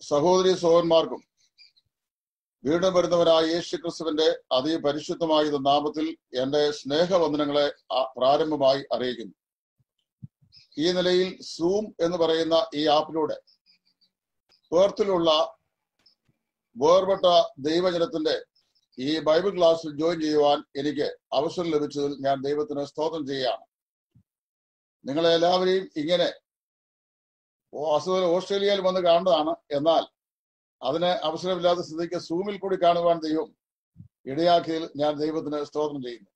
സഹോദരി സഹോദരന്മാർക്കും വീണ്ടും വരുന്നവരായ യേശു ക്രിസ്തുവിന്റെ അതിപരിശുദ്ധമായ ഇത് നാമത്തിൽ എന്റെ സ്നേഹവന്ദനങ്ങളെ ആ- പ്രാരംഭമായി അറിയിക്കുന്നു ഈ നിലയിൽ സൂം എന്ന് പറയുന്ന ഈ ആപ്പിലൂടെ പേർത്തിലുള്ള വേർപെട്ട ദൈവജനത്തിന്റെ ഈ ബൈബിൾ ക്ലാസ്സിൽ ജോയിൻ ചെയ്യുവാൻ എനിക്ക് അവസരം ലഭിച്ചതിൽ ഞാൻ ദൈവത്തിന് സ്തോത്രം ചെയ്യുകയാണ് നിങ്ങളെ എല്ലാവരെയും ഇങ്ങനെ വാസ്തവത്തിൽ ഓസ്ട്രേലിയയിൽ വന്ന് കാണുന്നതാണ് എന്നാൽ അതിന് അവസരമില്ലാത്ത സ്ഥിതിക്ക് സൂമിൽ കൂടി കാണുവാൻ ദൈവം ഇടയാക്കിയതിൽ ഞാൻ ദൈവത്തിന് സ്തോത്രം ചെയ്യുന്നു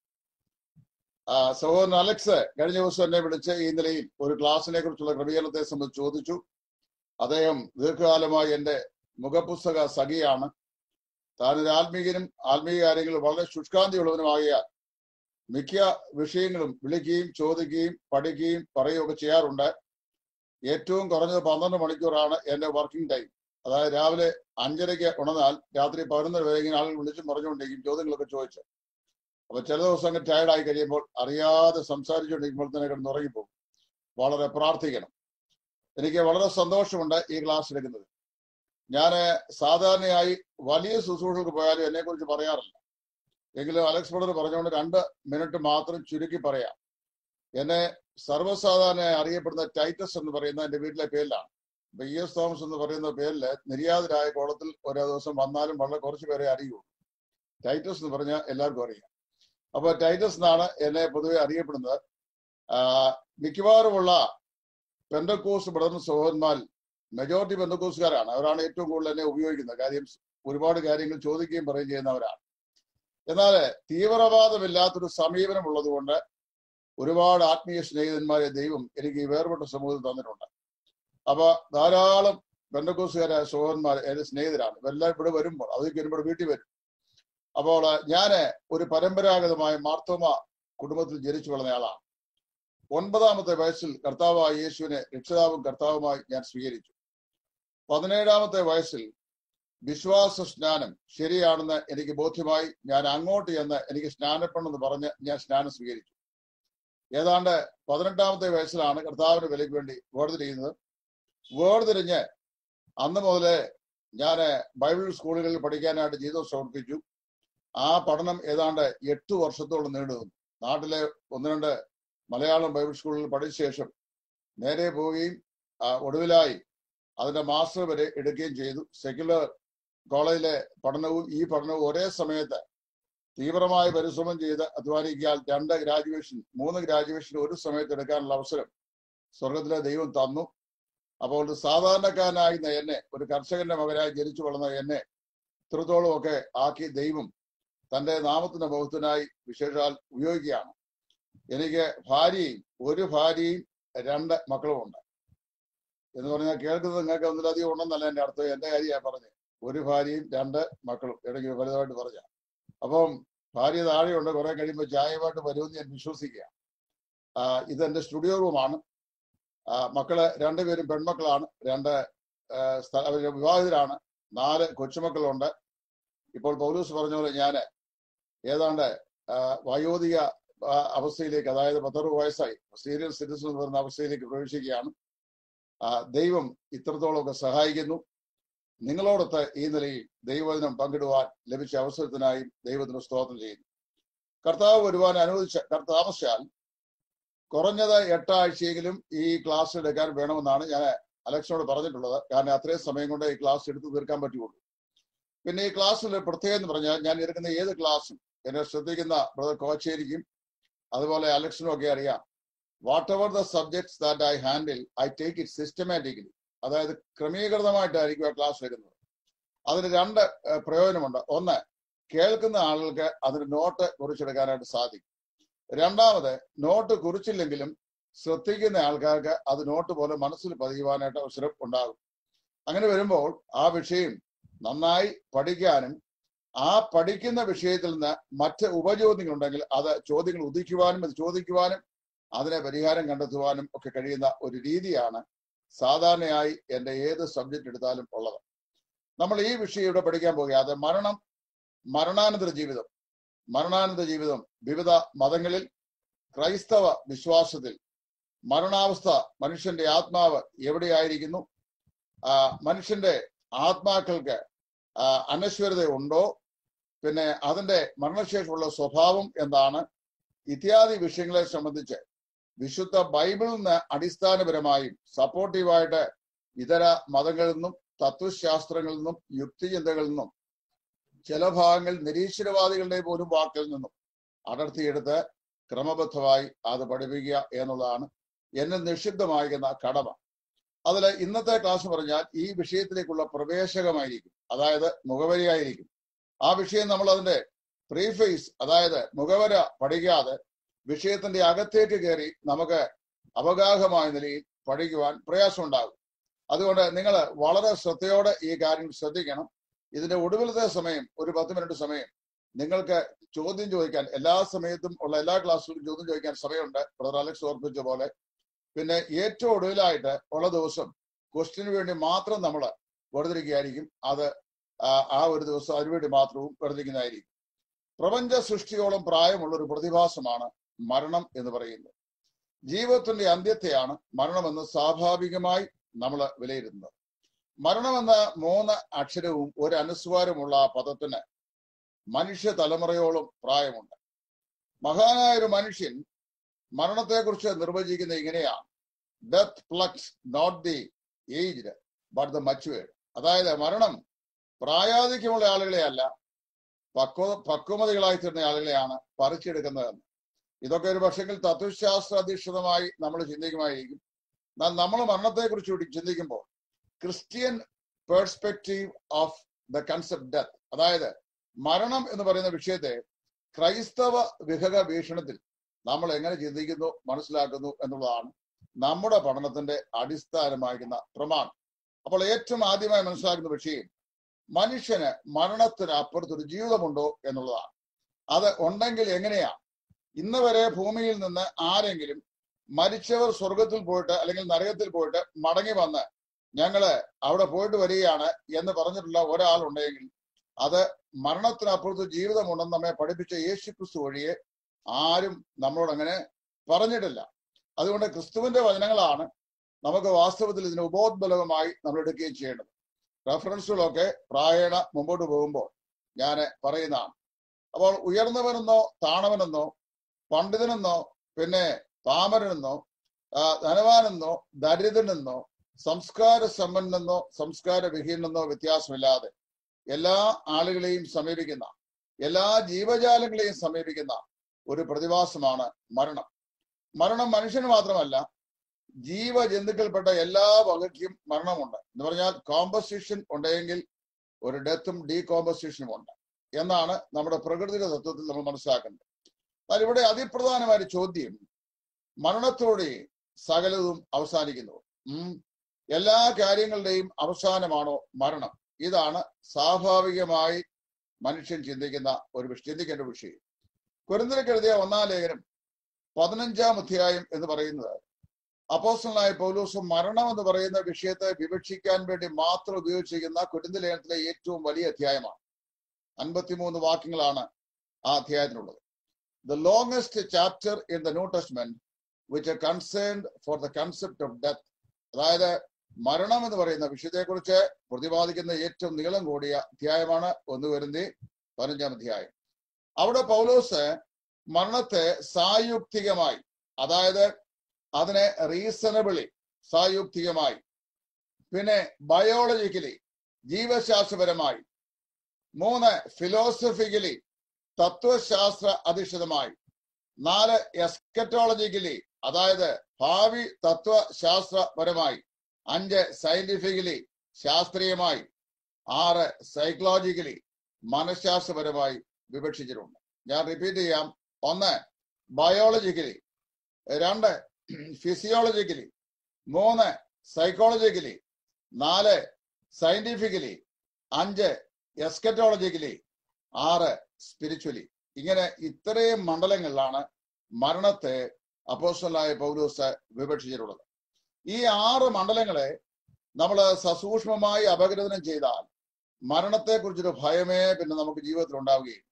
ആ, സഹോദരൻ അലക്സ് കഴിഞ്ഞ ദിവസം എന്നെ വിളിച്ച് ഈ നിലയിൽ ഒരു ക്ലാസ്സിനെ കുറിച്ചുള്ള ക്രമീകരണത്തെ സംബന്ധിച്ച് ചോദിച്ചു അദ്ദേഹം ദീർഘകാലമായി എന്റെ മുഖപുസ്തക സഖിയാണ് താൻ ഒരു ആത്മീയനും ആത്മീയ കാര്യങ്ങളിൽ വളരെ ശുഷ്കാന്തിയുള്ളവനുമാകിയാൽ മിക്ക വിഷയങ്ങളും വിളിക്കുകയും ചോദിക്കുകയും പഠിക്കുകയും പറയുകയൊക്കെ ചെയ്യാറുണ്ട് ഏറ്റവും കുറഞ്ഞത് പന്ത്രണ്ട് മണിക്കൂറാണ് എന്റെ വർക്കിംഗ് ടൈം അതായത് രാവിലെ അഞ്ചരയ്ക്ക് ഉണർന്നാൽ രാത്രി പതിനൊന്നര വരെ ഇങ്ങനെ ആളുകൾ വിളിച്ചും പറഞ്ഞുകൊണ്ടിരിക്കും ചോദ്യങ്ങളൊക്കെ ചോദിച്ചു അപ്പൊ ചില ദിവസം അങ്ങ് ടയർഡായി കഴിയുമ്പോൾ അറിയാതെ സംസാരിച്ചുകൊണ്ടിരിക്കുമ്പോൾ തന്നെ കിടന്ന് ഉറങ്ങിപ്പോകും വളരെ പ്രാർത്ഥിക്കണം എനിക്ക് വളരെ സന്തോഷമുണ്ട് ഈ ക്ലാസ് എടുക്കുന്നത് ഞാൻ സാധാരണയായി വലിയ ശുശ്രൂഷകൾക്ക് പോയാലും എന്നെ കുറിച്ച് പറയാറില്ല എങ്കിലും അലക്സ് ബ്രദർ പറഞ്ഞുകൊണ്ട് രണ്ട് മിനിറ്റ് മാത്രം ചുരുക്കി പറയാം എന്നെ സർവ്വസാധാരണയായി അറിയപ്പെടുന്ന ടൈറ്റസ് എന്ന് പറയുന്ന എന്റെ വീട്ടിലെ പേരിലാണ് ഇപ്പൊ ഇ എസ് തോമസ് എന്ന് പറയുന്ന പേരില് നിര്യാതരായ കോളത്തിൽ ഓരോ ദിവസം വന്നാലും വളരെ കുറച്ച് പേരെ അറിയൂ ടൈറ്റസ് എന്ന് പറഞ്ഞാൽ എല്ലാവർക്കും അറിയാം അപ്പൊ ടൈറ്റസ് എന്നാണ് എന്നെ പൊതുവെ അറിയപ്പെടുന്നത് ആ, മിക്കവാറുമുള്ള പെന്തക്കോസ് ബ്രദർ സഹോദരന്മാരിൽ മെജോറിറ്റി പെന്തക്കോസുകാരാണ് അവരാണ് ഏറ്റവും കൂടുതൽ എന്നെ ഉപയോഗിക്കുന്നത് കാര്യം ഒരുപാട് കാര്യങ്ങൾ ചോദിക്കുകയും പറയുകയും ചെയ്യുന്നവരാണ് എന്നാൽ തീവ്രവാദമില്ലാത്തൊരു സമീപനം ഉള്ളതുകൊണ്ട് ഒരുപാട് ആത്മീയ സ്നേഹിതന്മാരെ ദൈവം എനിക്ക് ഈ വേർപെട്ട സമൂഹത്തിൽ തന്നിട്ടുണ്ട് അപ്പൊ ധാരാളം ബന്ധക്കോസുകാരായ സഹോദരന്മാർ എന്റെ സ്നേഹിതരാണ് ഇവരെല്ലാം ഇവിടെ വരുമ്പോൾ അതൊക്കെ വരുമ്പോൾ വീട്ടിൽ വരും അപ്പോൾ ഞാന് ഒരു പരമ്പരാഗതമായ മാർത്തോമ കുടുംബത്തിൽ ജനിച്ചു വളർന്നയാളാണ് ഒൻപതാമത്തെ വയസ്സിൽ കർത്താവായ യേശുവിനെ രക്ഷിതാവും കർത്താവുമായി ഞാൻ സ്വീകരിച്ചു പതിനേഴാമത്തെ വയസ്സിൽ വിശ്വാസ സ്നാനം ശരിയാണെന്ന് എനിക്ക് ബോധ്യമായി ഞാൻ അങ്ങോട്ട് ചെന്ന് എനിക്ക് സ്നാനപ്പെണെന്ന് പറഞ്ഞ് ഞാൻ സ്നാനം സ്വീകരിച്ചു ഏതാണ്ട് പതിനെട്ടാമത്തെ വയസ്സിലാണ് കർത്താവിന്റെ വിലയ്ക്ക് വേണ്ടി വേർതിരിയുന്നത് വേർതിരിഞ്ഞ് അന്ന് മുതലേ ഞാൻ ബൈബിൾ സ്കൂളുകളിൽ പഠിക്കാനായിട്ട് ജീവിതം സമർപ്പിച്ചു ആ പഠനം ഏതാണ്ട് എട്ട് വർഷത്തോളം നീണ്ടു നിന്നു നാട്ടിലെ ഒന്ന് രണ്ട് മലയാളം ബൈബിൾ സ്കൂളിൽ പഠിച്ച ശേഷം നേരെ പോവുകയും ആ, ഒടുവിലായി അതിന്റെ മാസ്റ്റർ വരെ എടുക്കുകയും ചെയ്തു സെക്യുലർ കോളേജിലെ പഠനവും ഈ പഠനവും ഒരേ സമയത്ത് തീവ്രമായ പരിശ്രമം ചെയ്ത് അധ്വാനിക്കാൻ രണ്ട് ഗ്രാജുവേഷൻ മൂന്ന് ഗ്രാജുവേഷൻ ഒരു സമയത്ത് എടുക്കാനുള്ള അവസരം സ്വർഗത്തിലെ ദൈവം തന്നു അപ്പോൾ ഒരു സാധാരണക്കാരനായിരുന്ന എന്നെ ഒരു കർഷകന്റെ മകനായി ജനിച്ചു വളർന്ന എന്നെ ഇത്രത്തോളം ഒക്കെ ആക്കി ദൈവം തന്റെ നാമത്തിന്റെ മുഖത്തിനായി വിശേഷാൽ ഉപയോഗിക്കുകയാണ് എനിക്ക് ഭാര്യയും ഒരു ഭാര്യയും രണ്ട് മക്കളുമുണ്ട് എന്ന് പറഞ്ഞാൽ കേൾക്കുന്നത് നിങ്ങൾക്ക് ഒന്നിലധികം ഉണ്ടെന്നല്ല എന്റെ അർത്ഥം എന്റെ കാര്യമാണ് പറഞ്ഞത് ഒരു ഭാര്യയും രണ്ട് മക്കളും ഇടയ്ക്ക് വലുതായിട്ട് പറഞ്ഞ അപ്പം ഭാര്യ താഴെയുണ്ട് കുറെ കഴിയുമ്പോൾ ചായമായിട്ട് വരുമെന്ന് ഞാൻ വിശ്വസിക്കുക ആ, ഇത് എന്റെ സ്റ്റുഡിയോ റൂമാണ് ആ, മക്കള് രണ്ടുപേരും പെൺമക്കളാണ് രണ്ട് ആ, സ്ഥ- അവര് വിവാഹിതരാണ് നാല് കൊച്ചുമക്കളുണ്ട് ഇപ്പോൾ പൗലൂസ് പറഞ്ഞ പോലെ ഞാന് ഏതാണ്ട് ആ, വയോധിക ആ, അവസ്ഥയിലേക്ക് അതായത് പത്തറുപത് വയസ്സായി സീരിയൽ സിറ്റിസൺ എന്ന് പറയുന്ന അവസ്ഥയിലേക്ക് പ്രവേശിക്കുകയാണ് ആ, ദൈവം ഇത്രത്തോളമൊക്കെ സഹായിക്കുന്നു നിങ്ങളോടൊത്ത് ഈ നിലയിൽ ദൈവവചനം പങ്കിടുവാൻ ലഭിച്ച അവസരത്തിനായി ദൈവത്തിന് സ്തോത്രം ചെയ്യുന്നു കർത്താവ് വരുവാൻ അനുവദിച്ച കർത്താവ് താമസിച്ചാൽ കുറഞ്ഞത് എട്ടാഴ്ചയെങ്കിലും ഈ ക്ലാസ് എടുക്കാൻ വേണമെന്നാണ് ഞാൻ അലക്സിനോട് പറഞ്ഞിട്ടുള്ളത് കാരണം അത്രയും സമയം കൊണ്ട് ഈ ക്ലാസ് എടുത്തു തീർക്കാൻ പറ്റുള്ളൂ പിന്നെ ഈ ക്ലാസ്സിൽ പ്രത്യേകം എന്ന് പറഞ്ഞാൽ ഞാൻ എടുക്കുന്ന ഏത് ക്ലാസ്സും എന്നെ ശ്രദ്ധിക്കുന്ന ബ്രദർ കോച്ചേരിക്കും അതുപോലെ അലക്സിനും ഒക്കെ അറിയാം whatever the subjects that I handle I take it systematically അതായത് ക്രമീകൃതമായിട്ടായിരിക്കും ആ ക്ലാസ് എടുക്കുന്നത് അതിന് രണ്ട് ഏഹ്, പ്രയോജനമുണ്ട് ഒന്ന് കേൾക്കുന്ന ആളുകൾക്ക് അതിന് നോട്ട് കുറിച്ചെടുക്കാനായിട്ട് സാധിക്കും രണ്ടാമത് നോട്ട് കുറിച്ചില്ലെങ്കിലും ശ്രദ്ധിക്കുന്ന ആൾക്കാർക്ക് അത് നോട്ട് പോലെ മനസ്സിൽ പതിയുവാനായിട്ട് അവസരം ഉണ്ടാകും അങ്ങനെ വരുമ്പോൾ ആ വിഷയം നന്നായി പഠിക്കാനും ആ പഠിക്കുന്ന വിഷയത്തിൽ നിന്ന് മറ്റ് ഉപചോദ്യങ്ങൾ ഉണ്ടെങ്കിൽ അത് ചോദ്യങ്ങൾ ഉദിക്കുവാനും അത് ചോദിക്കുവാനും അതിനെ പരിഹാരം കണ്ടെത്തുവാനും ഒക്കെ കഴിയുന്ന ഒരു രീതിയാണ് സാധാരണയായി എന്റെ ഏത് സബ്ജക്ട് എടുത്താലും ഉള്ളത് നമ്മൾ ഈ വിഷയം ഇവിടെ പഠിക്കാൻ പോകുക അത് മരണം മരണാനന്തര ജീവിതം മരണാനന്തര ജീവിതം വിവിധ മതങ്ങളിൽ ക്രൈസ്തവ വിശ്വാസത്തിൽ മരണാവസ്ഥ മനുഷ്യന്റെ ആത്മാവ് എവിടെയായിരിക്കുന്നു ആ, മനുഷ്യന്റെ ആത്മാക്കൾക്ക് ആ, അനശ്വരത ഉണ്ടോ പിന്നെ അതിന്റെ മരണശേഷമുള്ള സ്വഭാവം എന്താണ് ഇത്യാദി വിഷയങ്ങളെ സംബന്ധിച്ച് വിശുദ്ധ ബൈബിളിൽ നിന്ന് അടിസ്ഥാനപരമായും സപ്പോർട്ടീവായിട്ട് ഇതര മതങ്ങളിൽ നിന്നും തത്വശാസ്ത്രങ്ങളിൽ നിന്നും യുക്തിചിന്തകളിൽ നിന്നും ചില ഭാഗങ്ങൾ നിരീശ്വരവാദികളുടെ പോലും വാക്കിൽ നിന്നും അടർത്തിയെടുത്ത് ക്രമബദ്ധമായി അത് പഠിപ്പിക്കുക എന്നുള്ളതാണ് എന്നെ നിക്ഷിപ്തമായിരിക്കുന്ന കടമ അതിൽ ഇന്നത്തെ ക്ലാസ് പറഞ്ഞാൽ ഈ വിഷയത്തിലേക്കുള്ള പ്രവേശകമായിരിക്കും അതായത് മുഖവരിയായിരിക്കും ആ വിഷയം നമ്മൾ അതിന്റെ പ്രീഫേസ് അതായത് മുഖവര പഠിക്കാതെ വിഷയത്തിന്റെ അകത്തേക്ക് കയറി നമുക്ക് അവഗാഹമായ നിലയിൽ പഠിക്കുവാൻ പ്രയാസമുണ്ടാകും അതുകൊണ്ട് നിങ്ങൾ വളരെ ശ്രദ്ധയോടെ ഈ കാര്യം ശ്രദ്ധിക്കണം ഇതിന്റെ ഒടുവിലത്തെ സമയം ഒരു പത്ത് മിനിറ്റ് സമയം നിങ്ങൾക്ക് ചോദ്യം ചോദിക്കാൻ എല്ലാ സമയത്തും ഉള്ള എല്ലാ ക്ലാസ്സിലും ചോദ്യം ചോദിക്കാൻ സമയമുണ്ട് ബ്രദർ അലക്സ് ഓർപ്പിച്ച പോലെ പിന്നെ ഏറ്റവും ഒടുവിലായിട്ട് ഉള്ള ദിവസം ക്വസ്റ്റിന് വേണ്ടി മാത്രം നമ്മൾ വെറുതിരിക്കുകയായിരിക്കും അത് ആ- ആ ഒരു ദിവസം അതിനുവേണ്ടി മാത്രവും വെറുതിരിക്കുന്നതായിരിക്കും പ്രപഞ്ച സൃഷ്ടിയോളം പ്രായമുള്ള ഒരു പ്രതിഭാസമാണ് മരണം എന്ന് പറയുന്നത് ജീവിതത്തിന്റെ അന്ത്യത്തെയാണ് മരണമെന്ന് സ്വാഭാവികമായി നമ്മൾ വിലയിരുത്തുന്നത് മരണമെന്ന മൂന്ന് അക്ഷരവും ഒരു അനുസ്വാരമുള്ള ആ പദത്തിന് മനുഷ്യ തലമുറയോളം പ്രായമുണ്ട് മഹാനായ ഒരു മനുഷ്യൻ മരണത്തെക്കുറിച്ച് നിർവചിക്കുന്ന ഇങ്ങനെയാണ് death plucks not the aged but the matured അതായത് മരണം പ്രായാധിക്യമുള്ള ആളുകളെ അല്ല പക്വ പക്വമതികളായി തീർന്ന ആളുകളെയാണ് പറിച്ചെടുക്കുന്നതെന്ന് ഇതൊക്കെ ഒരു പക്ഷെങ്കിൽ തത്വശാസ്ത്ര അധിഷ്ഠിതമായി നമ്മൾ ചിന്തിക്കുമായിരിക്കും എന്നാൽ നമ്മൾ മരണത്തെക്കുറിച്ച് കൂടി ചിന്തിക്കുമ്പോൾ Christian perspective of the concept death അതായത് മരണം എന്ന് പറയുന്ന വിഷയത്തെ ക്രൈസ്തവ വിഹക വീക്ഷണത്തിൽ നമ്മൾ എങ്ങനെ ചിന്തിക്കുന്നു മനസ്സിലാക്കുന്നു എന്നുള്ളതാണ് നമ്മുടെ പഠനത്തിന്റെ അടിസ്ഥാനമാകുന്ന പ്രമാണം അപ്പോൾ ഏറ്റവും ആദ്യമായി മനസ്സിലാക്കുന്ന വിഷയം മനുഷ്യന് മരണത്തിന് അപ്പുറത്തൊരു ജീവിതമുണ്ടോ എന്നുള്ളതാണ് അത് ഉണ്ടെങ്കിൽ എങ്ങനെയാണ് ഇന്ന് വരെ ഭൂമിയിൽ നിന്ന് ആരെങ്കിലും മരിച്ചവർ സ്വർഗത്തിൽ പോയിട്ട് അല്ലെങ്കിൽ നരകത്തിൽ പോയിട്ട് മടങ്ങി വന്ന് ഞങ്ങള് അവിടെ പോയിട്ട് വരികയാണ് എന്ന് പറഞ്ഞിട്ടുള്ള ഒരാൾ ഉണ്ടെങ്കിൽ അത് മരണത്തിനപ്പുറത്ത് ജീവിതമുണ്ടെന്ന് നമ്മെ പഠിപ്പിച്ച യേശു ക്രിസ്തു വഴിയെ ആരും നമ്മളോട് അങ്ങനെ പറഞ്ഞിട്ടില്ല അതുകൊണ്ട് ക്രിസ്തുവിന്റെ വചനങ്ങളാണ് നമുക്ക് വാസ്തവത്തിൽ ഇതിന് ഉപോദ്ബലകമായി നമ്മൾ എടുക്കുകയും ചെയ്യേണ്ടത് റെഫറൻസുകളൊക്കെ പ്രായണ മുമ്പോട്ട് പോകുമ്പോൾ ഞാൻ പറയുന്നതാണ് അപ്പോൾ ഉയർന്നവനെന്നോ താണവനെന്നോ പണ്ഡിതനെന്നോ പിന്നെ പാമരനെന്നോ ആ, ധനവാനെന്നോ ദരിദ്രനെന്നോ സംസ്കാര സമ്പന്നെന്നോ സംസ്കാര വിഹീനെന്നോ വ്യത്യാസമില്ലാതെ എല്ലാ ആളുകളെയും സമീപിക്കുന്ന എല്ലാ ജീവജാലങ്ങളെയും സമീപിക്കുന്ന ഒരു പ്രതിഭാസമാണ് മരണം മരണം മനുഷ്യന് മാത്രമല്ല ജീവജന്തുക്കൾപ്പെട്ട എല്ലാ വകയ്ക്കും മരണമുണ്ട് എന്ന് പറഞ്ഞാൽ കോമ്പസിഷൻ ഉണ്ടെങ്കിൽ ഒരു ഡെത്തും ഡീകോമ്പസിഷനും ഉണ്ട് എന്നാണ് നമ്മുടെ പ്രകൃതിയുടെ തത്വത്തിൽ നമ്മൾ മനസ്സിലാക്കുന്നത് എന്നാൽ ഇവിടെ അതിപ്രധാനമായ ഒരു ചോദ്യം മരണത്തോടെ സകലതും അവസാനിക്കുന്നു ഉം. എല്ലാ കാര്യങ്ങളുടെയും അവസാനമാണോ മരണം ഇതാണ് സ്വാഭാവികമായി മനുഷ്യൻ ചിന്തിക്കുന്ന ഒരു വിഷ- ചിന്തിക്കേണ്ട വിഷയം കുരുന്നിലേക്ക് എഴുതിയ ഒന്നാം ലേഖനം പതിനഞ്ചാം അധ്യായം എന്ന് പറയുന്നത് അപ്പോസ്റ്റലായ പൗലൂസ് മരണം എന്ന് പറയുന്ന വിഷയത്തെ വിവക്ഷിക്കാൻ വേണ്ടി മാത്രം ഉപയോഗിച്ചിരിക്കുന്ന കുരുന്ത് ലേഖനത്തിലെ ഏറ്റവും വലിയ അധ്യായമാണ് അൻപത്തിമൂന്ന് വാക്യങ്ങളാണ് ആ അധ്യായത്തിനുള്ളത് the longest chapter in the New Testament which concerned for the concept of death അതായത് മരണം എന്ന് പറയുന്ന വിഷയത്തെക്കുറിച്ച് പ്രതിപാദിക്കുന്ന ഏറ്റവും നീളം കൂടിയ അധ്യായമാണ് ഒന്ന് വരുന്നി പതിനഞ്ചാം അധ്യായം അവിടെ പൗലോസ് മരണത്തെ സായുക്തികമായി അതായത് അതിനെ റീസണബിളി സായുക്തികമായി പിന്നെ ബയോളജിക്കലി ജീവശാസ്ത്രപരമായി മൂന്ന് ഫിലോസഫിക്കലി തത്വശാസ്ത്ര അധിഷ്ഠിതമായി നാല് എസ്കറ്റോളജിക്കലി അതായത് ഭാവി തത്വശാസ്ത്രപരമായി അഞ്ച് സയന്റിഫിക്കലി ശാസ്ത്രീയമായി ആറ് സൈക്കോളജിക്കലി മനഃശാസ്ത്രപരമായി വിവക്ഷിച്ചിട്ടുണ്ട് ഞാൻ റിപ്പീറ്റ് ചെയ്യാം ഒന്ന് ബയോളജിക്കലി രണ്ട് ഫിസിയോളജിക്കലി മൂന്ന് സൈക്കോളജിക്കലി നാല് സയന്റിഫിക്കലി അഞ്ച് എസ്കറ്റോളജിക്കലി ആറ് സ്പിരിച്വലി ഇങ്ങനെ ഇത്രയും മണ്ഡലങ്ങളിലാണ് മരണത്തെ അപ്പോസ്റ്റലായ പൗലോസ് വിവക്ഷിച്ചിട്ടുള്ളത് ഈ ആറ് മണ്ഡലങ്ങളെ നമ്മൾ സസൂക്ഷ്മമായി അപഗ്രഥനം ചെയ്താൽ മരണത്തെക്കുറിച്ചൊരു ഭയമേ പിന്നെ നമുക്ക് ജീവിതത്തിൽ ഉണ്ടാവുകയില്ല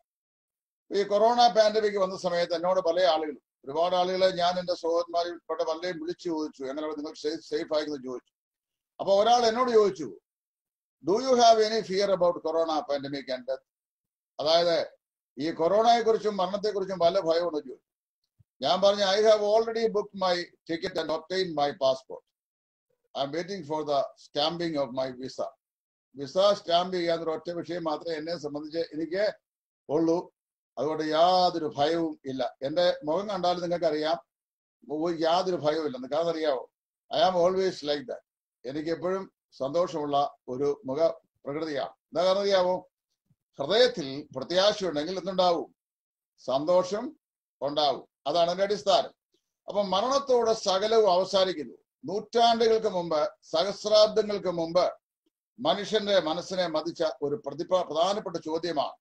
ഈ കൊറോണ പാൻഡമിക് വന്ന സമയത്ത് എന്നോട് പല ആളുകളും ഒരുപാട് ആളുകളെ ഞാൻ എന്റെ സഹോദരന്മാരിൽപ്പെട്ട പലരെയും വിളിച്ചു ചോദിച്ചു എങ്ങനെ നിങ്ങൾ സേഫ് ആയിരുന്നു ചോദിച്ചു അപ്പൊ ഒരാൾ എന്നോട് ചോദിച്ചു do you have any fear about corona pandemic and death അതായത് ഈ കൊറോണയെ കുറിച്ചും മരണത്തെ കുറിച്ചും വല്ല ഭയമുണ്ടോ ചോദിച്ചു ഞാൻ പറഞ്ഞു I have already book my ticket and obtain my passport I am waiting for the stamping of my visa visa stamp ചെയ്യാന്നൊരു ഒറ്റ വിഷയം മാത്രമേ എന്നെ സംബന്ധിച്ച് എനിക്ക് ഉള്ളൂ അതുകൊണ്ട് യാതൊരു ഭയവും ഇല്ല എന്റെ മുഖം കണ്ടാൽ നിങ്ങൾക്ക് അറിയാം യാതൊരു ഭയവും ഇല്ലെന്ന് കാരണം അറിയാവോ I am always like that എനിക്ക് എപ്പോഴും സന്തോഷമുള്ള ഒരു മുഖ പ്രകൃതിയാണ് എന്താ കാരണം അറിയാവോ ഹൃദയത്തിൽ പ്രത്യാശയുണ്ടെങ്കിൽ എന്തുണ്ടാവും സന്തോഷം ഉണ്ടാവും അതാണ് എന്റെ അടിസ്ഥാനം അപ്പൊ മരണത്തോടെ സകലവും അവസാനിക്കുന്നു നൂറ്റാണ്ടുകൾക്ക് മുമ്പ് സഹസ്രാബ്ദങ്ങൾക്ക് മുമ്പ് മനുഷ്യന്റെ മനസ്സിനെ മതിച്ച ഒരു പ്രതിഭ പ്രധാനപ്പെട്ട ചോദ്യമാണ്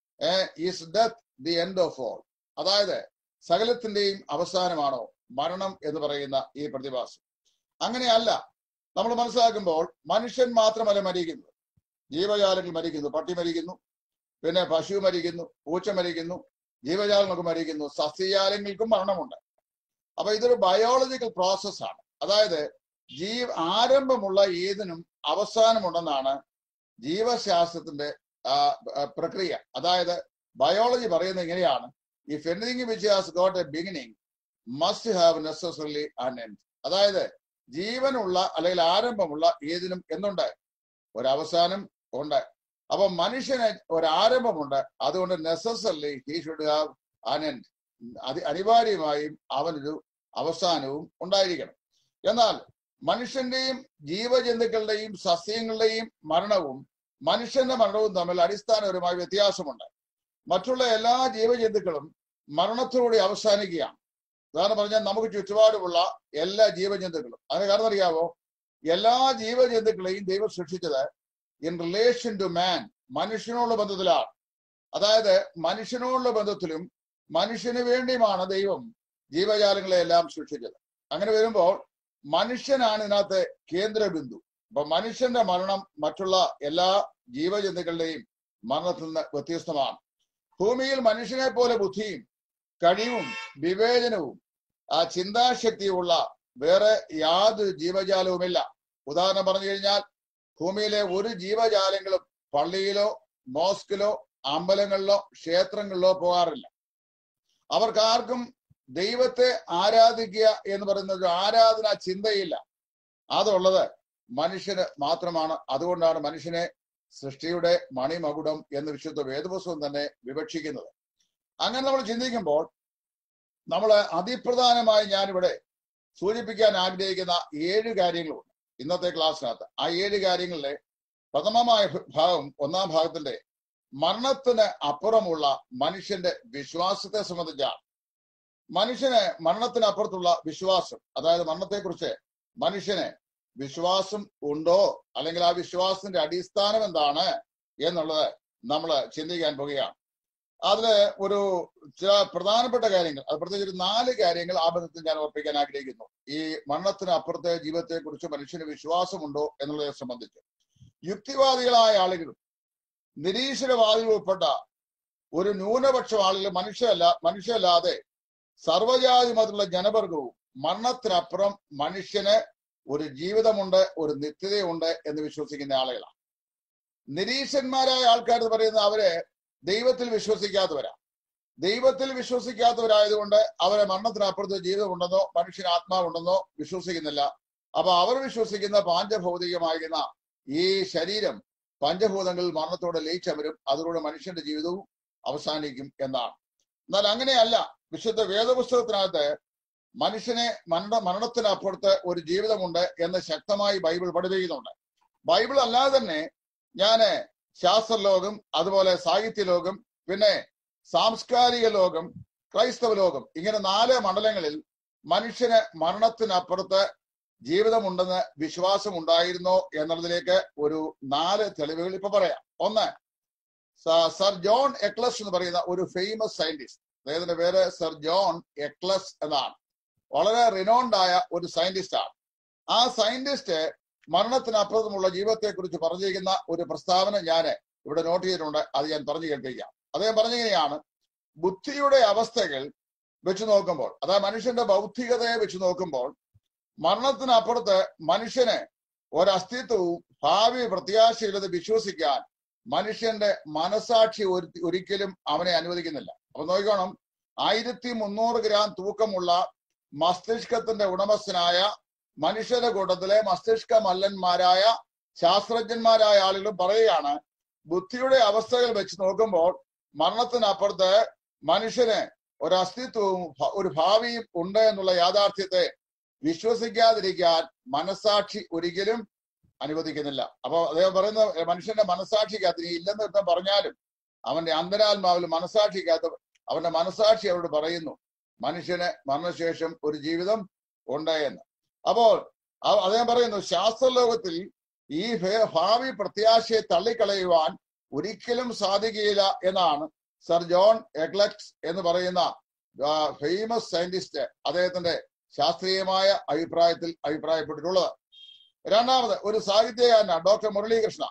is death the end of all അതായത് സകലത്തിന്റെയും അവസാനമാണോ മരണം എന്ന് പറയുന്ന ഈ പ്രതിഭാസം അങ്ങനെയല്ല നമ്മൾ മനസ്സിലാക്കുമ്പോൾ മനുഷ്യൻ മാത്രമല്ല മരിക്കുന്നത് ജീവജാലങ്ങൾ മരിക്കുന്നു പട്ടി മരിക്കുന്നു പിന്നെ പശു മരിക്കുന്നു പൂച്ച മരിക്കുന്നു ജീവജാലങ്ങൾക്ക് മരിക്കുന്നു സസ്യജാലങ്ങൾക്കും മരണമുണ്ട് അപ്പൊ ഇതൊരു ബയോളജിക്കൽ പ്രോസസ്സാണ് അതായത് ജീവ ആരംഭമുള്ള ഏതിനും അവസാനമുണ്ടെന്നാണ് ജീവശാസ്ത്രത്തിന്റെ പ്രക്രിയ അതായത് ബയോളജി പറയുന്നത് ഇങ്ങനെയാണ് ഇഫ് എനിങ് which has got a beginning must have necessarily an end അതായത് ജീവനുള്ള അല്ലെങ്കിൽ ആരംഭമുള്ള ഏതിനും എന്തുണ്ട് ഒരവസാനം ഉണ്ട് അപ്പൊ മനുഷ്യന് ഒരാരംഭമുണ്ട് അതുകൊണ്ട് necessarily he should have an end അത് അനിവാര്യമായും അവനൊരു അവസാനവും ഉണ്ടായിരിക്കണം എന്നാൽ മനുഷ്യന്റെയും ജീവജന്തുക്കളുടെയും സസ്യങ്ങളുടെയും മരണവും മനുഷ്യന്റെ മരണവും തമ്മിൽ അടിസ്ഥാനപരമായ വ്യത്യാസമുണ്ട് മറ്റുള്ള എല്ലാ ജീവജന്തുക്കളും മരണത്തോടെ അവസാനിക്കുകയാണ് ഉദാഹരണം പറഞ്ഞാൽ നമുക്ക് ചുറ്റുപാടുമുള്ള എല്ലാ ജീവജന്തുക്കളും അതിന് കാരണം അറിയാവോ എല്ലാ ജീവജന്തുക്കളെയും ദൈവം സൃഷ്ടിച്ചത് ഇൻ റിലേഷൻ ടു മാൻ മനുഷ്യനോടുള്ള ബന്ധത്തിലാണ് അതായത് മനുഷ്യനോടുള്ള ബന്ധത്തിലും മനുഷ്യന് വേണ്ടിയുമാണ് ദൈവം ജീവജാലങ്ങളെ എല്ലാം സൃഷ്ടിച്ചത് അങ്ങനെ വരുമ്പോൾ മനുഷ്യനാണ് ഇതിനകത്ത് കേന്ദ്ര ബിന്ദു അപ്പൊ മനുഷ്യന്റെ മരണം മറ്റുള്ള എല്ലാ ജീവജന്തുക്കളുടെയും മരണത്തിൽ നിന്ന് വ്യത്യസ്തമാണ് ഭൂമിയിൽ മനുഷ്യനെ പോലെ ബുദ്ധിയും കഴിവും വിവേചനവും ആ ചിന്താശക്തിയുമുള്ള വേറെ യാതൊരു ജീവജാലവുമില്ല ഉദാഹരണം പറഞ്ഞു കഴിഞ്ഞാൽ ഭൂമിയിലെ ഒരു ജീവജാലങ്ങളും പള്ളിയിലോ മോസ്കിലോ അമ്പലങ്ങളിലോ ക്ഷേത്രങ്ങളിലോ പോകാറില്ല അവർക്ക് ആർക്കും ദൈവത്തെ ആരാധിക്കുക എന്ന് പറയുന്ന ഒരു ആരാധന ചിന്തയില്ല അതുള്ളത് മനുഷ്യന് മാത്രമാണ് അതുകൊണ്ടാണ് മനുഷ്യനെ സൃഷ്ടിയുടെ മണിമകുടം എന്ന് വിശുദ്ധ വേദപുസ്തകം തന്നെ വിവക്ഷിക്കുന്നത് അങ്ങനെ നമ്മൾ ചിന്തിക്കുമ്പോൾ നമ്മൾ അതിപ്രധാനമായി ഞാനിവിടെ സൂചിപ്പിക്കാൻ ആഗ്രഹിക്കുന്ന ഏഴ് കാര്യങ്ങളുണ്ട് ഇന്നത്തെ ക്ലാസ്സിനകത്ത് ആ ഏഴ് കാര്യങ്ങളിലെ പ്രഥമമായ ഭാഗം ഒന്നാം ഭാഗത്തിന്റെ മരണത്തിന് അപ്പുറമുള്ള മനുഷ്യന്റെ വിശ്വാസത്തെ സംബന്ധിച്ചാണ് മനുഷ്യന് മരണത്തിനപ്പുറത്തുള്ള വിശ്വാസം അതായത് മരണത്തെക്കുറിച്ച് മനുഷ്യന് വിശ്വാസം ഉണ്ടോ അല്ലെങ്കിൽ ആ വിശ്വാസത്തിന്റെ അടിസ്ഥാനം എന്താണ് എന്നുള്ളത് നമ്മൾ ചിന്തിക്കാൻ പോവുകയാണ് അതില് ഒരു ചില പ്രധാനപ്പെട്ട കാര്യങ്ങൾ അത് പ്രത്യേകിച്ച് ഒരു നാല് കാര്യങ്ങൾ ആ ബന്ധത്തിൽ ഞാൻ ഓർപ്പിക്കാൻ ആഗ്രഹിക്കുന്നു ഈ മരണത്തിന് അപ്പുറത്തെ ജീവിതത്തെ കുറിച്ച് മനുഷ്യന് വിശ്വാസമുണ്ടോ എന്നുള്ളതെ സംബന്ധിച്ച് യുക്തിവാദികളായ ആളുകളും നിരീശ്വരവാദികൾ ഉൾപ്പെട്ട ഒരു ന്യൂനപക്ഷം ആളുകൾ മനുഷ്യരല്ല മനുഷ്യരല്ലാതെ സർവജാതി മതത്തിലുള്ള ജനവർഗവും മരണത്തിനപ്പുറം മനുഷ്യന് ഒരു ജീവിതമുണ്ട് ഒരു നിത്യതയുണ്ട് എന്ന് വിശ്വസിക്കുന്ന ആളുകളാണ് നിരീശന്മാരായ ആൾക്കാർ എന്ന് പറയുന്നത് അവര് ദൈവത്തിൽ വിശ്വസിക്കാത്തവരാ ദൈവത്തിൽ വിശ്വസിക്കാത്തവരായതുകൊണ്ട് അവരെ മരണത്തിനപ്പുറത്ത് ജീവിതമുണ്ടെന്നോ മനുഷ്യന് ആത്മാവുണ്ടെന്നോ വിശ്വസിക്കുന്നില്ല അപ്പൊ അവർ വിശ്വസിക്കുന്ന പാഞ്ചഭൗതികമാകുന്ന ഈ ശരീരം പഞ്ചഭൂതങ്ങളിൽ മരണത്തോടെ ലയിച്ചവരും അതിലൂടെ മനുഷ്യന്റെ ജീവിതവും അവസാനിക്കും എന്നാണ് എന്നാൽ അങ്ങനെയല്ല വിശുദ്ധ വേദപുസ്തകത്തിനകത്ത് മനുഷ്യനെ മരണ മരണത്തിനപ്പുറത്ത് ഒരു ജീവിതമുണ്ട് എന്ന് ശക്തമായി ബൈബിൾ പഠിപ്പിക്കുന്നുണ്ട് ബൈബിൾ അല്ലാതെ തന്നെ ഞാന് ശാസ്ത്രലോകം അതുപോലെ സാഹിത്യ ലോകം പിന്നെ സാംസ്കാരിക ലോകം ക്രൈസ്തവ ലോകം ഇങ്ങനെ നാല് മണ്ഡലങ്ങളിൽ മനുഷ്യന് മരണത്തിനപ്പുറത്ത് ജീവിതമുണ്ടെന്ന് വിശ്വാസം ഉണ്ടായിരുന്നോ എന്നുള്ളതിലേക്ക് ഒരു നാല് തെളിവുകൾ ഇപ്പൊ പറയാം ഒന്ന് സർ ജോൺ എക്ലസ് എന്ന് പറയുന്ന ഒരു ഫേമസ് സയന്റിസ്റ്റ് അദ്ദേഹത്തിന്റെ പേര് സർ ജോൺ എക്ലസ് എന്നാണ് വളരെ റിനോൺഡ് ആയ ഒരു സയന്റിസ്റ്റ് ആണ് ആ സയന്റിസ്റ്റ് മരണത്തിനപ്പുറത്തുമുള്ള ജീവിതത്തെ കുറിച്ച് പറഞ്ഞിരിക്കുന്ന ഒരു പ്രസ്താവന ഞാൻ ഇവിടെ നോട്ട് ചെയ്തിട്ടുണ്ട് അത് ഞാൻ പറഞ്ഞു കേൾപ്പിക്കാം അദ്ദേഹം പറഞ്ഞിങ്ങനെയാണ് ബുദ്ധിയുടെ അവസ്ഥകൾ വെച്ച് നോക്കുമ്പോൾ അതായത് മനുഷ്യന്റെ ബൗദ്ധികതയെ വെച്ച് നോക്കുമ്പോൾ മരണത്തിനപ്പുറത്ത് മനുഷ്യന് ഒരസ്തിത്വവും ഭാവി പ്രത്യാശയില്ലെന്ന് വിശ്വസിക്കാൻ മനുഷ്യന്റെ മനസാക്ഷി ഒരു- ഒരിക്കലും അവനെ അനുവദിക്കുന്നില്ല അപ്പൊ നോക്കണം ആയിരത്തി മുന്നൂറ് ഗ്രാം തൂക്കമുള്ള മസ്തിഷ്കത്തിന്റെ ഉടമസ്ഥനായ മനുഷ്യരുടെ കൂട്ടത്തിലെ മസ്തിഷ്ക മല്ലന്മാരായ ശാസ്ത്രജ്ഞന്മാരായ ആളുകളും പറയുകയാണ് ബുദ്ധിയുടെ അവസ്ഥകൾ വെച്ച് നോക്കുമ്പോൾ മരണത്തിനപ്പുറത്ത് മനുഷ്യന് ഒരു അസ്തിത്വവും ഭ- ഒരു ഭാവിയും ഉണ്ട് എന്നുള്ള യാഥാർത്ഥ്യത്തെ വിശ്വസിക്കാതിരിക്കാൻ മനസാക്ഷി ഒരിക്കലും അനുവദിക്കുന്നില്ല അപ്പൊ അദ്ദേഹം പറയുന്ന മനുഷ്യന്റെ മനസാക്ഷിക്കകത്ത് ഇനി ഇല്ലെന്ന് ഒരുത്തൻ പറഞ്ഞാലും അവന്റെ അന്തരാത്മാവിൽ മനസാക്ഷിക്കകത്ത് അവന്റെ മനസാക്ഷി അവരോട് പറയുന്നു മനുഷ്യന് മരണശേഷം ഒരു ജീവിതം ഉണ്ട് എന്ന് അപ്പോൾ അ- അദ്ദേഹം പറയുന്നു ശാസ്ത്രലോകത്തിൽ ഈ ഭേ- ഭാവി പ്രത്യാശയെ തള്ളിക്കളയുവാൻ ഒരിക്കലും സാധിക്കുകയില്ല എന്നാണ് സർ ജോൺ എഗ്ലക്സ് എന്ന് പറയുന്ന ഫേമസ് സയന്റിസ്റ്റ് അദ്ദേഹത്തിന്റെ ശാസ്ത്രീയമായ അഭിപ്രായത്തിൽ അഭിപ്രായപ്പെട്ടിട്ടുള്ളത് രണ്ടാമത് ഒരു സാഹിത്യകാരനാണ് ഡോക്ടർ മുരളീകൃഷ്ണ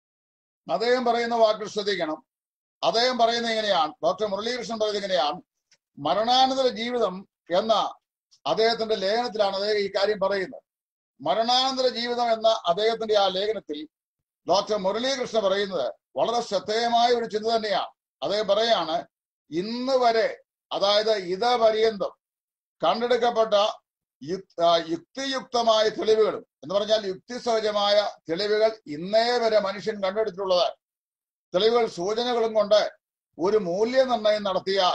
അദ്ദേഹം പറയുന്ന വാക്കുകൾ ശ്രദ്ധിക്കണം അദ്ദേഹം പറയുന്നത് ഇങ്ങനെയാണ് ഡോക്ടർ മുരളീകൃഷ്ണൻ പറയുന്നത് ഇങ്ങനെയാണ് മരണാനന്തര ജീവിതം എന്ന അദ്ദേഹത്തിന്റെ ലേഖനത്തിലാണ് അദ്ദേഹം ഈ കാര്യം പറയുന്നത് മരണാനന്തര ജീവിതം എന്ന അദ്ദേഹത്തിന്റെ ആ ലേഖനത്തിൽ ഡോക്ടർ മുരളീകൃഷ്ണ പറയുന്നത് വളരെ ശ്രദ്ധേയമായ ഒരു ചിന്ത തന്നെയാണ് അദ്ദേഹം പറയാണ് ഇന്ന് വരെ അതായത് ഇതപര്യന്തം കണ്ടെടുക്കപ്പെട്ട യുക്- ആ, യുക്തിയുക്തമായ തെളിവുകളും എന്ന് പറഞ്ഞാൽ യുക്തിസഹജമായ തെളിവുകൾ ഇന്നേ വരെ മനുഷ്യൻ കണ്ടെടുത്തിട്ടുള്ളത് തെളിവുകൾ സൂചനകളും കൊണ്ട് ഒരു മൂല്യനിർണ്ണയം നടത്തിയാൽ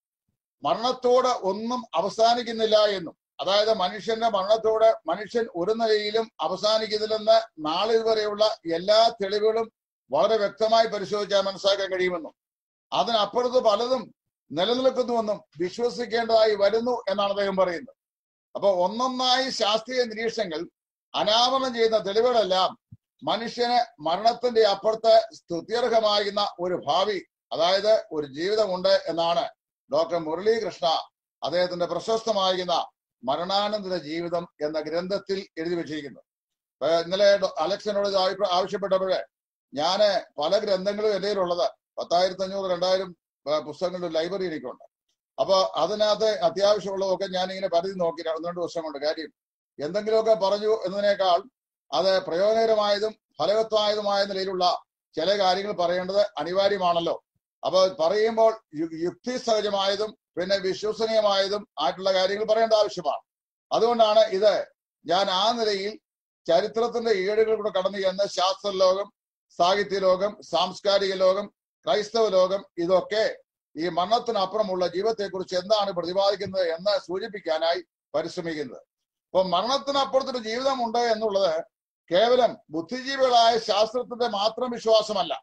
മരണത്തോട് ഒന്നും അവസാനിക്കുന്നില്ല എന്നും അതായത് മനുഷ്യന്റെ മരണത്തോട് മനുഷ്യൻ ഒരു നിലയിലും അവസാനിക്കുന്നില്ലെന്ന് നാളിൽ വരെയുള്ള എല്ലാ തെളിവുകളും വളരെ വ്യക്തമായി പരിശോധിച്ചാൽ മനസ്സിലാക്കാൻ കഴിയുമെന്നും അതിനപ്പുറത്ത് പലതും നിലനിൽക്കുന്നുവെന്നും വിശ്വസിക്കേണ്ടതായി വരുന്നു എന്നാണ് അദ്ദേഹം പറയുന്നത് അപ്പൊ ഒന്നൊന്നായി ശാസ്ത്രീയ നിരീക്ഷണങ്ങൾ അനാവരണം ചെയ്യുന്ന തെളിവുകളെല്ലാം മനുഷ്യന് മരണത്തിന്റെ അപ്പുറത്ത് സ്തുത്യർഹമാകുന്ന ഒരു ഭാവി അതായത് ഒരു ജീവിതമുണ്ട് എന്നാണ് ഡോക്ടർ മുരളീകൃഷ്ണ അദ്ദേഹത്തിന്റെ പ്രശസ്തമാകുന്ന മരണാനന്തര ജീവിതം എന്ന ഗ്രന്ഥത്തിൽ എഴുതി വെച്ചിരിക്കുന്നത് ഇപ്പൊ ഇന്നലെ ഡോ- അലക്സനോട് ഇത് ആവശ്യ- ആവശ്യപ്പെട്ടപ്പോഴേ ഞാന് പല ഗ്രന്ഥങ്ങളും എൻ്റെ കയ്യിലുള്ളത് പത്തായിരത്തി അഞ്ഞൂറ് രണ്ടായിരം ആ, പുസ്തകങ്ങളുടെ ലൈബ്രറി എനിക്കുണ്ട് അപ്പൊ അതിനകത്ത് അത്യാവശ്യമുള്ളതൊക്കെ ഞാൻ ഇങ്ങനെ പരിധി നോക്കി ഒന്ന് രണ്ട് വർഷം കൊണ്ട് കാര്യം എന്തെങ്കിലുമൊക്കെ പറഞ്ഞു എന്നതിനേക്കാൾ അത് പ്രയോജനകരമായതും ഫലവത്തായതുമായ നിലയിലുള്ള ചില കാര്യങ്ങൾ പറയേണ്ടത് അനിവാര്യമാണല്ലോ അപ്പൊ പറയുമ്പോൾ യു- യുക്തിസഹജമായതും പിന്നെ വിശ്വസനീയമായതും ആയിട്ടുള്ള കാര്യങ്ങൾ പറയേണ്ട ആവശ്യമാണ് അതുകൊണ്ടാണ് ഇത് ഞാൻ ആ നിലയിൽ ചരിത്രത്തിന്റെ ഏടുകൾ കൂടെ കടന്നു ചെന്ന് ശാസ്ത്രലോകം സാഹിത്യ ലോകം സാംസ്കാരിക ലോകം ക്രൈസ്തവ ലോകം ഇതൊക്കെ ഈ മരണത്തിനപ്പുറമുള്ള ജീവിതത്തെക്കുറിച്ച് എന്താണ് പ്രതിപാദിക്കുന്നത് എന്ന് സൂചിപ്പിക്കാനായി പരിശ്രമിക്കുന്നത് അപ്പൊ മരണത്തിനപ്പുറത്തൊരു ജീവിതമുണ്ട് എന്നുള്ളത് കേവലം ബുദ്ധിജീവികളായ ശാസ്ത്രത്തിന്റെ മാത്രം വിശ്വാസമല്ല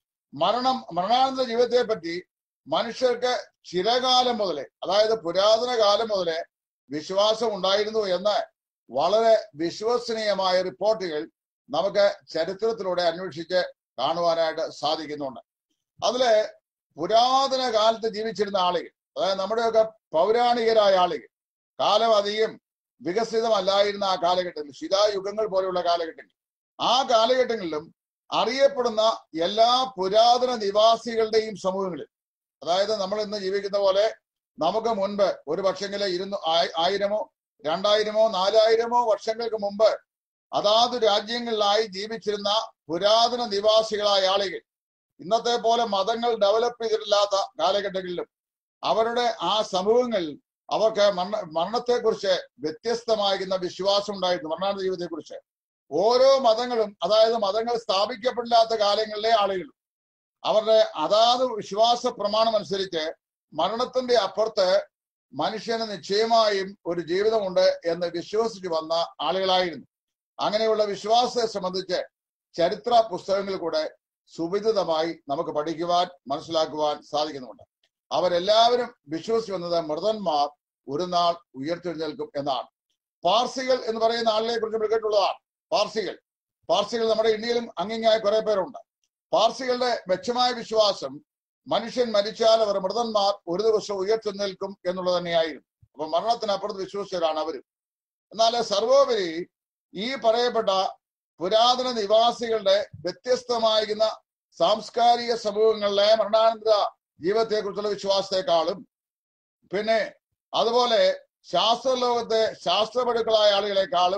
മരണം മരണാനന്തര ജീവിതത്തെ പറ്റി മനുഷ്യർക്ക് ചിരകാലം മുതലേ അതായത് പുരാതന കാലം മുതലേ വിശ്വാസം ഉണ്ടായിരുന്നു എന്ന് വളരെ വിശ്വസനീയമായ റിപ്പോർട്ടുകൾ നമുക്ക് ചരിത്രത്തിലൂടെ അന്വേഷിച്ച് കാണുവാനായിട്ട് സാധിക്കുന്നുണ്ട് അതില് പുരാതന കാലത്ത് ജീവിച്ചിരുന്ന ആളുകൾ അതായത് നമ്മുടെയൊക്കെ പൗരാണികരായ ആളുകൾ കാലം അധികം വികസിതമല്ലായിരുന്ന ആ കാലഘട്ടത്തിൽ ശിലായുഗങ്ങൾ പോലെയുള്ള കാലഘട്ടങ്ങൾ ആ കാലഘട്ടങ്ങളിലും അറിയപ്പെടുന്ന എല്ലാ പുരാതന നിവാസികളുടെയും സമൂഹങ്ങളിൽ അതായത് നമ്മൾ ഇന്ന് ജീവിക്കുന്ന പോലെ നമുക്ക് മുൻപ് ഒരു പക്ഷെങ്കിൽ ഇരുന്നു ആയി- ആയിരമോ രണ്ടായിരമോ നാലായിരമോ വർഷങ്ങൾക്ക് മുമ്പ് അതാത് രാജ്യങ്ങളിലായി ജീവിച്ചിരുന്ന പുരാതന നിവാസികളായ ആളുകൾ ഇന്നത്തെ പോലെ മതങ്ങൾ ഡെവലപ്പ് ചെയ്തിട്ടില്ലാത്ത കാലഘട്ടങ്ങളിലും അവരുടെ ആ സമൂഹങ്ങൾ അവർക്ക് മരണ മരണത്തെക്കുറിച്ച് വ്യത്യസ്തമാകുന്ന വിശ്വാസം ഉണ്ടായിരുന്നു മരണാനന്തര ജീവിതത്തെക്കുറിച്ച് ഓരോ മതങ്ങളും അതായത് മതങ്ങൾ സ്ഥാപിക്കപ്പെടില്ലാത്ത കാലങ്ങളിലെ ആളുകൾ അവരുടെ അതാത് വിശ്വാസ പ്രമാണം അനുസരിച്ച് മരണത്തിന്റെ അപ്പുറത്ത് മനുഷ്യന് നിശ്ചയമായും ഒരു ജീവിതമുണ്ട് എന്ന് വിശ്വസിച്ച് വന്ന ആളുകളായിരുന്നു അങ്ങനെയുള്ള വിശ്വാസത്തെ സംബന്ധിച്ച് ചരിത്ര പുസ്തകങ്ങളിൽ കൂടെ സുവിദിതമായി നമുക്ക് പഠിക്കുവാൻ മനസ്സിലാക്കുവാൻ സാധിക്കുന്നുണ്ട് അവരെല്ലാവരും വിശ്വസിച്ച് വന്നത് മൃതന്മാർ ഒരു നാൾ ഉയർത്തെഴുന്നേൽക്കും എന്നാണ് പാർസികൾ എന്ന് പറയുന്ന ആളുകളെ കുറിച്ച് നമ്മൾ കേട്ടുള്ളതാണ് പാർസികൾ പാർസികൾ നമ്മുടെ ഇന്ത്യയിലും അങ്ങിങ്ങായ കുറെ പേരുണ്ട് പാർസികളുടെ മെച്ചമായ വിശ്വാസം മനുഷ്യൻ മരിച്ചാൽ അവർ മൃതന്മാർ ഒരു ദിവസം ഉയർത്തെഴുന്നേൽക്കും എന്നുള്ളത് തന്നെയായിരുന്നു അപ്പൊ മരണത്തിനപ്പുറത്ത് വിശ്വസിച്ചവരാണ് അവരും എന്നാൽ സർവോപരി ഈ പറയപ്പെട്ട പുരാതന നിവാസികളുടെ വ്യത്യസ്തമായിരുന്ന സാംസ്കാരിക സമൂഹങ്ങളിലെ മരണാനന്തര ജീവിതത്തെക്കുറിച്ചുള്ള വിശ്വാസത്തെക്കാളും പിന്നെ അതുപോലെ ശാസ്ത്രലോകത്തെ ശാസ്ത്രപടുക്കളായ ആളുകളെക്കാളും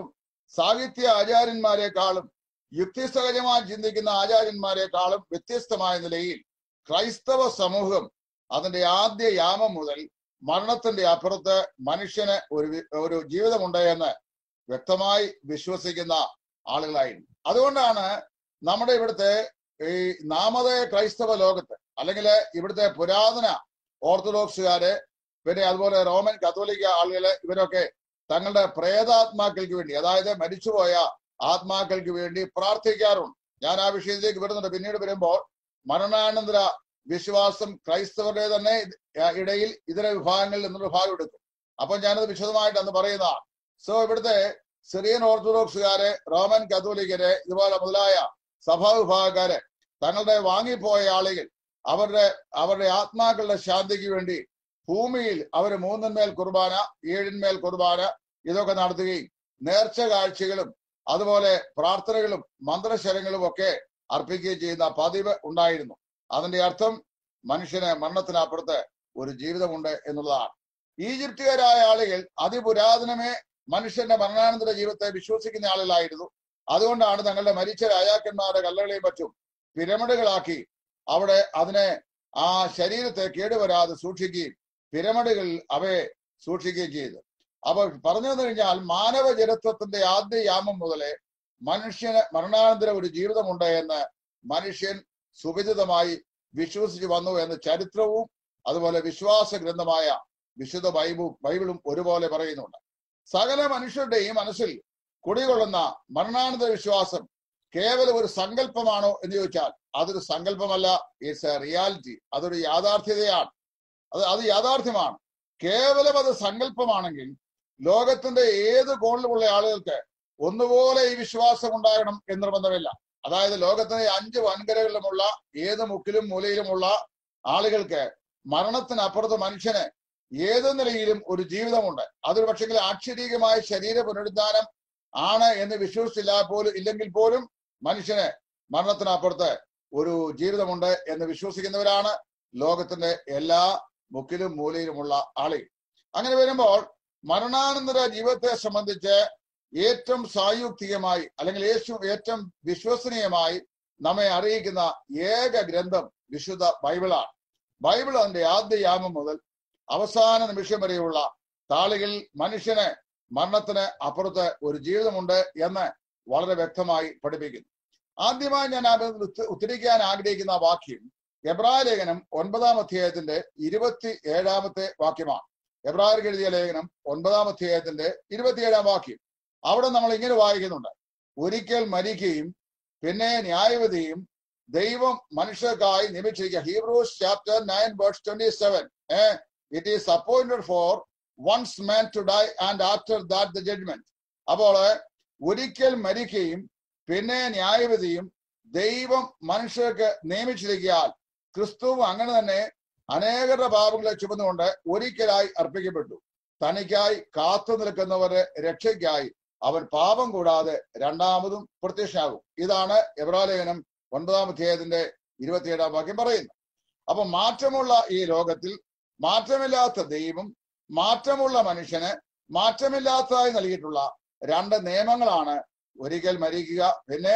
സാഹിത്യ ആചാര്യന്മാരെക്കാളും യുക്തിസഹജമായി ചിന്തിക്കുന്ന ആചാര്യന്മാരെക്കാളും വ്യത്യസ്തമായ നിലയിൽ ക്രൈസ്തവ സമൂഹം അതിന്റെ ആദ്യ യാമം മുതൽ മരണത്തിന്റെ അപ്പുറത്ത് മനുഷ്യന് ഒരു വി- ഒരു ജീവിതമുണ്ട് എന്ന് വ്യക്തമായി വിശ്വസിക്കുന്ന ആളുകളായിരുന്നു അതുകൊണ്ടാണ് നമ്മുടെ ഇവിടുത്തെ ഈ നാമതയ ക്രൈസ്തവ ലോകത്ത് അല്ലെങ്കിൽ ഇവിടുത്തെ പുരാതന ഓർത്തഡോക്സുകാര് പിന്നെ അതുപോലെ റോമൻ കത്തോലിക്ക ആളുകള് ഇവരൊക്കെ തങ്ങളുടെ പ്രേതാത്മാക്കൾക്ക് വേണ്ടി അതായത് മരിച്ചുപോയ ആത്മാക്കൾക്ക് വേണ്ടി പ്രാർത്ഥിക്കാറുണ്ട് ഞാൻ ആ വിഷയത്തിലേക്ക് വരുന്നുണ്ട് പിന്നീട് വരുമ്പോൾ മരണാനന്തര വിശ്വാസം ക്രൈസ്തവരുടെ തന്നെ ഇടയിൽ ഇതര വിഭാഗങ്ങളിൽ നിന്നൊരു ഭാഗം എടുക്കും അപ്പൊ ഞാനത് വിശദമായിട്ട് അന്ന് പറയുന്നതാണ് സോ ഇവിടുത്തെ സിറിയൻ ഓർത്തഡോക്സുകാര് റോമൻ കത്തോലിക്കര് ഇതുപോലെ മുതലായ സഭാ വിഭാഗക്കാര് തങ്ങളുടെ വാങ്ങിപ്പോയ ആളുകൾ അവരുടെ അവരുടെ ആത്മാക്കളുടെ ശാന്തിക്ക് വേണ്ടി ഭൂമിയിൽ അവർ മൂന്നിന്മേൽ കുർബാന ഏഴിന്മേൽ കുർബാന ഇതൊക്കെ നടത്തുകയും നേർച്ച കാഴ്ചകളും അതുപോലെ പ്രാർത്ഥനകളും മന്ത്രശരങ്ങളും ഒക്കെ അർപ്പിക്കുകയും ചെയ്യുന്ന പതിവ് ഉണ്ടായിരുന്നു അതിന്റെ അർത്ഥം മനുഷ്യന് മരണത്തിനപ്പുറത്ത് ഒരു ജീവിതമുണ്ട് എന്നുള്ളതാണ് ഈജിപ്തുകാരായ ആളുകൾ അതിപുരാതനമേ മനുഷ്യന്റെ മരണാനന്തര ജീവിതത്തെ വിശ്വസിക്കുന്ന ആളുകളായിരുന്നു അതുകൊണ്ടാണ് തങ്ങളുടെ മരിച്ച രാജാക്കന്മാരുടെ കല്ലകളെയും മറ്റും പിരമിഡുകളാക്കി അവിടെ അതിനെ ആ ശരീരത്തെ കേടുവരാതെ സൂക്ഷിക്കുകയും പിരമിഡുകളിൽ അവയെ സൂക്ഷിക്കുകയും ചെയ്തു അപ്പൊ പറഞ്ഞു തന്നു കഴിഞ്ഞാൽ മാനവ ജനത്വത്തിന്റെ ആദ്യ യാമം മുതലേ മനുഷ്യന് മരണാനന്തര ഒരു ജീവിതമുണ്ട് എന്ന് മനുഷ്യൻ സുവിദിതമായി വിശ്വസിച്ച് വന്നു എന്ന് ചരിത്രവും അതുപോലെ വിശ്വാസ ഗ്രന്ഥമായ വിശുദ്ധ ബൈബിളും ബൈബിളും ഒരുപോലെ പറയുന്നുണ്ട് സകല മനുഷ്യരുടെയും മനസ്സിൽ കുടികൊള്ളുന്ന മരണാനന്തര വിശ്വാസം കേവലം ഒരു സങ്കല്പമാണോ എന്ന് ചോദിച്ചാൽ അതൊരു സങ്കല്പമല്ല ഇറ്റ്സ് എ റിയാലിറ്റി അതൊരു യാഥാർത്ഥ്യതയാണ് അത് അത് യാഥാർത്ഥ്യമാണ് കേവലം അത് സങ്കല്പമാണെങ്കിൽ ലോകത്തിന്റെ ഏത് കോണിലുമുള്ള ആളുകൾക്ക് ഒന്നുപോലെ ഈ വിശ്വാസം ഉണ്ടാകണം എന്ന് നിർബന്ധമില്ല അതായത് ലോകത്തിന്റെ അഞ്ച് വൻകരകളിലുമുള്ള ഏത് മുക്കിലും മൂലയിലുമുള്ള ആളുകൾക്ക് മരണത്തിനപ്പുറത്ത് മനുഷ്യന് ഏത് നിലയിലും ഒരു ജീവിതമുണ്ട് അതൊരു പക്ഷെങ്കിൽ ആക്ഷരീകമായ ശരീര പുനരുദ്ധാനം ആണ് എന്ന് വിശ്വസിച്ചില്ല പോലും ഇല്ലെങ്കിൽ പോലും മനുഷ്യന് മരണത്തിനപ്പുറത്ത് ഒരു ജീവിതമുണ്ട് എന്ന് വിശ്വസിക്കുന്നവരാണ് ലോകത്തിന്റെ എല്ലാ മുക്കിലും മൂലയിലുമുള്ള ആളുകൾ അങ്ങനെ വരുമ്പോൾ മരണാനന്തര ജീവിതത്തെ സംബന്ധിച്ച് ഏറ്റവും സായുക്തികമായി അല്ലെങ്കിൽ യേശു ഏറ്റവും വിശ്വസനീയമായി നമ്മെ അറിയിക്കുന്ന ഏക ഗ്രന്ഥം വിശുദ്ധ ബൈബിളാണ് ബൈബിൾ അതിന്റെ ആദ്യ യാമം മുതൽ അവസാന നിമിഷം വരെയുള്ള താളുകളിൽ മനുഷ്യന് മരണത്തിന് അപ്പുറത്ത് ഒരു ജീവിതമുണ്ട് എന്ന് വളരെ വ്യക്തമായി പഠിപ്പിക്കുന്നു ആദ്യമായി ഞാൻ അത് ഉത്ത- ഉദ്ധരിക്കാൻ ആഗ്രഹിക്കുന്ന ആ വാക്യം എബ്രായ ലേഖനം ഒൻപതാം അധ്യായത്തിന്റെ ഇരുപത്തി ഏഴാമത്തെ വാക്യമാണ് എബ്രായർക്ക് എഴുതിയ ലേഖനം ഒൻപതാം അധ്യായത്തിന്റെ ഇരുപത്തിയേഴാം വാക്യം അവിടെ നമ്മൾ ഇങ്ങനെ വായിക്കുന്നുണ്ട് ഒരിക്കൽ മരിക്കുകയും പിന്നെ ന്യായവിധിയും ദൈവം മനുഷ്യർക്കായി നിയമിച്ചിരിക്കുക Hebrews chapter nine words twenty seven it is appointed for once man to die and after that the judgment അപ്പോൾ ഒരിക്കൽ മരിക്കുകയും പിന്നെ ന്യായവിധിയും ദൈവം മനുഷ്യർക്ക് നിയമിച്ചിരിക്കാൻ ക്രിസ്തുവും അങ്ങനെ തന്നെ അനേകരുടെ പാപങ്ങളെ ചുമന്നുകൊണ്ട് ഒരിക്കലായി അർപ്പിക്കപ്പെട്ടു തനിക്കായി കാത്തു നിൽക്കുന്നവരെ രക്ഷയ്ക്കായി അവൻ പാപം കൂടാതെ രണ്ടാമതും പ്രത്യക്ഷനാകും ഇതാണ് എബ്രാലേഖനം ഒൻപതാം അധ്യായത്തിന്റെ ഇരുപത്തിയേഴാം വാക്യം പറയുന്നത് അപ്പൊ മാറ്റമുള്ള ഈ ലോകത്തിൽ മാറ്റമില്ലാത്ത ദൈവം മാറ്റമുള്ള മനുഷ്യന് മാറ്റമില്ലാത്തതായി നൽകിയിട്ടുള്ള രണ്ട് നിയമങ്ങളാണ് ഒരിക്കൽ മരിക്കുക പിന്നെ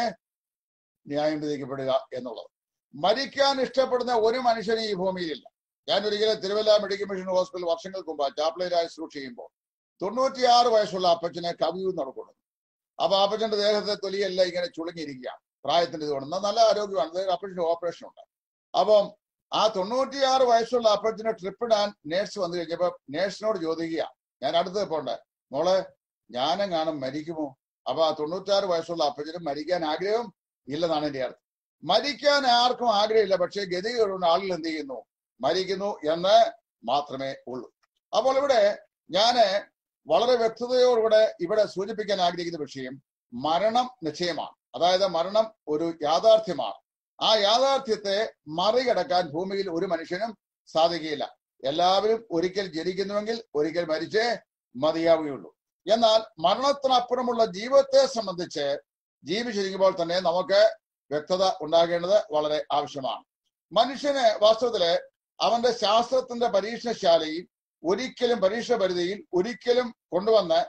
ന്യായം വിധിക്കപ്പെടുക എന്നുള്ളത് മരിക്കാൻ ഇഷ്ടപ്പെടുന്ന ഒരു മനുഷ്യനും ഈ ഭൂമിയിലില്ല ഞാൻ ഒരിക്കലും തിരുവല്ല മെഡിക്കൽ മിഷൻ ഹോസ്പിറ്റൽ വർഷങ്ങൾക്ക് മുമ്പ് ചാപ്ലൈനായി ശുശ്രൂഷ ചെയ്യുമ്പോൾ തൊണ്ണൂറ്റിയാറ് വയസ്സുള്ള അപ്പച്ചനെ കവിയും നടക്കുന്നു അപ്പൊ അപ്പച്ചന്റെ ദേഹത്തെ തൊലിയെല്ലാം ഇങ്ങനെ ചുളുങ്ങിയിരിക്കുകയാണ് പ്രായത്തിന്റെ ഇതുകൊണ്ട് എന്നാൽ നല്ല ആരോഗ്യമാണ് അദ്ദേഹം അപ്പച്ചന് ഓപ്പറേഷൻ ഉണ്ട് അപ്പം ആ തൊണ്ണൂറ്റിയാറ് വയസ്സുള്ള അപ്പച്ചന് ട്രിപ്പ് ഇടാൻ നേഴ്സ് വന്നു കഴിഞ്ഞപ്പോ നേഴ്സിനോട് ചോദിക്കുക ഞാൻ അടുത്ത് പോണ്ട് മോളെ ഞാനെങ്ങാനും മരിക്കുമോ അപ്പൊ ആ തൊണ്ണൂറ്റാറ് വയസ്സുള്ള അപ്പച്ചന് മരിക്കാൻ ആഗ്രഹം ഇല്ലെന്നാണ് എന്റെ അർത്ഥം മരിക്കാൻ ആർക്കും ആഗ്രഹമില്ല പക്ഷേ ഗതികളുണ്ട് ആളുകൾ എന്ത് ചെയ്യുന്നു മരിക്കുന്നു എന്ന് മാത്രമേ ഉള്ളൂ അപ്പോൾ ഇവിടെ ഞാന് വളരെ വ്യക്തതയോടുകൂടെ ഇവിടെ സൂചിപ്പിക്കാൻ ആഗ്രഹിക്കുന്ന വിഷയം മരണം നിശ്ചയമാണ് അതായത് മരണം ഒരു യാഥാർത്ഥ്യമാണ് ആ യാഥാർത്ഥ്യത്തെ മറികടക്കാൻ ഭൂമിയിൽ ഒരു മനുഷ്യനും സാധിക്കുകയില്ല എല്ലാവരും ഒരിക്കൽ ജനിക്കുന്നുവെങ്കിൽ ഒരിക്കൽ മരിച്ചേ മതിയാവുകയുള്ളൂ എന്നാൽ മരണത്തിനപ്പുറമുള്ള ജീവിതത്തെ സംബന്ധിച്ച് ജീവിച്ചിരിക്കുമ്പോൾ തന്നെ നമുക്ക് വ്യക്തത ഉണ്ടാകേണ്ടത് വളരെ ആവശ്യമാണ് മനുഷ്യന് വാസ്തവത്തില് അവന്റെ ശാസ്ത്രത്തിന്റെ പരീക്ഷണശാലയിൽ ഒരിക്കലും പരീക്ഷ പരിധിയിൽ ഒരിക്കലും കൊണ്ടുവന്ന്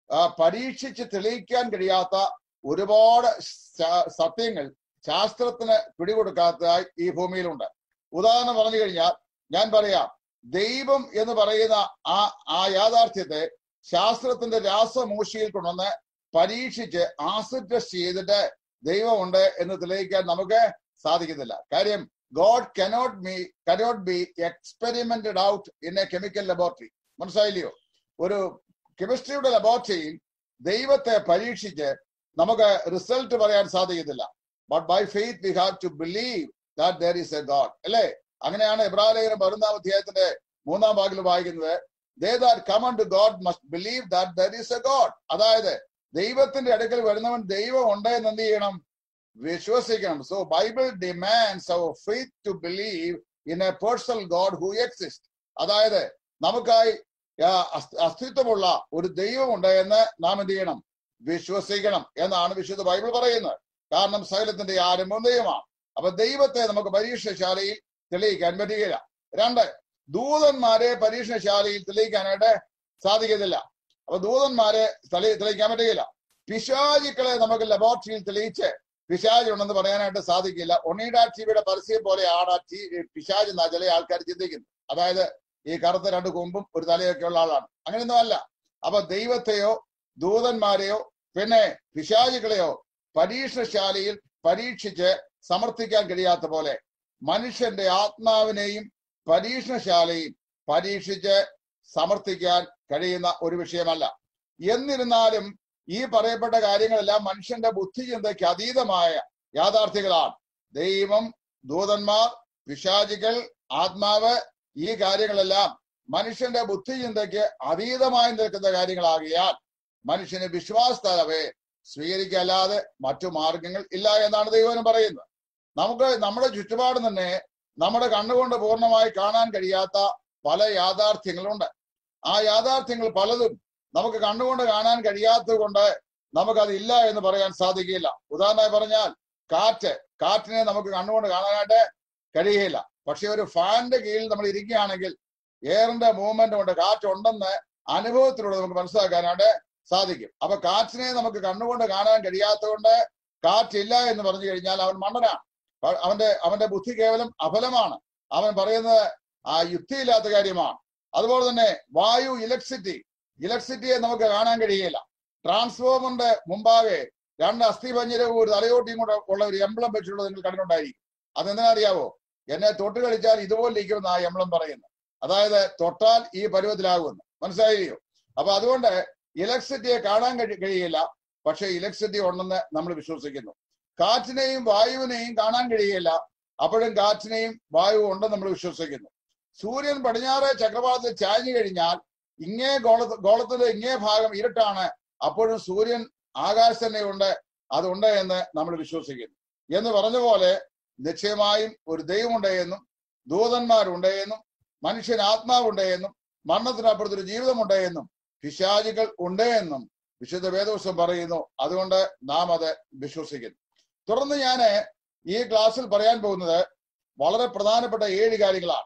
ആ, പരീക്ഷിച്ച് തെളിയിക്കാൻ കഴിയാത്ത ഒരുപാട് ശാ- സത്യങ്ങൾ ശാസ്ത്രത്തിന് പിടികൊടുക്കാത്തതായി ഈ ഭൂമിയിലുണ്ട് ഉദാഹരണം പറഞ്ഞു കഴിഞ്ഞാൽ ഞാൻ പറയാം ദൈവം എന്ന് പറയുന്ന ആ ആ യാഥാർത്ഥ്യത്തെ ശാസ്ത്രത്തിന്റെ രാസമൂശിയിൽ കൊണ്ടുവന്ന് പരീക്ഷിച്ച് ആസിഡ് ടെസ്റ്റ് ചെയ്തിട്ട് ദൈവമുണ്ട് എന്ന് തെളിയിക്കാൻ നമുക്ക് സാധിക്കുന്നില്ല കാര്യം God cannot be cannot be experimented out in a chemical laboratory മനസ്സിലായില്ലയോ ഒരു കെമിസ്ട്രിയുടെ ലബോറട്ടറിയിൽ ദൈവത്തെ പരീക്ഷിച്ച് നമുക്ക് റിസൾട്ട് പറയാൻ സാധിക്കത്തില്ല but by faith we have to believe that there is a God അല്ലേ അങ്ങനെയാണ് ഇബ്രാഹിം പതിനൊന്നാം അധ്യായത്തിന്റെ മൂന്നാം ഭാഗത്തിൽ വായിക്കുന്നത് they that come to God must believe that there is a God അതായത് ദൈവത്തിന്റെ അടുക്കൽ വരുന്നവൻ ദൈവം ഉണ്ട് എന്ന് എന്ത് ചെയ്യണം വിശ്വസിക്കണം so Bible demands our faith to believe in a personal God who exist അതായത് നമുക്കായി ആ, അസ്- അസ്തിത്വമുള്ള ഒരു ദൈവമുണ്ട് എന്ന് നാം എന്ത് ചെയ്യണം വിശ്വസിക്കണം എന്നാണ് വിശുദ്ധ ബൈബിൾ പറയുന്നത് കാരണം സകലത്തിന്റെ ആരംഭം ദൈവമാണ് അപ്പൊ ദൈവത്തെ നമുക്ക് പരീക്ഷശാലയിൽ തെളിയിക്കാൻ പറ്റുകയില്ല രണ്ട് ദൂതന്മാരെ പരീക്ഷണശാലയിൽ തെളിയിക്കാനായിട്ട് സാധിക്കത്തില്ല അപ്പൊ ദൂതന്മാരെ തെളി- തെളിയിക്കാൻ പറ്റുകയില്ല പിശാചുക്കളെ നമുക്ക് ലബോറട്ടറിയിൽ തെളിയിച്ച് പിശാജ് ഉണ്ടെന്ന് പറയാനായിട്ട് സാധിക്കില്ല ഒണീഡ ടിവിയുടെ പരസ്യം പോലെയാണ് ആ ടി പിശാജ് എന്ന ചില ആൾക്കാർ ചിന്തിക്കുന്നത് അതായത് ഈ കറുത്ത രണ്ട് കൊമ്പും ഒരു തലയൊക്കെ ഉള്ള ആളാണ് അങ്ങനെയൊന്നും അല്ല അപ്പൊ ദൈവത്തെയോ ദൂതന്മാരെയോ പിന്നെ പിശാചുകളെയോ പരീക്ഷണശാലയിൽ പരീക്ഷിച്ച് സമർത്ഥിക്കാൻ കഴിയാത്ത പോലെ മനുഷ്യന്റെ ആത്മാവിനെയും പരീക്ഷണശാലയും പരീക്ഷിച്ച് സമർത്ഥിക്കാൻ കഴിയുന്ന ഒരു വിഷയമല്ല എന്നിരുന്നാലും ഈ പറയപ്പെട്ട കാര്യങ്ങളെല്ലാം മനുഷ്യന്റെ ബുദ്ധിചിന്തയ്ക്ക് അതീതമായ യാഥാർത്ഥ്യങ്ങളാണ് ദൈവം ദൂതന്മാർ പിശാചികൾ ആത്മാവ് ഈ കാര്യങ്ങളെല്ലാം മനുഷ്യന്റെ ബുദ്ധിചിന്തയ്ക്ക് അതീതമായി നിൽക്കുന്ന കാര്യങ്ങളാകിയാൽ മനുഷ്യന് വിശ്വാസത്തലവേ സ്വീകരിക്കല്ലാതെ മറ്റു മാർഗങ്ങൾ ഇല്ല എന്നാണ് ദൈവം പറയുന്നത് നമുക്ക് നമ്മുടെ ചുറ്റുപാട് തന്നെ നമ്മുടെ കണ്ണുകൊണ്ട് പൂർണ്ണമായി കാണാൻ കഴിയാത്ത പല യാഥാർത്ഥ്യങ്ങളുണ്ട് ആ യാഥാർത്ഥ്യങ്ങൾ പലതും നമുക്ക് കണ്ണുകൊണ്ട് കാണാൻ കഴിയാത്തത് കൊണ്ട് നമുക്കത് ഇല്ല എന്ന് പറയാൻ സാധിക്കില്ല ഉദാഹരണമായി പറഞ്ഞാൽ കാറ്റ് കാറ്റിനെ നമുക്ക് കണ്ണുകൊണ്ട് കാണാനായിട്ട് കഴിയുകയില്ല പക്ഷെ ഒരു ഫാനിന്റെ കീഴിൽ നമ്മൾ ഇരിക്കുകയാണെങ്കിൽ എയറിന്റെ മൂവ്മെന്റ് കൊണ്ട് കാറ്റുണ്ടെന്ന് അനുഭവത്തിലൂടെ നമുക്ക് മനസ്സിലാക്കാനായിട്ട് സാധിക്കും അപ്പൊ കാറ്റിനെ നമുക്ക് കണ്ണുകൊണ്ട് കാണാൻ കഴിയാത്തതുകൊണ്ട് കാറ്റില്ല എന്ന് പറഞ്ഞു കഴിഞ്ഞാൽ അവൻ മണ്ടനാണ് അ- അവന്റെ അവന്റെ ബുദ്ധി കേവലം അഫലമാണ് അവൻ പറയുന്നത് ആ യുക്തിയില്ലാത്ത കാര്യമാണ് അതുപോലെ തന്നെ വായു ഇലക്ട്രിസിറ്റി ഇലക്ട്രിസിറ്റിയെ നമുക്ക് കാണാൻ കഴിയില്ല ട്രാൻസ്ഫോമറിന്റെ മുമ്പാകെ രണ്ട് അസ്ഥിപഞ്ജരവും ഒരു തലയോട്ടിയും കൂടെ ഉള്ള ഒരു എംബ്ലം വെച്ചിട്ടുള്ളത് നിങ്ങൾ കണ്ടിട്ടുണ്ടായിരിക്കും അതെന്തിനാ അറിയാവോ എന്നെ തൊട്ട് കളിച്ചാൽ ഇതുപോലെ ഇരിക്കുമെന്ന് ആ എംബ്ലം പറയുന്നത് അതായത് തൊട്ടാൽ ഈ പരുവത്തിലാകുമെന്ന് മനസ്സിലായില്ലയോ അപ്പൊ അതുകൊണ്ട് ഇലക്ട്രിസിറ്റിയെ കാണാൻ കഴി കഴിയില്ല പക്ഷെ ഇലക്ട്രിസിറ്റി ഉണ്ടെന്ന് നമ്മൾ വിശ്വസിക്കുന്നു കാറ്റിനെയും വായുവിനെയും കാണാൻ കഴിയില്ല അപ്പോഴും കാറ്റിനെയും വായുവും ഉണ്ടെന്ന് നമ്മൾ വിശ്വസിക്കുന്നു സൂര്യൻ പടിഞ്ഞാറ് ചക്രവാളത്തിൽ ചാഞ്ഞു കഴിഞ്ഞാൽ ഇങ്ങേ ഗോള ഗോളത്തിന്റെ ഇങ്ങേ ഭാഗം ഇരുട്ടാണ് അപ്പോഴും സൂര്യൻ ആകാശം തന്നെയുണ്ട് അതുണ്ട് എന്ന് നമ്മൾ വിശ്വസിക്കുന്നു എന്ന് പറഞ്ഞ പോലെ നിശ്ചയമായും ഒരു ദൈവമുണ്ട് എന്നും ദൂതന്മാരുണ്ട് എന്നും മനുഷ്യൻ ആത്മാവുണ്ട് എന്നും മരണത്തിനപ്പുറത്ത് ഒരു ജീവിതമുണ്ട് എന്നും പിശാചികൾ ഉണ്ട് എന്നും വിശുദ്ധ വേദവസം പറയുന്നു അതുകൊണ്ട് നാം അത് വിശ്വസിക്കുന്നു തുടർന്ന് ഞാൻ ഈ ക്ലാസ്സിൽ പറയാൻ പോകുന്നത് വളരെ പ്രധാനപ്പെട്ട ഏഴ് കാര്യങ്ങളാണ്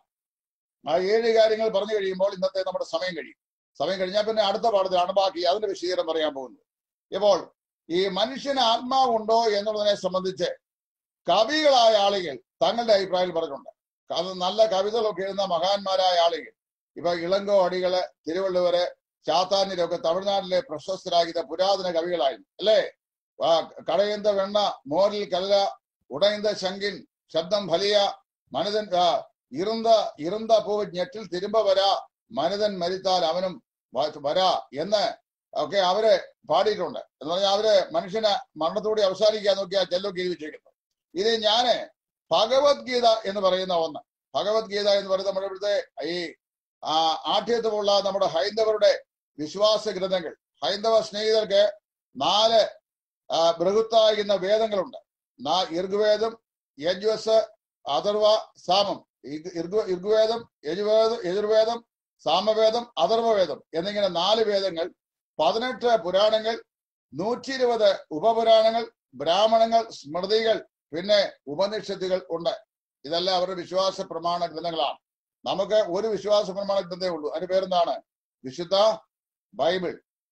ആ ഏഴ് കാര്യങ്ങൾ പറഞ്ഞു കഴിയുമ്പോൾ ഇന്നത്തെ നമ്മുടെ സമയം കഴിയും സമയം കഴിഞ്ഞാൽ പിന്നെ അടുത്ത പാഠത്തിലാണ് ബാക്കി അതിന്റെ വിശദീകരണം പറയാൻ പോകുന്നത് ഇപ്പോൾ ഈ മനുഷ്യന് ആത്മാവുണ്ടോ എന്നുള്ളതിനെ സംബന്ധിച്ച് കവികളായ ആളുകൾ തങ്ങളുടെ അഭിപ്രായം പറഞ്ഞിട്ടുണ്ട് അത് നല്ല കവിതകളൊക്കെ എഴുതുന്ന മഹാന്മാരായ ആളുകൾ ഇപ്പൊ ഇളങ്കോ അടികള് തിരുവള്ളുവര് ചാത്താന്യരൊക്കെ തമിഴ്നാട്ടിലെ പ്രശസ്തരാകിയ പുരാതന കവികളായിരുന്നു അല്ലേ ആ കടയന്ത വെണ്ണ മോരിൽ കല്ല ഉടയന്ത ശങ്കിൻ ശബ്ദം ഫലിയ മനിതൻ ആ, ഇരുந்த ഇരുந்த പൂ ഞെട്ടിൽ തിരുമ്പ വരാ മനിതൻ മരിത്താൽ അവനും വ- വരാ എന്ന് ഒക്കെ അവര് പാടിയിട്ടുണ്ട് എന്ന് പറഞ്ഞാൽ അവര് മനുഷ്യനെ മരണത്തോടെ അവസാനിക്കാൻ നോക്കിയാ ചെല്ലൊക്കെ എഴുതി വെച്ചേക്കുന്നു ഇത് ഞാന് ഭഗവത്ഗീത എന്ന് പറയുന്ന ഒന്ന് ഭഗവത്ഗീത എന്ന് പറയുന്ന നമ്മുടെ ഇവിടുത്തെ ഈ ആ ആഠ്യത്വമുള്ള നമ്മുടെ ഹൈന്ദവരുടെ വിശ്വാസ ഗ്രന്ഥങ്ങൾ ഹൈന്ദവ സ്നേഹിതർക്ക് നാല് ആ, ബൃഹത്താകുന്ന വേദങ്ങളുണ്ട് നാ- ഋഗ്വേദം യജുവസ് അഥർവ സാമം ഇഗ് ഇർഗ് ഋഗ്വേദം യജുവേദം യജുർവേദം സാമവേദം അഥർവവേദം എന്നിങ്ങനെ നാല് വേദങ്ങൾ പതിനെട്ട് പുരാണങ്ങൾ നൂറ്റി ഇരുപത് ഉപപുരാണങ്ങൾ ബ്രാഹ്മണങ്ങൾ സ്മൃതികൾ പിന്നെ ഉപനിഷത്തുകൾ ഉണ്ട് ഇതെല്ലാം അവരുടെ വിശ്വാസ പ്രമാണ ഗ്രന്ഥങ്ങളാണ് നമുക്ക് ഒരു വിശ്വാസ പ്രമാണ ഗ്രന്ഥമേ ഉള്ളൂ അതിന്റെ പേരെന്താണ് വിശുദ്ധ ബൈബിൾ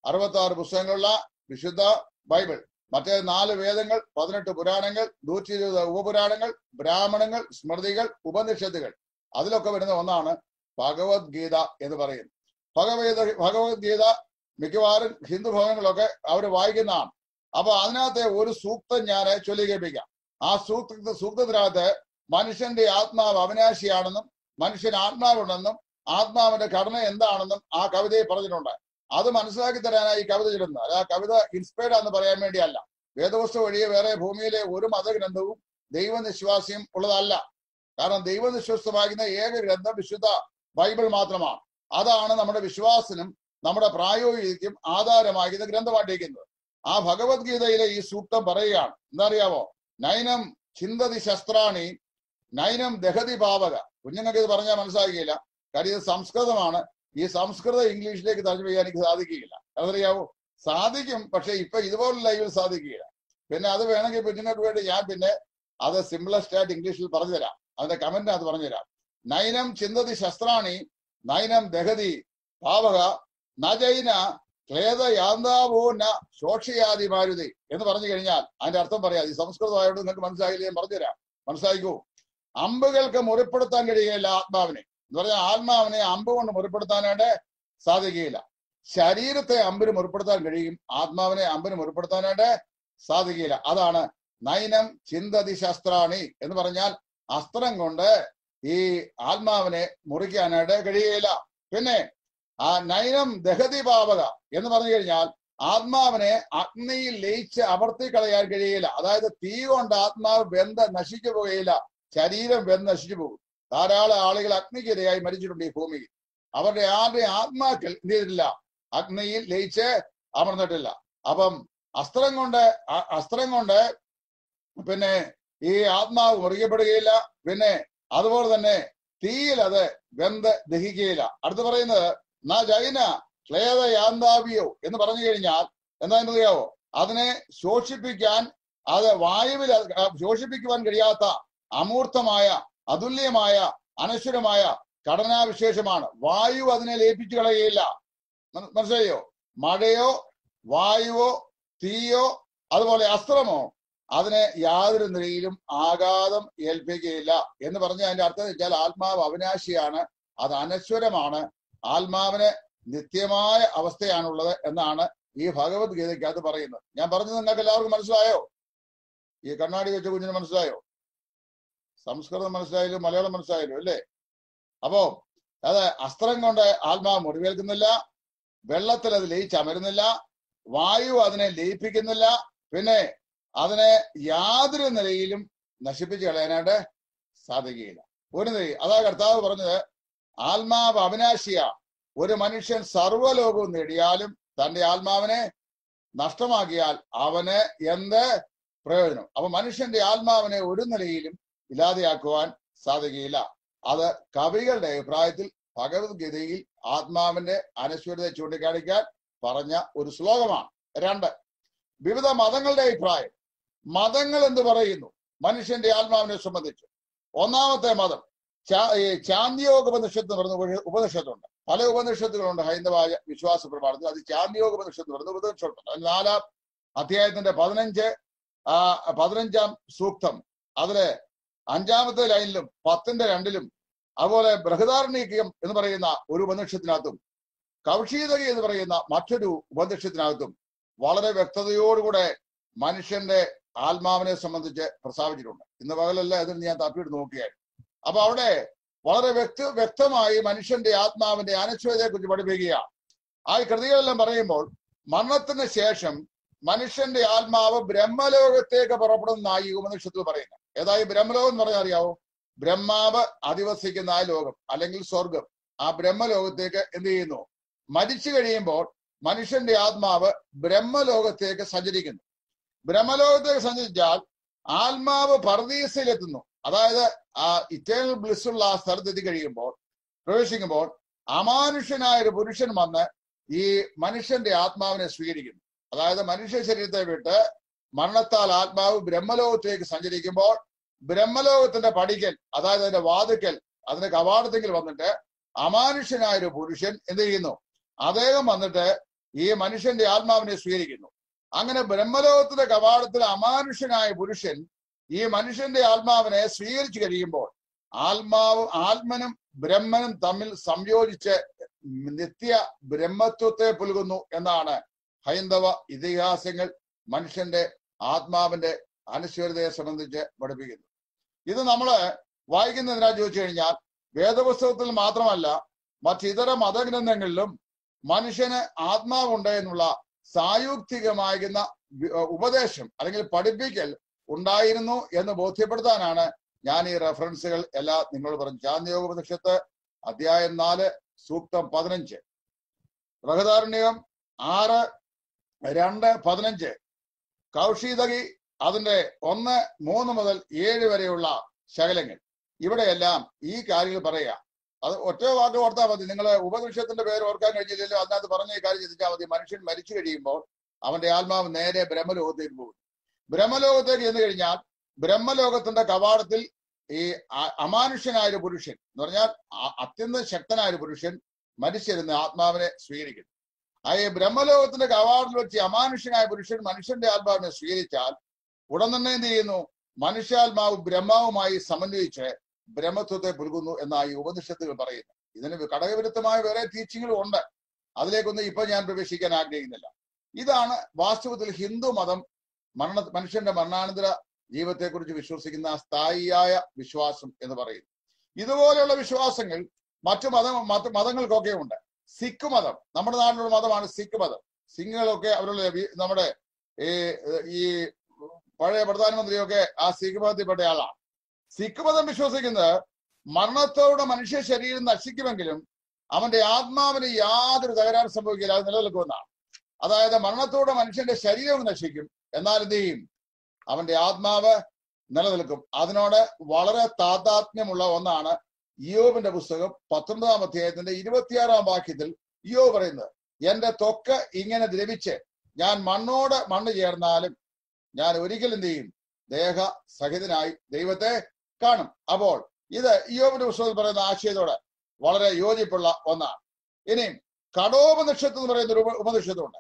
അറുപത്തി ആറ് പുസ്തകങ്ങളുള്ള വിശുദ്ധ ബൈബിൾ മറ്റേ നാല് വേദങ്ങൾ പതിനെട്ട് പുരാണങ്ങൾ നൂറ്റി ഇരുപത് ഉപപുരാണങ്ങൾ ബ്രാഹ്മണങ്ങൾ സ്മൃതികൾ ഉപനിഷത്തുകൾ അതിലൊക്കെ വരുന്ന ഒന്നാണ് ഭഗവത്ഗീത എന്ന് പറയുന്നത് ഭഗവീത ഭഗവത്ഗീത മിക്കവാറും ഹിന്ദു ഭവനങ്ങളൊക്കെ അവർ വായിക്കുന്നതാണ് അപ്പൊ അതിനകത്തെ ഒരു സൂക്തം ഞാൻ ചൊല്ലി കേൾപ്പിക്കാം ആ സൂക്ത സൂക്തത്തിനകത്ത് മനുഷ്യന്റെ ആത്മാവ് അവിനാശിയാണെന്നും മനുഷ്യൻ ആത്മാവുണ്ടെന്നും ആത്മാവിന്റെ ഘടന എന്താണെന്നും ആ കവിതയിൽ പറഞ്ഞിട്ടുണ്ട് അത് മനസ്സിലാക്കി തരാനായി ഈ കവിത ചൊല്ലുന്നത് അത് ആ കവിത ഇൻസ്പയർഡ് എന്ന് പറയാൻ വേണ്ടിയല്ല വേദപുസ്തകം ഒഴികെ വേറെ ഭൂമിയിലെ ഒരു മതഗ്രന്ഥവും ദൈവനിശ്വാസിയും ഉള്ളതല്ല കാരണം ദൈവനിശ്വസ്തമാകുന്ന ഏക ഗ്രന്ഥം വിശുദ്ധ ബൈബിൾ മാത്രമാണ് അതാണ് നമ്മുടെ വിശ്വാസനും നമ്മുടെ പ്രായോഗികതയ്ക്കും ആധാരമാകുന്ന ഗ്രന്ഥമായിട്ടിരിക്കുന്നത് ആ ഭഗവത്ഗീതയിലെ ഈ സൂക്തം പറയുകയാണ് എന്താ അറിയാമോ നൈനം ചിന്തതി ശസ്ത്രാണി നൈനം ദഹതി പാവക കുഞ്ഞുങ്ങൾക്ക് ഇത് പറഞ്ഞാൽ മനസ്സിലാക്കിയില്ല കാര്യം ഇത് സംസ്കൃതമാണ് ഈ സംസ്കൃതം ഇംഗ്ലീഷിലേക്ക് തർജ്ജമ ചെയ്യാൻ എനിക്ക് സാധിക്കുകയില്ല അതറിയാവോ സാധിക്കും പക്ഷെ ഇപ്പൊ ഇതുപോലുള്ള ലൈവിൽ സാധിക്കുകയില്ല പിന്നെ അത് വേണമെങ്കിൽ കുഞ്ഞുങ്ങൾക്ക് വേണ്ടി ഞാൻ പിന്നെ അത് സിംപ്ലസ്റ്റ് ആയിട്ട് ഇംഗ്ലീഷിൽ പറഞ്ഞു തരാം അതിന്റെ കമന്റ് അത് പറഞ്ഞു തരാം നൈനം ചിന്തതി ശസ്ത്രാണി നൈനം ദഹതി പാവക നജൈന ക്ലേദയാന്താവോ ന ശോക്ഷയാതി മാരുതി എന്ന് പറഞ്ഞു കഴിഞ്ഞാൽ അതിന്റെ അർത്ഥം പറയാം ഈ സംസ്കൃതമായോട് നിങ്ങൾക്ക് മനസ്സിലായില്ലേ ഞാൻ പറഞ്ഞുതരാം മനസ്സിലാക്കൂ അമ്പുകൾക്ക് മുറിപ്പെടുത്താൻ കഴിയുകയില്ല ആത്മാവിനെ എന്ന് പറഞ്ഞാൽ ആത്മാവിനെ അമ്പ് കൊണ്ട് മുറിപ്പെടുത്താനായിട്ട് സാധിക്കുകയില്ല ശരീരത്തെ അമ്പിന് മുറിപ്പെടുത്താൻ കഴിയും ആത്മാവിനെ അമ്പിന് മുറിപ്പെടുത്താനായിട്ട് സാധിക്കുകയില്ല അതാണ് നൈനം ചിന്തതി ശസ്ത്രാണി എന്ന് പറഞ്ഞാൽ അസ്ത്രം കൊണ്ട് ഈ ആത്മാവിനെ മുറിക്കാനായിട്ട് കഴിയുകയില്ല പിന്നെ ആ നൈനം ദഹതി പാവക എന്ന് പറഞ്ഞു കഴിഞ്ഞാൽ ആത്മാവിനെ അഗ്നിയിൽ ലയിച്ച് അമർത്തി കളയാൻ കഴിയില്ല അതായത് തീ കൊണ്ട് ആത്മാവ് വെന്ത് നശിച്ചു പോകുകയില്ല ശരീരം വെന്ത് നശിച്ചു പോകും ധാരാളം ആളുകൾ അഗ്നിക്കിരയായി മരിച്ചിട്ടുണ്ട് ഈ ഭൂമിയിൽ അവരുടെ ആരുടെ ആത്മാക്കൾ എന്ത് ചെയ്തിട്ടില്ല അഗ്നിയിൽ ലയിച്ച് അമർന്നിട്ടില്ല അപ്പം അസ്ത്രം കൊണ്ട് അ- അസ്ത്രം കൊണ്ട് പിന്നെ ഈ ആത്മാവ് മുറിക്കപ്പെടുകയില്ല പിന്നെ അതുപോലെ തന്നെ തീയിൽ അത് വെന്ത് ദഹിക്കുകയില്ല അടുത്ത് പറയുന്നത് ന ജൈന ക്ലേദയാന്താവിയോ എന്ന് പറഞ്ഞു കഴിഞ്ഞാൽ എന്താണെന്ന് അറിയാവോ അതിനെ ശോഷിപ്പിക്കാൻ അത് വായുവിൽ അത് ശോഷിപ്പിക്കുവാൻ കഴിയാത്ത അമൂർത്തമായ അതുല്യമായ അനശ്വരമായ ഘടനാവിശേഷമാണ് വായു അതിനെ ലയിപ്പിച്ചു കളയുകയില്ല മന- മനസ്സിലായോ മഴയോ വായുവോ തീയോ അതുപോലെ അസ്ത്രമോ അതിനെ യാതൊരു നിലയിലും ആഘാതം ഏൽപ്പിക്കുകയില്ല എന്ന് പറഞ്ഞ അതിന്റെ അർത്ഥം വെച്ചാൽ ആത്മാവ് അവിനാശിയാണ് അത് അനശ്വരമാണ് ആത്മാവിന് നിത്യമായ അവസ്ഥയാണുള്ളത് എന്നാണ് ഈ ഭഗവത്ഗീതയ്ക്കകത്ത് പറയുന്നത് ഞാൻ പറഞ്ഞത് നിങ്ങൾക്ക് എല്ലാവർക്കും മനസ്സിലായോ ഈ കണ്ണാടി വെച്ച കുഞ്ഞിന് മനസ്സിലായോ സംസ്കൃതം മനസ്സിലായാലും മലയാളം മനസ്സിലായാലും അല്ലേ അപ്പോ അത് അസ്ത്രം കൊണ്ട് ആത്മാവ് മുറിവേൽക്കുന്നില്ല വെള്ളത്തിൽ അത് ലയിച്ചമരുന്നില്ല വായു അതിനെ ലയിപ്പിക്കുന്നില്ല പിന്നെ അതിനെ യാതൊരു നിലയിലും നശിപ്പിച്ചു കളയാനായിട്ട് സാധിക്കുകയില്ല ഒരു നിലയിൽ അതാ കർത്താവ് പറഞ്ഞത് ആത്മാവ് അവിനാശിയ ഒരു മനുഷ്യൻ സർവ്വലോകവും നേടിയാലും തന്റെ ആത്മാവിനെ നഷ്ടമാക്കിയാൽ അവന് എന്ത് പ്രയോജനം അപ്പൊ മനുഷ്യന്റെ ആത്മാവിനെ ഒരു നിലയിലും ഇല്ലാതെയാക്കുവാൻ സാധിക്കുകയില്ല അത് കവികളുടെ അഭിപ്രായത്തിൽ ഭഗവത്ഗീതയിൽ ആത്മാവിന്റെ അനശ്വരതയെ ചൂണ്ടിക്കാണിക്കാൻ പറഞ്ഞ ഒരു ശ്ലോകമാണ് രണ്ട് വിവിധ മതങ്ങളുടെ അഭിപ്രായം മതങ്ങൾ എന്ന് പറയുന്നു മനുഷ്യന്റെ ആത്മാവിനെ സംബന്ധിച്ച് ഒന്നാമത്തെ മതം ചാ- ഈ ചാന്ദിയോഗ ഉപനിഷത്ത് എന്ന് പറയുന്ന ഒരു ഉപനിഷത്തുണ്ട് പല ഉപനിഷത്തുകളുണ്ട് ഹൈന്ദവായ വിശ്വാസ പ്രമാണത്തിൽ അത് ചാന്ദിയോഗ ഉപനിഷത്ത് എന്ന് പറയുന്ന ഉപനിഷത്തുണ്ട് അതിൽ നാലാം അധ്യായത്തിന്റെ പതിനഞ്ച് ആ പതിനഞ്ചാം സൂക്തം അതില് അഞ്ചാമത്തെ ലൈനിലും പത്തിന്റെ രണ്ടിലും അതുപോലെ ബൃഹദാരണ്യകം എന്ന് പറയുന്ന ഒരു ഉപനിഷത്തിനകത്തും കൗശീതകി എന്ന് പറയുന്ന മറ്റൊരു ഉപനിഷത്തിനകത്തും വളരെ വ്യക്തതയോടുകൂടെ മനുഷ്യന്റെ ആത്മാവിനെ സംബന്ധിച്ച് പ്രസ്താവിച്ചിട്ടുണ്ട് ഇന്ന് പകലല്ല ഇതിന് ഞാൻ തപ്പിയിട്ട് നോക്കിയാൽ അപ്പൊ അവിടെ വളരെ വ്യക്ത വ്യക്തമായി മനുഷ്യന്റെ ആത്മാവിന്റെ അനശ്വരതയെ കുറിച്ച് പഠിപ്പിക്കുകയാണ് ആ ഈ കൃതികളെല്ലാം പറയുമ്പോൾ മരണത്തിന് ശേഷം മനുഷ്യന്റെ ആത്മാവ് ബ്രഹ്മലോകത്തേക്ക് പുറപ്പെടുന്നതായി ഈ ഉപനിഷത്തിൽ പറയുന്നത് ഏതായി ബ്രഹ്മലോകം എന്ന് പറഞ്ഞാൽ അറിയാവോ ബ്രഹ്മാവ് അധിവസിക്കുന്ന ആ ലോകം അല്ലെങ്കിൽ സ്വർഗം ആ ബ്രഹ്മലോകത്തേക്ക് എന്ത് ചെയ്യുന്നു മരിച്ചു കഴിയുമ്പോൾ മനുഷ്യന്റെ ആത്മാവ് ബ്രഹ്മലോകത്തേക്ക് സഞ്ചരിക്കുന്നു ബ്രഹ്മലോകത്തേക്ക് സഞ്ചരിച്ചാൽ ആത്മാവ് പർദീസയിലെത്തുന്നു അതായത് ആ ഇറ്റേണൽ ബ്ലിസ് ഉള്ള ആ സ്ഥലത്ത് എത്തിക്കഴിയുമ്പോൾ പ്രവേശിക്കുമ്പോൾ അമാനുഷ്യനായ ഒരു പുരുഷൻ വന്ന് ഈ മനുഷ്യന്റെ ആത്മാവിനെ സ്വീകരിക്കുന്നു അതായത് മനുഷ്യ ശരീരത്തെ വിട്ട് മരണത്താൽ ആത്മാവ് ബ്രഹ്മലോകത്തേക്ക് സഞ്ചരിക്കുമ്പോൾ ബ്രഹ്മലോകത്തിന്റെ പടിക്കൽ അതായത് അതിന്റെ വാതുക്കൽ അതിന്റെ കവാടത്തെങ്കിൽ വന്നിട്ട് അമാനുഷ്യനായ ഒരു പുരുഷൻ എന്ത് ചെയ്യുന്നു അദ്ദേഹം വന്നിട്ട് ഈ മനുഷ്യന്റെ ആത്മാവിനെ സ്വീകരിക്കുന്നു അങ്ങനെ ബ്രഹ്മലോകത്തിന്റെ കവാടത്തിൽ അമാനുഷ്യനായ പുരുഷൻ ഈ മനുഷ്യന്റെ ആത്മാവിനെ സ്വീകരിച്ചു കഴിയുമ്പോൾ ആത്മാവും ആത്മനും ബ്രഹ്മനും തമ്മിൽ സംയോജിച്ച് നിത്യ ബ്രഹ്മത്വത്തെ പുലുകുന്നു എന്നാണ് ഹൈന്ദവ ഇതിഹാസങ്ങൾ മനുഷ്യന്റെ ആത്മാവിന്റെ അനശ്വരതയെ സംബന്ധിച്ച് പഠിപ്പിക്കുന്നു ഇത് നമ്മള് വായിക്കുന്നതിനാ ചോദിച്ചു കഴിഞ്ഞാൽ വേദപുസ്തകത്തിൽ മാത്രമല്ല മറ്റിതര മതഗ്രന്ഥങ്ങളിലും മനുഷ്യന് ആത്മാവുണ്ട് എന്നുള്ള സായുക്തികമാകുന്ന വി- ഉപദേശം അല്ലെങ്കിൽ പഠിപ്പിക്കൽ ഉണ്ടായിരുന്നു എന്ന് ബോധ്യപ്പെടുത്താനാണ് ഞാൻ ഈ റെഫറൻസുകൾ എല്ലാം നിങ്ങളോട് പറഞ്ഞു ചാന്ദ്യോപനിഷത്ത് അധ്യായം നാല് സൂക്തം പതിനഞ്ച് ബൃഹദാരണ്യം ആറ് രണ്ട് പതിനഞ്ച് കൗശീതകി അതിന്റെ ഒന്ന് മൂന്ന് മുതൽ ഏഴ് വരെയുള്ള ശകലങ്ങൾ ഇവിടെയെല്ലാം ഈ കാര്യങ്ങൾ പറയുക അത് ഒറ്റ വാക്ക് ഓർത്താൽ മതി നിങ്ങൾ ഉപനിഷത്തിന്റെ പേര് ഓർക്കാൻ കഴിഞ്ഞില്ലല്ലോ അതിനകത്ത് പറഞ്ഞ ഈ കാര്യം ചിന്തിച്ചാൽ മതി മനുഷ്യൻ മരിച്ചു കഴിയുമ്പോൾ അവന്റെ ആത്മാവ് നേരെ ബ്രഹ്മലോകത്തേക്ക് പോകും ബ്രഹ്മലോകത്തേക്ക് ചെന്ന് കഴിഞ്ഞാൽ ബ്രഹ്മലോകത്തിന്റെ കവാടത്തിൽ ഈ അ- അമാനുഷ്യനായ ഒരു പുരുഷൻ എന്ന് പറഞ്ഞാൽ അ- അത്യന്തം ശക്തനായ ഒരു പുരുഷൻ മരിച്ചിരുന്ന ആത്മാവിനെ സ്വീകരിക്കുന്നു ആ ഈ ബ്രഹ്മലോകത്തിന്റെ കവാടത്തിൽ വെച്ച് ഈ അമാനുഷ്യനായ പുരുഷൻ മനുഷ്യന്റെ ആത്മാവിനെ സ്വീകരിച്ചാൽ ഉടൻ തന്നെ എന്ത് ചെയ്യുന്നു മനുഷ്യാത്മാവ് ബ്രഹ്മാവുമായി സമന്വയിച്ച് ബ്രഹ്മത്വത്തെ പുൽകുന്നു എന്നാണ് ഈ ഉപനിഷത്തുകൾ പറയുന്നത് ഇതിന് ഘടകവിരുദ്ധമായ വേറെ ടീച്ചിങ്ങുകളും ഉണ്ട് അതിലേക്കൊന്നും ഇപ്പൊ ഞാൻ പ്രവേശിക്കാൻ ആഗ്രഹിക്കുന്നില്ല ഇതാണ് വാസ്തവത്തിൽ ഹിന്ദു മതം മരണ മനുഷ്യന്റെ മരണാനന്തര ജീവിതത്തെക്കുറിച്ച് വിശ്വസിക്കുന്ന സ്ഥായിയായ വിശ്വാസം എന്ന് പറയുന്നു ഇതുപോലെയുള്ള വിശ്വാസങ്ങൾ മറ്റു മത മത മതങ്ങൾക്കൊക്കെ ഉണ്ട് സിഖ് മതം നമ്മുടെ നാട്ടിലുള്ള മതമാണ് സിഖ് മതം സിഖുകളൊക്കെ അവരുടെ വി- നമ്മുടെ ഈ ഈ പഴയ പ്രധാനമന്ത്രിയൊക്കെ ആ സിഖ് മതത്തിൽപ്പെട്ട ആളാണ് സിഖ് മതം വിശ്വസിക്കുന്നത് മരണത്തോടെ മനുഷ്യ ശരീരം നശിക്കുമെങ്കിലും അവന്റെ ആത്മാവിന് യാതൊരു തകരാറ് സംഭവിക്കില്ല അത് നിലനിൽക്കുമെന്നാണ് അതായത് മരണത്തോടെ മനുഷ്യന്റെ ശരീരവും നശിക്കും എന്നാൽ എന്ത് ചെയ്യും അവന്റെ ആത്മാവ് നിലനിൽക്കും അതിനോട് വളരെ താതാത്മ്യമുള്ള ഒന്നാണ് യോബിന്റെ പുസ്തകം പത്തൊമ്പതാം അധ്യായത്തിന്റെ ഇരുപത്തിയാറാം വാക്യത്തിൽ യോ പറയുന്നത് എന്റെ ത്വക്ക് ഇങ്ങനെ ദ്രവിച്ച് ഞാൻ മണ്ണോട് മണ്ണ് ചേർന്നാലും ഞാൻ ഒരിക്കലും എന്ത് ചെയ്യും ദേഹ സഹിതനായി ദൈവത്തെ കാണും അപ്പോൾ ഇത് യോബിന്റെ പുസ്തകത്തിൽ പറയുന്ന ആശയത്തോട് വളരെ യോജിപ്പുള്ള ഒന്നാണ് ഇനിയും കടോപനിഷത്ത് എന്ന് പറയുന്ന ഒരു ഉപ- ഉപനിഷത്തുണ്ട്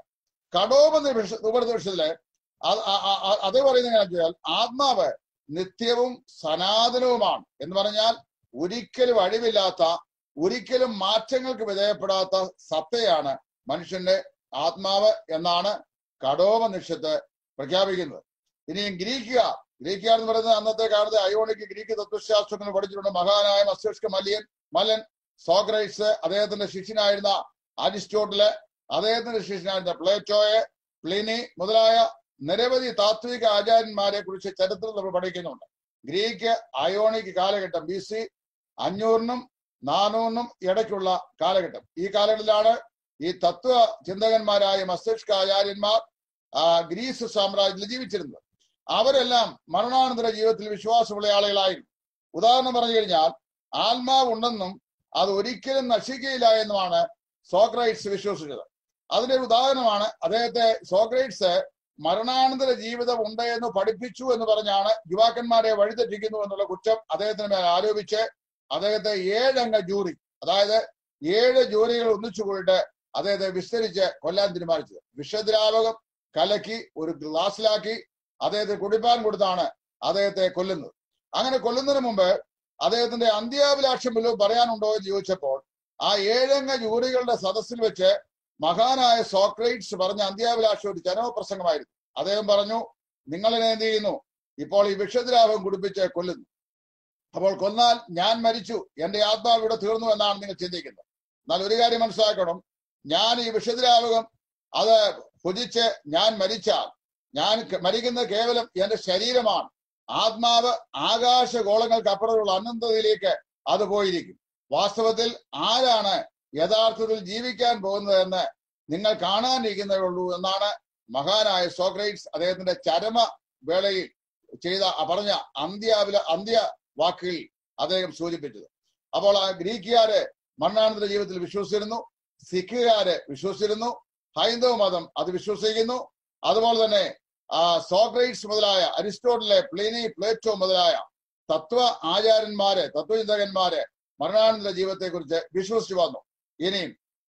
കടോപനിഷ ഉപനിഷത്തില് അത് ആ- ആ- ആ- അത് പറയുന്നത് എങ്ങനെയാണെന്ന് വെച്ചാൽ ആത്മാവ് നിത്യവും സനാതനവുമാണ് എന്ന് പറഞ്ഞാൽ ഒരിക്കലും അഴിവില്ലാത്ത ഒരിക്കലും മാറ്റങ്ങൾക്ക് വിധേയപ്പെടാത്ത സത്തയാണ് മനുഷ്യന്റെ ആത്മാവ് എന്നാണ് കടോപനിഷത്ത് പ്രഖ്യാപിക്കുന്നത് ഇനിയും ഗ്രീക്കുകാർ ഗ്രീക്കുകാർ എന്ന് പറയുന്നത് അന്നത്തെ കാലത്ത് അയോണിക്ക് ഗ്രീക്ക് തത്വശാസ്ത്രങ്ങൾ പഠിച്ചിട്ടുണ്ട് മഹാനായ മസ്തിഷ്ക മല്യൻ മലൻ സോക്രൈറ്റ്സ് അദ്ദേഹത്തിന്റെ ശിഷ്യനായിരുന്ന അരിസ്റ്റോട്ടില് അദ്ദേഹത്തിന്റെ ശിഷ്യനായിരുന്ന പ്ലേറ്റോയെ പ്ലിനി മുതലായ നിരവധി താത്വിക ആചാര്യന്മാരെ കുറിച്ച് ചരിത്രത്തിൽ നമ്മൾ പഠിക്കുന്നുണ്ട് ഗ്രീക്ക് അയോണിക് കാലഘട്ടം ബി സി അഞ്ഞൂറിനും നാനൂറിനും ഇടയ്ക്കുള്ള കാലഘട്ടം ഈ കാലഘട്ടത്തിലാണ് ഈ തത്വ ചിന്തകന്മാരായ മസ്തിഷ്ക ആചാര്യന്മാർ ആ, ഗ്രീസ് സാമ്രാജ്യത്തിൽ ജീവിച്ചിരുന്നത് അവരെല്ലാം മരണാനന്തര ജീവിതത്തിൽ വിശ്വാസമുള്ള ആളുകളായിരുന്നു ഉദാഹരണം പറഞ്ഞു കഴിഞ്ഞാൽ ആത്മാവ് ഉണ്ടെന്നും അത് ഒരിക്കലും നശിക്കുകയില്ല എന്നുമാണ് സോക്രൈറ്റ്സ് വിശ്വസിച്ചത് അതിന്റെ ഒരു ഉദാഹരണമാണ് അദ്ദേഹത്തെ സോക്രൈറ്റ്സ് മരണാനന്തര ജീവിതം ഉണ്ട് എന്ന് പഠിപ്പിച്ചു എന്ന് പറഞ്ഞാണ് യുവാക്കന്മാരെ വഴിതെറ്റിക്കുന്നു എന്നുള്ള കുറ്റം അദ്ദേഹത്തിന് മേൽ ആരോപിച്ച് അദ്ദേഹത്തെ ഏഴംഗ ജൂറി അതായത് ഏഴ് ജൂറികൾ ഒന്നിച്ചു പോയിട്ട് അദ്ദേഹത്തെ വിസ്തരിച്ച് കൊല്ലാൻ തീരുമാനിച്ചത് വിഷദ്രാവകം കലക്കി ഒരു ഗ്ലാസ്സിലാക്കി അദ്ദേഹത്തെ കുടിപ്പാൻ കൊടുത്താണ് അദ്ദേഹത്തെ കൊല്ലുന്നത് അങ്ങനെ കൊല്ലുന്നതിന് മുമ്പ് അദ്ദേഹത്തിന്റെ അന്ത്യാഭിലാഷം വല്ലതും പറയാനുണ്ടോ എന്ന് ചോദിച്ചപ്പോൾ ആ ഏഴംഗ ജൂറികളുടെ സദസ്സിൽ വെച്ച് മഹാനായ സോക്രൈറ്റ്സ് പറഞ്ഞ അന്ത്യാഭിലാഷം ഒരു ജനപ്രസംഗമായിരുന്നു അദ്ദേഹം പറഞ്ഞു നിങ്ങളിനെ എന്ത് ചെയ്യുന്നു ഇപ്പോൾ ഈ വിഷദ്രാവകം കുടിപ്പിച്ച് കൊല്ലുന്നു അപ്പോൾ കൊന്നാൽ ഞാൻ മരിച്ചു എന്റെ ആത്മാവ് ഇവിടെ തീർന്നു എന്നാണ് നിങ്ങൾ ചിന്തിക്കുന്നത് എന്നാൽ ഒരു കാര്യം മനസ്സിലാക്കണം ഞാൻ ഈ വിഷദ്രാവകം അത് ഭുജിച്ച് ഞാൻ മരിച്ചാൽ ഞാൻ ക- മരിക്കുന്നത് കേവലം എന്റെ ശരീരമാണ് ആത്മാവ് ആകാശഗോളങ്ങൾക്ക് അപ്പുറത്തുള്ള അനന്തതയിലേക്ക് അത് പോയിരിക്കും വാസ്തവത്തിൽ ആരാണ് യഥാർത്ഥത്തിൽ ജീവിക്കാൻ പോകുന്നതെന്ന് നിങ്ങൾ കാണാനിരിക്കുന്നതേ ഉള്ളൂ എന്നാണ് മഹാനായ സോക്രൈറ്റ്സ് അദ്ദേഹത്തിന്റെ ചരമ വേളയിൽ ചെയ്ത ആ പറഞ്ഞ അന്ത്യാവില അന്ത്യ വാക്കുകളിൽ അദ്ദേഹം സൂചിപ്പിച്ചത് അപ്പോൾ ആ ഗ്രീക്കുകാര് മരണാനന്തര ജീവിതത്തിൽ വിശ്വസിച്ചിരുന്നു സിഖുകാര് വിശ്വസിച്ചിരുന്നു ഹൈന്ദവ മതം അത് വിശ്വസിക്കുന്നു അതുപോലെ തന്നെ ആ സോക്രൈറ്റ്സ് മുതലായ അരിസ്റ്റോട്ടിലെ പ്ലിനി പ്ലേറ്റോ മുതലായ തത്വ ആചാര്യന്മാര് തത്വചിന്തകന്മാര് മരണാനന്തര ജീവിതത്തെ കുറിച്ച് വിശ്വസിച്ചു വന്നു ഇനിയും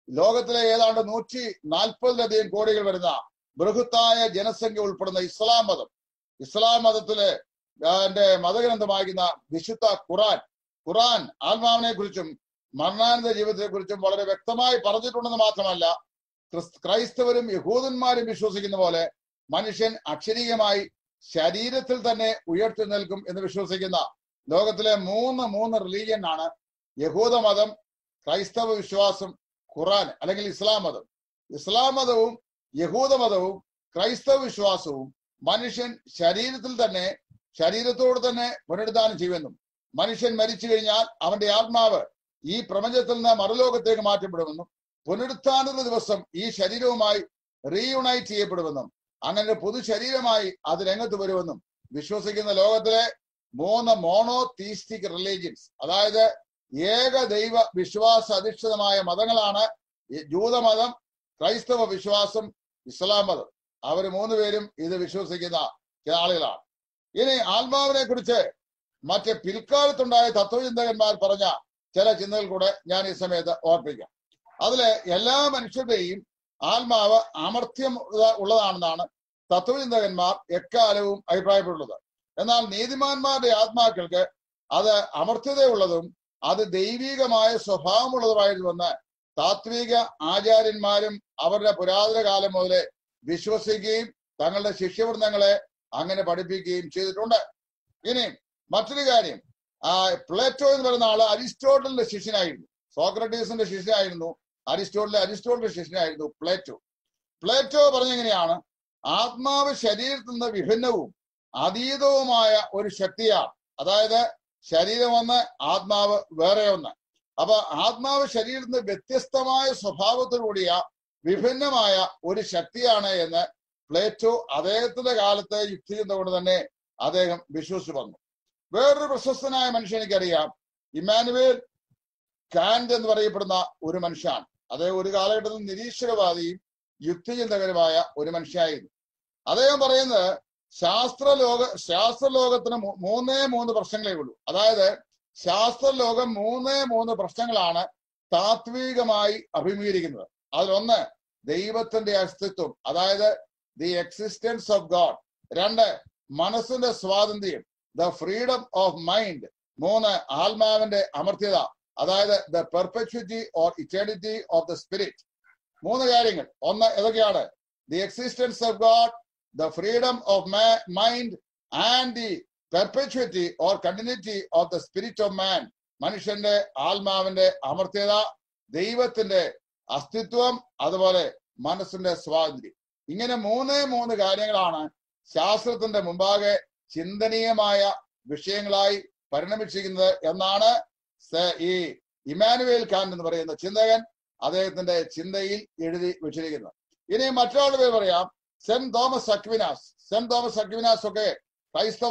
ലോകത്തിലെ ഏതാണ്ട് നൂറ്റി നാൽപ്പതിലധികം കോടികൾ വരുന്ന ബൃഹത്തായ ജനസംഖ്യ ഉൾപ്പെടുന്ന ഇസ്ലാം മതം ഇസ്ലാം മതത്തിലെ എന്റെ മതഗ്രന്ഥമാകുന്ന വിശുദ്ധ ഖുറാൻ ഖുറാൻ ആത്മാവിനെ കുറിച്ചും മരണാനന്ത ജീവിതത്തെ കുറിച്ചും വളരെ വ്യക്തമായി പറഞ്ഞിട്ടുണ്ടെന്ന് മാത്രമല്ല ക്രിസ്- ക്രൈസ്തവരും യഹൂദന്മാരും വിശ്വസിക്കുന്ന പോലെ മനുഷ്യൻ അക്ഷരീയമായി ശരീരത്തിൽ തന്നെ ഉയർത്തി നിൽക്കും എന്ന് വിശ്വസിക്കുന്ന ലോകത്തിലെ മൂന്ന് മൂന്ന് റിലീജിയൻ ആണ് യഹൂദ മതം ക്രൈസ്തവ വിശ്വാസം ഖുറാൻ അല്ലെങ്കിൽ ഇസ്ലാം മതം ഇസ്ലാം മതവും യഹൂദ മതവും ക്രൈസ്തവ വിശ്വാസവും മനുഷ്യൻ ശരീരത്തിൽ തന്നെ ശരീരത്തോട് തന്നെ പുനരുദ്ധാനം ചെയ്യുമെന്നും മനുഷ്യൻ മരിച്ചു കഴിഞ്ഞാൽ അവന്റെ ആത്മാവ് ഈ പ്രപഞ്ചത്തിൽ നിന്ന് മറുലോകത്തേക്ക് മാറ്റപ്പെടുമെന്നും പുനരുത്ഥാനത്തിന്റെ ദിവസം ഈ ശരീരവുമായി റീയുണൈറ്റ് ചെയ്യപ്പെടുമെന്നും അങ്ങനെ ഒരു പൊതു ശരീരമായി അത് രംഗത്ത് വരുമെന്നും വിശ്വസിക്കുന്ന ലോകത്തിലെ മൂന്ന് മോണോ തീസ്റ്റിക് റിലീജിയൻസ് അതായത് ഏക ദൈവ വിശ്വാസ അധിഷ്ഠിതമായ മതങ്ങളാണ് ഈ ജൂതമതം ക്രൈസ്തവ വിശ്വാസം ഇസ്ലാം മതം അവർ മൂന്നുപേരും ഇത് വിശ്വസിക്കുന്ന ചില ആളുകളാണ് ഇനി ആത്മാവിനെ കുറിച്ച് മറ്റ് പിൽക്കാലത്തുണ്ടായ തത്വചിന്തകന്മാർ പറഞ്ഞ ചില ചിന്തകൾ കൂടെ ഞാൻ ഈ സമയത്ത് ഓർപ്പിക്കാം അതില് എല്ലാ മനുഷ്യരുടെയും ആത്മാവ് അമർഥ്യം ഉള്ള- ഉള്ളതാണെന്നാണ് തത്വചിന്തകന്മാർ എക്കാലവും അഭിപ്രായപ്പെടുന്നത് എന്നാൽ നീതിമാന്മാരുടെ ആത്മാക്കൾക്ക് അത് അമർത്യതയുള്ളതും അത് ദൈവികമായ സ്വഭാവമുള്ളതുമായിരുന്നുവെന്ന് താത്വിക ആചാര്യന്മാരും അവരുടെ പുരാതന കാലം മുതലേ വിശ്വസിക്കുകയും തങ്ങളുടെ ശിഷ്യവൃന്ദങ്ങളെ അങ്ങനെ പഠിപ്പിക്കുകയും ചെയ്തിട്ടുണ്ട് ഇനി മറ്റൊരു കാര്യം ആ പ്ലേറ്റോ എന്ന് പറയുന്ന ആള് അരിസ്റ്റോട്ടലിന്റെ ശിഷ്യനായിരുന്നു സോക്രട്ടീസിന്റെ ശിഷ്യനായിരുന്നു അരിസ്റ്റോട്ടലിന്റെ അരിസ്റ്റോട്ടലിന്റെ ശിഷ്യനായിരുന്നു പ്ലേറ്റോ പ്ലേറ്റോ പറഞ്ഞെങ്ങനെയാണ് ആത്മാവ് ശരീരത്തിൽ നിന്ന് വിഭിന്നവും അതീതവുമായ ഒരു ശക്തിയാണ് അതായത് ശരീരം ഒന്ന് ആത്മാവ് വേറെ ഒന്ന് അപ്പൊ ആത്മാവ് ശരീരത്തിൽ നിന്ന് വ്യത്യസ്തമായ സ്വഭാവത്തോടുകൂടിയ വിഭിന്നമായ ഒരു ശക്തിയാണ് എന്ന് പ്ലേറ്റോ അദ്ദേഹത്തിന്റെ കാലത്തെ യുക്തി കൊണ്ട് തന്നെ അദ്ദേഹം വിശ്വസിച്ചു വന്നു വേറൊരു പ്രശസ്തനായ മനുഷ്യൻ എനിക്കറിയാം ഇമാനുവേൽ കാന്റ് എന്ന് പറയപ്പെടുന്ന ഒരു മനുഷ്യനാണ് അദ്ദേഹം ഒരു കാലഘട്ടത്തിൽ നിരീശ്വരവാദിയും യുക്തിചിന്തകരുമായ ഒരു മനുഷ്യനായിരുന്നു അദ്ദേഹം പറയുന്നത് ശാസ്ത്രലോക ശാസ്ത്രലോകത്തിന് മൂ- മൂന്നേ മൂന്ന് പ്രശ്നങ്ങളേ ഉള്ളൂ അതായത് ശാസ്ത്രലോകം മൂന്നേ മൂന്ന് പ്രശ്നങ്ങളാണ് താത്വികമായി അഭിമുഖീകരിക്കുന്നത് അതിലൊന്ന് ദൈവത്തിന്റെ അസ്തിത്വം അതായത് ദി എക്സിസ്റ്റൻസ് ഓഫ് ഗോഡ് രണ്ട് മനസ്സിന്റെ സ്വാതന്ത്ര്യം ദ ഫ്രീഡം ഓഫ് മൈൻഡ് മൂന്ന് ആത്മാവിന്റെ അമർത്യത അതായത് the perpetuity or eternity of the spirit മൂന്ന് കാര്യങ്ങൾ ഒന്ന് ഏതൊക്കെയാണ് the existence of God the freedom of mind and the perpetuity or continuity of the spirit of man മനുഷ്യന്റെ ആത്മാവിന്റെ അമർത്യത ദൈവത്തിന്റെ അസ്തിത്വം അതുപോലെ മനസ്സിന്റെ സ്വാതന്ത്ര്യം ഇങ്ങനെ മൂന്നേ മൂന്ന് കാര്യങ്ങളാണ് ശാസ്ത്രത്തിന്റെ മുമ്പാകെ ചിന്തനീയമായ വിഷയങ്ങളായി പരിണമിച്ചിരിക്കുന്നത് എന്നാണ് സ- ഈ ഇമാനുവേൽ കാന്റ് എന്ന് പറയുന്ന ചിന്തകൻ അദ്ദേഹത്തിന്റെ ചിന്തയിൽ എഴുതി വെച്ചിരിക്കുന്നത് ഇനി മറ്റൊരാളുടെ പേര് പറയാം Saint Thomas Aquinas Saint Thomas Aquinas ഒക്കെ ക്രൈസ്തവ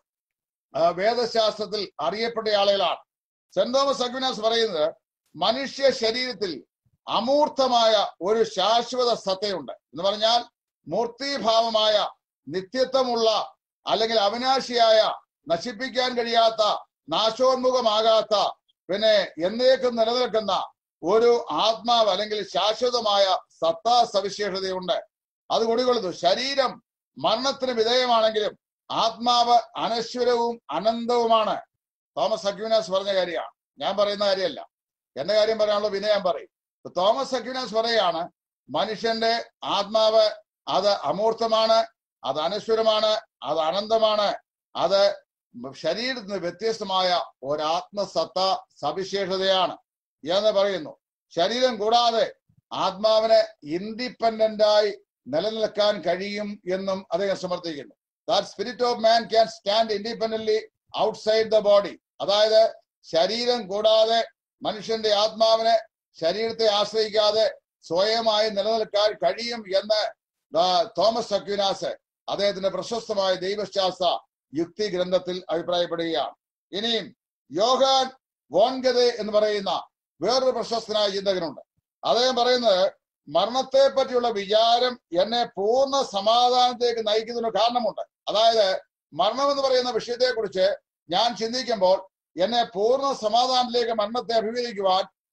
ആ, വേദശാസ്ത്രത്തിൽ അറിയപ്പെട്ട ആളുകളാണ് സെന്റ് തോമസ് അക്വിനാസ് പറയുന്നത് മനുഷ്യ ശരീരത്തിൽ അമൂർത്തമായ ഒരു ശാശ്വത സത്തയുണ്ട് എന്ന് പറഞ്ഞാൽ മൂർത്തിഭാവമായ നിത്യത്വമുള്ള അല്ലെങ്കിൽ അവിനാശിയായ നശിപ്പിക്കാൻ കഴിയാത്ത നാശോന്മുഖമാകാത്ത പിന്നെ എന്നേക്കും നിലനിൽക്കുന്ന ഒരു ആത്മാവ് അല്ലെങ്കിൽ ശാശ്വതമായ സത്താ സവിശേഷതയുണ്ട് അത് കുടികൊള്ളുന്നു ശരീരം മരണത്തിന് വിധേയമാണെങ്കിലും ആത്മാവ് അനശ്വരവും അനന്തവുമാണ് തോമസ് അക്യൂനാസ് പറഞ്ഞ കാര്യമാണ് ഞാൻ പറയുന്ന കാര്യമല്ല എന്റെ കാര്യം പറയാനുള്ള പിന്നെ ഞാൻ പറയും ഇപ്പൊ തോമസ് അക്യൂനാസ് പറയാണ് മനുഷ്യന്റെ ആത്മാവ് അത് അമൂർത്തമാണ് അത് അനശ്വരമാണ് അത് അനന്തമാണ് അത് ശരീരത്തിന് വ്യത്യസ്തമായ ഒരാത്മസത്ത സവിശേഷതയാണ് എന്ന് പറയുന്നു ശരീരം കൂടാതെ ആത്മാവിന് ഇൻഡിപെൻഡന്റ് ആയി നിലനിൽക്കാൻ കഴിയും എന്നും അദ്ദേഹം സമർത്ഥിക്കുന്നു that spirit of man can stand independently outside the body അതായത് ശരീരം കൂടാതെ മനുഷ്യന്റെ ആത്മാവിന് ശരീരത്തെ ആശ്രയിക്കാതെ സ്വയമായി നിലനിൽക്കാൻ കഴിയും എന്ന് ദാ തോമസ് അക്വിനാസ് അദ്ദേഹത്തിന്റെ പ്രശസ്തമായ ദൈവശാസ്ത്ര യുക്തി ഗ്രന്ഥത്തിൽ അഭിപ്രായപ്പെടുകയാണ് ഇനിയും യോഹാൻ വോൺഗതെ എന്ന് പറയുന്ന വേറൊരു പ്രശസ്തനായ ചിന്തകനുണ്ട് അദ്ദേഹം പറയുന്നത് മരണത്തെ പറ്റിയുള്ള വിചാരം എന്നെ പൂർണ്ണ സമാധാനത്തേക്ക് നയിക്കുന്നതിന് കാരണമുണ്ട് അതായത് മരണം എന്ന് പറയുന്ന വിഷയത്തെ കുറിച്ച് ഞാൻ ചിന്തിക്കുമ്പോൾ എന്നെ പൂർണ്ണ സമാധാനത്തിലേക്ക് മരണത്തെ അഭിമുഖീകരിക്കുവാൻ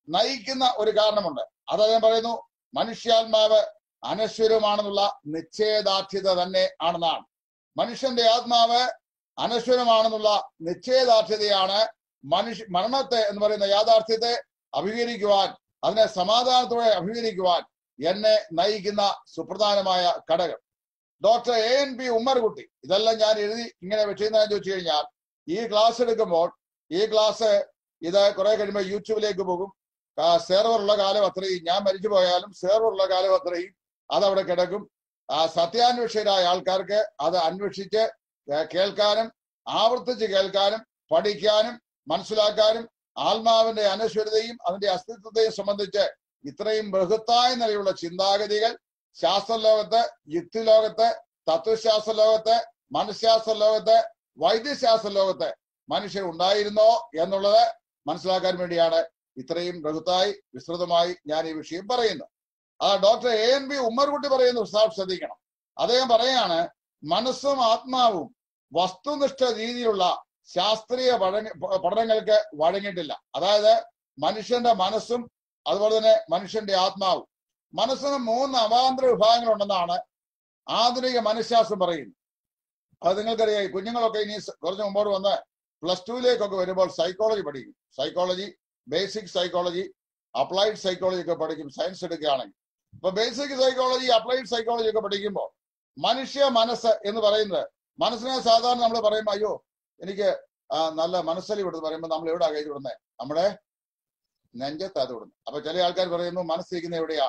നയിക്കുന്ന ഒരു കാരണമുണ്ട് അത് അദ്ദേഹം പറയുന്നു മനുഷ്യാത്മാവ് അനശ്വരമാണെന്നുള്ള നിശ്ചയദാർഢ്യത തന്നെ ആണെന്നാണ് മനുഷ്യന്റെ ആത്മാവ് അനശ്വരമാണെന്നുള്ള നിശ്ചയദാർഢ്യതയാണ് മനുഷ്യ മരണത്തെ എന്ന് പറയുന്ന യാഥാർത്ഥ്യത്തെ അഭിമുഖീകരിക്കുവാൻ അതിനെ സമാധാനത്തോടെ അഭിമുഖീകരിക്കുവാൻ എന്നെ നയിക്കുന്ന സുപ്രധാനമായ ഘടകം doctor A N P Ummerkutty ഇതെല്ലാം ഞാൻ എഴുതി ഇങ്ങനെ വെച്ചിരുന്നതെന്ന് ചോദിച്ചു കഴിഞ്ഞാൽ ഈ ക്ലാസ് എടുക്കുമ്പോൾ ഈ ക്ലാസ് ഇത് കുറെ കഴിയുമ്പോൾ യൂട്യൂബിലേക്ക് പോകും സെർവർ ഉള്ള കാലം അത്രയും ഞാൻ മരിച്ചു പോയാലും സെർവർ ഉള്ള കാലം അത്രയും അതവിടെ കിടക്കും ആ സത്യാന്വേഷകരായ ആൾക്കാർക്ക് അത് അന്വേഷിച്ച് ഏർ കേൾക്കാനും ആവർത്തിച്ച് കേൾക്കാനും പഠിക്കാനും മനസ്സിലാക്കാനും ആത്മാവിന്റെ അനശ്വരതയും അതിന്റെ അസ്തിത്വത്തെയും സംബന്ധിച്ച് ഇത്രയും ബൃഹത്തായ നിലയുള്ള ചിന്താഗതികൾ ശാസ്ത്രലോകത്ത് യുക്തിലോകത്ത് തത്വശാസ്ത്ര ലോകത്ത് മനഃശാസ്ത്ര ലോകത്ത് വൈദ്യശാസ്ത്ര ലോകത്ത് മനുഷ്യർ ഉണ്ടായിരുന്നോ എന്നുള്ളത് മനസ്സിലാക്കാൻ വേണ്ടിയാണ് ഇത്രയും ബൃഹത്തായി വിസ്തൃതമായി ഞാൻ ഈ വിഷയം പറയുന്നത് ആ doctor A N B Ummerkutty പറയുന്ന ഉത്സാഹം ശ്രദ്ധിക്കണം അദ്ദേഹം പറയാണ് മനസ്സും ആത്മാവും വസ്തുനിഷ്ഠ രീതിയിലുള്ള ശാസ്ത്രീയ പഠന- പഠനങ്ങൾക്ക് വഴങ്ങിയിട്ടില്ല അതായത് മനുഷ്യന്റെ മനസ്സും അതുപോലെ തന്നെ മനുഷ്യന്റെ ആത്മാവും മനസ്സിന് മൂന്ന് അവാന്തര വിഭാഗങ്ങളുണ്ടെന്നാണ് ആധുനിക മനഃശാസ്ത്രം പറയുന്നത് അത് നിങ്ങൾക്കറിയാം ഈ കുഞ്ഞുങ്ങളൊക്കെ ഇനി സ- കുറച്ച് മുമ്പോട്ട് വന്ന് പ്ലസ് ടുവിലേക്കൊക്കെ വരുമ്പോൾ സൈക്കോളജി പഠിക്കും psychology basic psychology applied psychology ഒക്കെ പഠിക്കും സയൻസ് എടുക്കുകയാണെങ്കിൽ ഇപ്പൊ ബേസിക് സൈക്കോളജി അപ്ലൈഡ് സൈക്കോളജി ഒക്കെ പഠിക്കുമ്പോൾ മനുഷ്യ മനസ്സ് എന്ന് പറയുന്നത് മനസ്സിനെ സാധാരണ നമ്മൾ പറയുമ്പോൾ അയ്യോ എനിക്ക് ആ, നല്ല മനസ്സലി വിടുന്നു പറയുമ്പോൾ നമ്മൾ എവിടെയാ കൈ വിടുന്നത് നമ്മുടെ നെഞ്ചത്ത് അത് വിടുന്നു അപ്പൊ ചില ആൾക്കാർ പറയുന്നു മനസ്സിരിക്കുന്ന എവിടെയാ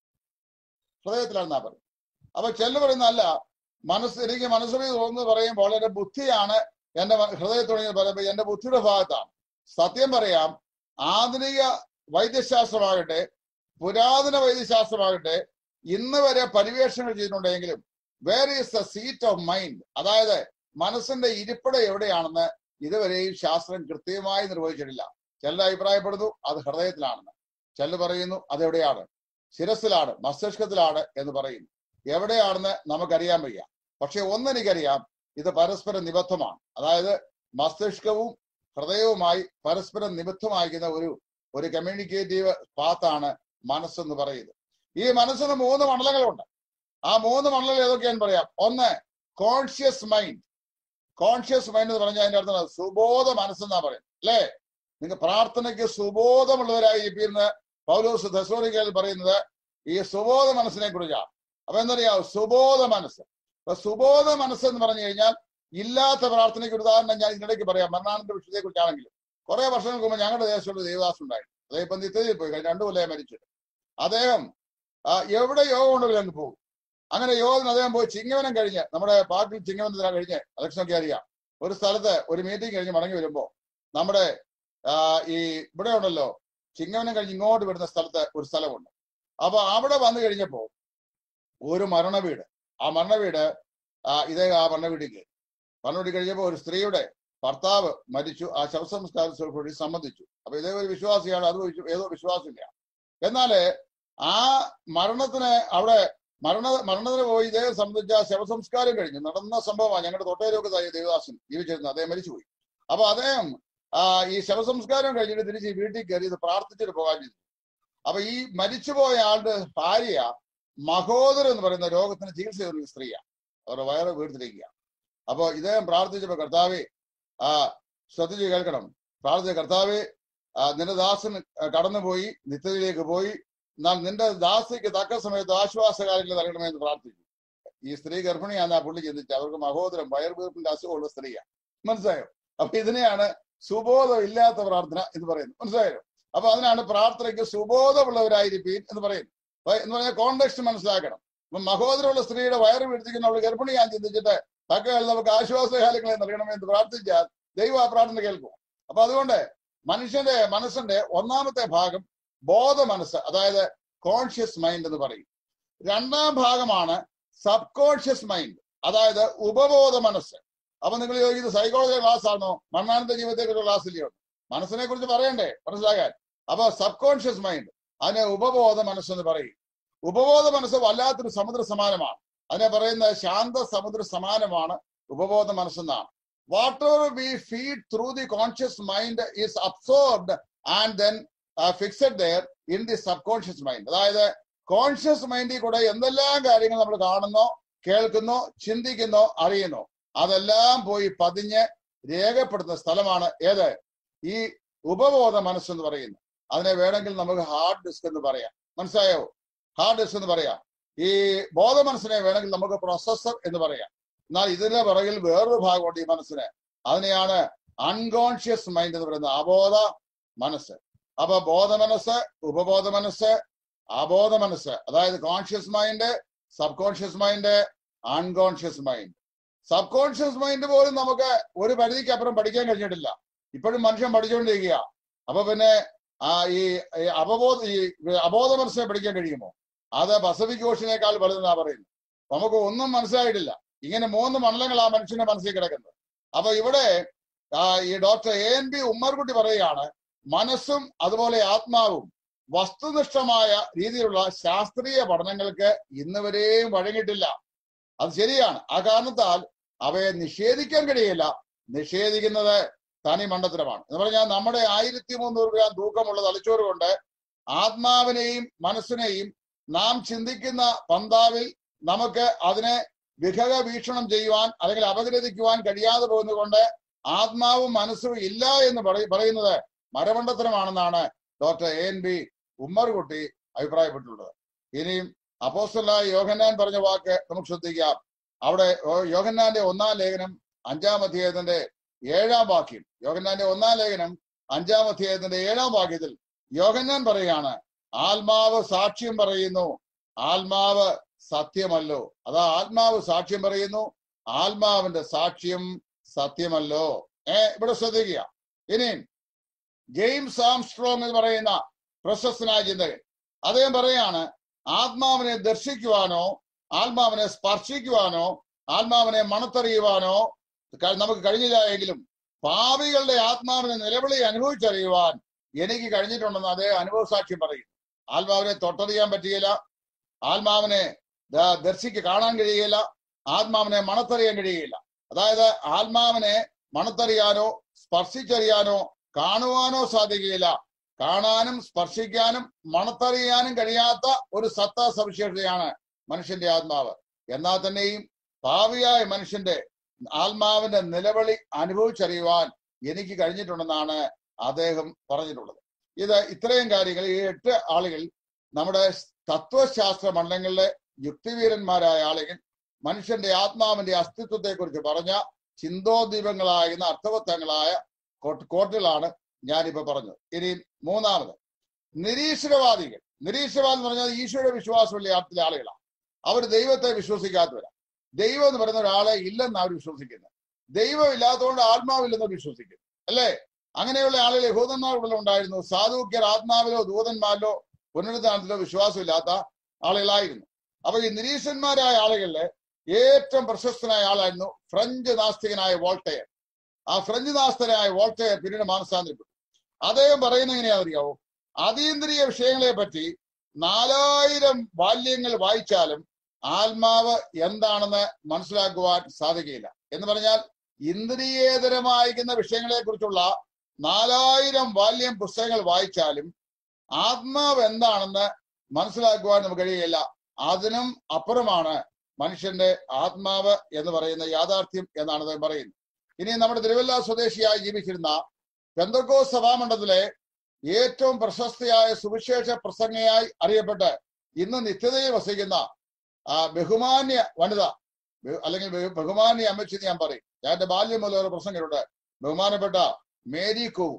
ഹൃദയത്തിലാണെന്നാ പറയും അപ്പൊ ചില പറയുന്ന അല്ല മനസ്സ് എനിക്ക് മനസ്സിൽ തോന്നുന്നു പറയുമ്പോൾ എന്റെ ബുദ്ധിയാണ് എന്റെ മ- ഹൃദയത്തുടങ്ങി പറയുമ്പോൾ എന്റെ ബുദ്ധിയുടെ ഭാഗത്താണ് സത്യം പറയാം ആധുനിക വൈദ്യശാസ്ത്രമാകട്ടെ പുരാതന വൈദ്യശാസ്ത്രമാകട്ടെ ഇന്ന് വരെ പരിവേഷണങ്ങൾ ചെയ്തിട്ടുണ്ടെങ്കിലും where is the seat of mind അതായത് മനസ്സിന്റെ ഇരിപ്പിട എവിടെയാണെന്ന് ഇതുവരെയും ശാസ്ത്രം കൃത്യമായി നിർവഹിച്ചിട്ടില്ല ചിലർ അഭിപ്രായപ്പെടുന്നു അത് ഹൃദയത്തിലാണെന്ന് ചിലർ പറയുന്നു അതെവിടെയാണ് ശിരസിലാണ് മസ്തിഷ്കത്തിലാണ് എന്ന് പറയുന്നു എവിടെയാണെന്ന് നമുക്കറിയാൻ വയ്യ പക്ഷെ ഒന്നെനിക്കറിയാം ഇത് പരസ്പരം നിബദ്ധമാണ് അതായത് മസ്തിഷ്കവും ഹൃദയവുമായി പരസ്പരം നിബദ്ധമായിരിക്കുന്ന ഒരു ഒരു കമ്മ്യൂണിക്കേറ്റീവ് പാത്താണ് മനസ്സെന്ന് പറയുന്നത് ഈ മനസ്സിന് മൂന്ന് മണ്ഡലങ്ങളുണ്ട് ആ മൂന്ന് മണ്ഡലങ്ങൾ ഏതൊക്കെയാന്ന് പറയാം ഒന്ന് കോൺഷ്യസ് മൈൻഡ് കോൺഷ്യസ് മൈൻഡ് എന്ന് പറഞ്ഞാൽ അതിന്റെ അർത്ഥം സുബോധ മനസ്സെന്നാ പറയും അല്ലേ നിങ്ങൾ പ്രാർത്ഥനയ്ക്ക് സുബോധമുള്ളവരായി ഇപ്പിരുന്ന് പൗലോസ് ദസോറിക്കയിൽ പറയുന്നത് ഈ സുബോധ മനസ്സിനെ കുറിച്ചാണ് അപ്പൊ എന്തറിയാവും സുബോധ മനസ്സ് അപ്പൊ സുബോധ മനസ്സ് എന്ന് പറഞ്ഞു കഴിഞ്ഞാൽ ഇല്ലാത്ത പ്രാർത്ഥനയ്ക്ക് ഒരു ഉദാഹരണം ഞാൻ ഇതിനിടയ്ക്ക് പറയാം മരണാനന്ദ വിഷയത്തെ കുറിച്ചാണെങ്കിലും കുറെ വർഷങ്ങൾക്ക് മുമ്പ് ഞങ്ങളുടെ ദേശത്തുള്ള ദേവദാസ് ഉണ്ടായിരുന്നു അദ്ദേഹം ഇപ്പം നിത്യതയിൽ പോയി കഴിഞ്ഞ രണ്ടു കൊല്ലം മരിച്ചിട്ട് അദ്ദേഹം ആ, എവിടെ യോഗം ഉണ്ടെങ്കിലും അങ്ങ് പോകും അങ്ങനെ യോഗത്തിന് അദ്ദേഹം പോയി ചിങ്ങവനം കഴിഞ്ഞ് നമ്മുടെ പാർട്ടിൽ ചിങ്ങവനത്തിനാ കഴിഞ്ഞ് ഇലക്ഷനൊക്കെ അറിയാം ഒരു സ്ഥലത്ത് ഒരു മീറ്റിംഗ് കഴിഞ്ഞ് മടങ്ങി വരുമ്പോ നമ്മുടെ ആ, ഈ ഇവിടെ ഉണ്ടല്ലോ ചിങ്ങവനം കഴിഞ്ഞ് ഇങ്ങോട്ട് വരുന്ന സ്ഥലത്ത് ഒരു സ്ഥലമുണ്ട് അപ്പൊ അവിടെ വന്നു കഴിഞ്ഞപ്പോ ഒരു മരണ വീട് ആ മരണ വീട് ആ, ഇതേ ആ മരണ വീട്ടിൽ കയറി മരണ വീട്ടിൽ കഴിഞ്ഞപ്പോ ഒരു സ്ത്രീയുടെ ഭർത്താവ് മരിച്ചു ആ ശവസംസ്കാരത്തോടുകൂടി സംബന്ധിച്ചു അപ്പൊ ഇതേ ഒരു വിശ്വാസിയാണ് അത് വിശ്വ- ഏതോ വിശ്വാസില്ല എന്നാല് ആ മരണത്തിന് അവിടെ മരണ മരണത്തിന് പോയി ഇദ്ദേഹം സംബന്ധിച്ച ശവസംസ്കാരം കഴിഞ്ഞു നടന്ന സംഭവമാണ് ഞങ്ങളുടെ തൊട്ടേരൊക്കെ ദേവദാസൻ ജീവിച്ചിരുന്നു അദ്ദേഹം മരിച്ചുപോയി അപ്പൊ അദ്ദേഹം ആ ഈ ശവസംസ്കാരം കഴിഞ്ഞിട്ട് തിരിച്ച് ഈ വീട്ടിൽ കയറി ഇത് പ്രാർത്ഥിച്ചിട്ട് പോകാൻ ചെയ്തു അപ്പൊ ഈ മരിച്ചുപോയ ആളുടെ ഭാര്യ മഹോദരം എന്ന് പറയുന്ന രോഗത്തിന് ചികിത്സ ചെയ്ത ഒരു സ്ത്രീയാണ് അവരുടെ വയറ് വീഴ്ത്തിരിക്കുക അപ്പൊ ഇദ്ദേഹം പ്രാർത്ഥിച്ചപ്പോ കർത്താവെ ആ ശ്രദ്ധിച്ച് കേൾക്കണം പ്രാർത്ഥിച്ച കർത്താവെ ആ, നിന്റെ ദാസൻ കടന്നുപോയി നിത്യതയിലേക്ക് പോയി എന്നാൽ നിന്റെ ദാസിക്ക് തക്ക സമയത്ത് ആശ്വാസകാര്യങ്ങൾ നൽകണമേ എന്ന് പ്രാർത്ഥിച്ചു ഈ സ്ത്രീ ഗർഭിണിയാന്ന് ആ പുള്ളി ചിന്തിച്ചു അവർക്ക് മഹോദരം വയറുവീർപ്പിന്റെ അസുഖമുള്ള സ്ത്രീയാണ് മനസ്സിലായോ അപ്പൊ ഇതിനെയാണ് സുബോധം ഇല്ലാത്ത പ്രാർത്ഥന എന്ന് പറയുന്നത് മനസ്സിലായോ അപ്പൊ അതിനാണ് പ്രാർത്ഥനയ്ക്ക് സുബോധമുള്ളവരായിരിക്കും എന്ന് പറയുന്നത് അപ്പൊ എന്ന് പറഞ്ഞാൽ കോണ്ടെക്സ്റ്റ് മനസ്സിലാക്കണം അപ്പൊ മഹോദരമുള്ള സ്ത്രീയുടെ വയറ് വീഴ്ത്തിക്കുന്ന അവൾ ഗർഭിണിയാന്ന് ചിന്തിച്ചിട്ട് തക്ക കാലത്ത് നമുക്ക് ആശ്വാസകാലങ്ങളെ നൽകണമേ എന്ന് പ്രാർത്ഥിച്ചാൽ ദൈവം ആ പ്രാർത്ഥന കേൾക്കും അപ്പൊ അതുകൊണ്ട് മനുഷ്യന്റെ മനസ്സിന്റെ ഒന്നാമത്തെ ഭാഗം ബോധ മനസ്സ് അതായത് കോൺഷ്യസ് മൈൻഡ് എന്ന് പറയും രണ്ടാം ഭാഗമാണ് സബ് കോൺഷ്യസ് മൈൻഡ് അതായത് ഉപബോധ മനസ്സ് അപ്പൊ നിങ്ങൾ ചോദിക്കുന്നത് സൈക്കോളജി ക്ലാസ് ആണോ മരണാനന്ദ ജീവിതത്തെ കുറിച്ച് ക്ലാസ് ഇല്ലയോ മനസ്സിനെ കുറിച്ച് പറയണ്ടേ മനസ്സിലാക്കാൻ അപ്പൊ സബ് കോൺഷ്യസ് മൈൻഡ് അതിനെ ഉപബോധ മനസ്സെന്ന് പറയും ഉപബോധ മനസ്സ് വല്ലാത്തൊരു സമുദ്ര സമാനമാണ് അതിനെ പറയുന്നത് ശാന്ത സമുദ്ര സമാനമാണ് ഉപബോധ മനസ്സെന്നാണ് whatever we feed through the conscious mind is absorbed and then fixed there in the subconscious mind അതായത് കോൺഷ്യസ് മൈൻഡിൽ കൂടെ എന്തെല്ലാം കാര്യങ്ങൾ നമ്മൾ കാണുന്നോ കേൾക്കുന്നോ ചിന്തിക്കുന്നോ അറിയുന്നോ അതെല്ലാം പോയി പതിഞ്ഞ് രേഖപ്പെടുത്തുന്ന സ്ഥലമാണ് ഏത് ഈ ഉപബോധ മനസ്സെന്ന് പറയുന്നത് അതിനെ വേണമെങ്കിൽ നമുക്ക് ഹാർഡ് ഡിസ്ക് എന്ന് പറയാം മനസ്സിലായോ ഹാർഡ് ഡിസ്ക് എന്ന് പറയാം ഈ ബോധ മനസ്സിനെ വേണമെങ്കിൽ നമുക്ക് പ്രൊസസർ എന്ന് പറയാം എന്നാൽ ഇതിന്റെ പിറകിൽ വേറൊരു ഭാഗമുണ്ട് ഈ മനസ്സിന് അതിനെയാണ് അൺകോൺഷ്യസ് മൈൻഡ് എന്ന് പറയുന്നത് അബോധ മനസ്സ് അപ്പൊ ബോധ മനസ്സ് ഉപബോധ മനസ്സ് അബോധ മനസ്സ് അതായത് conscious mind subconscious mind unconscious mind subconscious mind പോലും നമുക്ക് ഒരു പരിധിക്ക് അപ്പുറം പഠിക്കാൻ കഴിഞ്ഞിട്ടില്ല ഇപ്പോഴും മനുഷ്യൻ പഠിച്ചുകൊണ്ടിരിക്കുക അപ്പൊ പിന്നെ ആ ഈ ഈ അപബോധ ഈ അബോധ മനസ്സിനെ പഠിക്കാൻ കഴിയുമോ അത് പസഫിക് ഓഷനേക്കാൾ വലുതെന്നാ പറയുന്നത് നമുക്ക് ഒന്നും മനസ്സിലായിട്ടില്ല ഇങ്ങനെ മൂന്ന് മണ്ഡലങ്ങൾ ആ മനുഷ്യന്റെ മനസ്സിൽ കിടക്കുന്നത് അപ്പൊ ഇവിടെ ആ, ഈ doctor A N B Ummarkutty പറയുകയാണ് മനസ്സും അതുപോലെ ആത്മാവും വസ്തുനിഷ്ഠമായ രീതിയിലുള്ള ശാസ്ത്രീയ പഠനങ്ങൾക്ക് ഇന്ന് വരെയും വഴങ്ങിയിട്ടില്ല അത് ശരിയാണ് ആ കാരണത്താൽ അവയെ നിഷേധിക്കാൻ കഴിയില്ല നിഷേധിക്കുന്നത് തനി മണ്ടത്തരമാണ് എന്ന് പറഞ്ഞാൽ നമ്മുടെ ആയിരത്തി മുന്നൂറ് ഗ്രാം തൂക്കമുള്ള തലച്ചോറ് കൊണ്ട് ആത്മാവിനെയും മനസ്സിനെയും നാം ചിന്തിക്കുന്ന പന്താവിൽ നമുക്ക് അതിനെ വിഘക വീക്ഷണം ചെയ്യുവാൻ അല്ലെങ്കിൽ അപഗ്രഥിക്കുവാൻ കഴിയാതെ പോകുന്നതുകൊണ്ട് ആത്മാവും മനസ്സും ഇല്ല എന്ന് പറയ- പറയുന്നത് മരമണ്ടത്തരമാണെന്നാണ് doctor A N B Ummarkutty അഭിപ്രായപ്പെട്ടിട്ടുള്ളത് ഇനിയും അപ്പോസ്റ്റലായ യോഹന്നാൻ പറഞ്ഞ വാക്ക് നമുക്ക് ശ്രദ്ധിക്കാം അവിടെ ഓ- യോഹന്നാന്റെ ഒന്നാം ലേഖനം അഞ്ചാം അധ്യായത്തിന്റെ ഏഴാം വാക്യം യോഹന്നാന്റെ ഒന്നാം ലേഖനം അഞ്ചാം അധ്യായത്തിന്റെ ഏഴാം വാക്യത്തിൽ യോഹന്നാൻ പറയാണ് ആത്മാവ് സാക്ഷ്യം പറയുന്നു ആത്മാവ് സത്യമല്ലോ അതാ ആത്മാവ് സാക്ഷ്യം പറയുന്നു ആത്മാവിന്റെ സാക്ഷ്യം സത്യമല്ലോ ഏ ഇവിടെ ശ്രദ്ധിക്കുക ഇനി ജെയിംസ് ആംസ്ട്രോങ് എന്ന് പറയുന്ന പ്രശസ്തനായ ചിന്തകൻ അദ്ദേഹം പറയാണ് ആത്മാവിനെ ദർശിക്കുവാനോ ആത്മാവിനെ സ്പർശിക്കുവാനോ ആത്മാവിനെ മണത്തറിയുവാനോ ക- നമുക്ക് കഴിഞ്ഞില്ല എങ്കിലും പാപികളുടെ ആത്മാവിനെ നിലവിളി അനുഭവിച്ചറിയുവാൻ എനിക്ക് കഴിഞ്ഞിട്ടുണ്ടെന്ന് അദ്ദേഹം അനുഭവ സാക്ഷ്യം പറയും ആത്മാവിനെ തൊട്ടറിയാൻ പറ്റുകയില്ല ആത്മാവിനെ ദ- ദർശിക്ക് കാണാൻ കഴിയുകയില്ല ആത്മാവിനെ മണത്തറിയാൻ കഴിയുകയില്ല അതായത് ആത്മാവിനെ മണത്തറിയാനോ സ്പർശിച്ചറിയാനോ കാണുവാനോ സാധിക്കുകയില്ല കാണാനും സ്പർശിക്കാനും മണത്തറിയാനും കഴിയാത്ത ഒരു സത്താ സവിശേഷതയാണ് മനുഷ്യന്റെ ആത്മാവ് എന്നാൽ തന്നെയും ഭാവിയായ മനുഷ്യന്റെ ആത്മാവിന്റെ നിലവിളി അനുഭവിച്ചറിയുവാൻ എനിക്ക് കഴിഞ്ഞിട്ടുണ്ടെന്നാണ് അദ്ദേഹം പറഞ്ഞിട്ടുള്ളത് ഇത് ഇത്രയും കാര്യങ്ങൾ ഈ എട്ട് ആളുകൾ നമ്മുടെ തത്വശാസ്ത്ര മണ്ഡലങ്ങളിലെ യുക്തിവീരന്മാരായ ആളുകൾ മനുഷ്യന്റെ ആത്മാവിന്റെ അസ്തിത്വത്തെ കുറിച്ച് പറഞ്ഞ ചിന്തോദ്ദീപങ്ങളാകുന്ന അർത്ഥവത്തങ്ങളായ കോട്ട് കോട്ടുകളാണ് ഞാനിപ്പോ പറഞ്ഞത് ഇനി മൂന്നാമത് നിരീശ്വരവാദികൾ നിരീശ്വരവാദം എന്ന് പറഞ്ഞാൽ ഈശ്വര വിശ്വാസമുള്ള ആർത്തിലെ ആളുകളാണ് അവർ ദൈവത്തെ വിശ്വസിക്കാത്തവരാണ് ദൈവം എന്ന് പറയുന്ന ഒരാളെ ഇല്ലെന്ന് അവർ വിശ്വസിക്കുന്നത് ദൈവം ഇല്ലാത്തതുകൊണ്ട് ആത്മാവില്ലെന്ന് വിശ്വസിക്കുന്നു അല്ലേ അങ്ങനെയുള്ള ആളുകൾ യഹൂദന്മാരുടെ ഉണ്ടായിരുന്നു സാധുക്യർ ആത്മാവിലോ ദൂതന്മാരിലോ പുനരുദ്ധാനത്തിലോ വിശ്വാസമില്ലാത്ത ആളുകളായിരുന്നു അപ്പൊ ഈ നിരീശ്വരന്മാരായ ആളുകളിലെ ഏറ്റവും പ്രശസ്തനായ ആളായിരുന്നു ഫ്രഞ്ച് നാസ്തികനായ വോൾട്ടയർ ആ ഫ്രഞ്ച് നാസ്തനായ വോൾട്ടയർ പിന്നീട് മാനസാന്തരപ്പെട്ടു അദ്ദേഹം പറയുന്നത് എങ്ങനെയാണെന്നറിയാവോ അതീന്ദ്രിയ വിഷയങ്ങളെ പറ്റി നാലായിരം ബാല്യങ്ങൾ വായിച്ചാലും ആത്മാവ് എന്താണെന്ന് മനസ്സിലാക്കുവാൻ സാധിക്കില്ല എന്ന് പറഞ്ഞാൽ ഇന്ദ്രിയേതരമായിരിക്കുന്ന വിഷയങ്ങളെ കുറിച്ചുള്ള നാലായിരം വാല്യം പുസ്തകങ്ങൾ വായിച്ചാലും ആത്മാവ് എന്താണെന്ന് മനസ്സിലാക്കുവാൻ നമുക്ക് കഴിയില്ല അതിനും അപ്പുറമാണ് മനുഷ്യന്റെ ആത്മാവ് എന്ന് പറയുന്ന യാഥാർത്ഥ്യം എന്നാണ് അദ്ദേഹം പറയുന്നത് ഇനി നമ്മുടെ തിരുവല്ല സ്വദേശിയായി ജീവിച്ചിരുന്ന പെന്തക്കോ സഭാമണ്ഡലത്തിലെ ഏറ്റവും പ്രശസ്തയായ സുവിശേഷ പ്രസംഗയായി അറിയപ്പെട്ട് ഇന്ന് നിത്യതയിൽ വസിക്കുന്ന ആ ബഹുമാന്യ വനിത ബഹു- അല്ലെങ്കിൽ ബഹു- ബഹുമാന്യ അമ്മച്ചി എന്ന് ഞാൻ പറയും ഞാൻ എന്റെ ബാല്യം മുതൽ ഒരു പ്രസംഗമുണ്ട് ബഹുമാനപ്പെട്ട മേരി കോവ്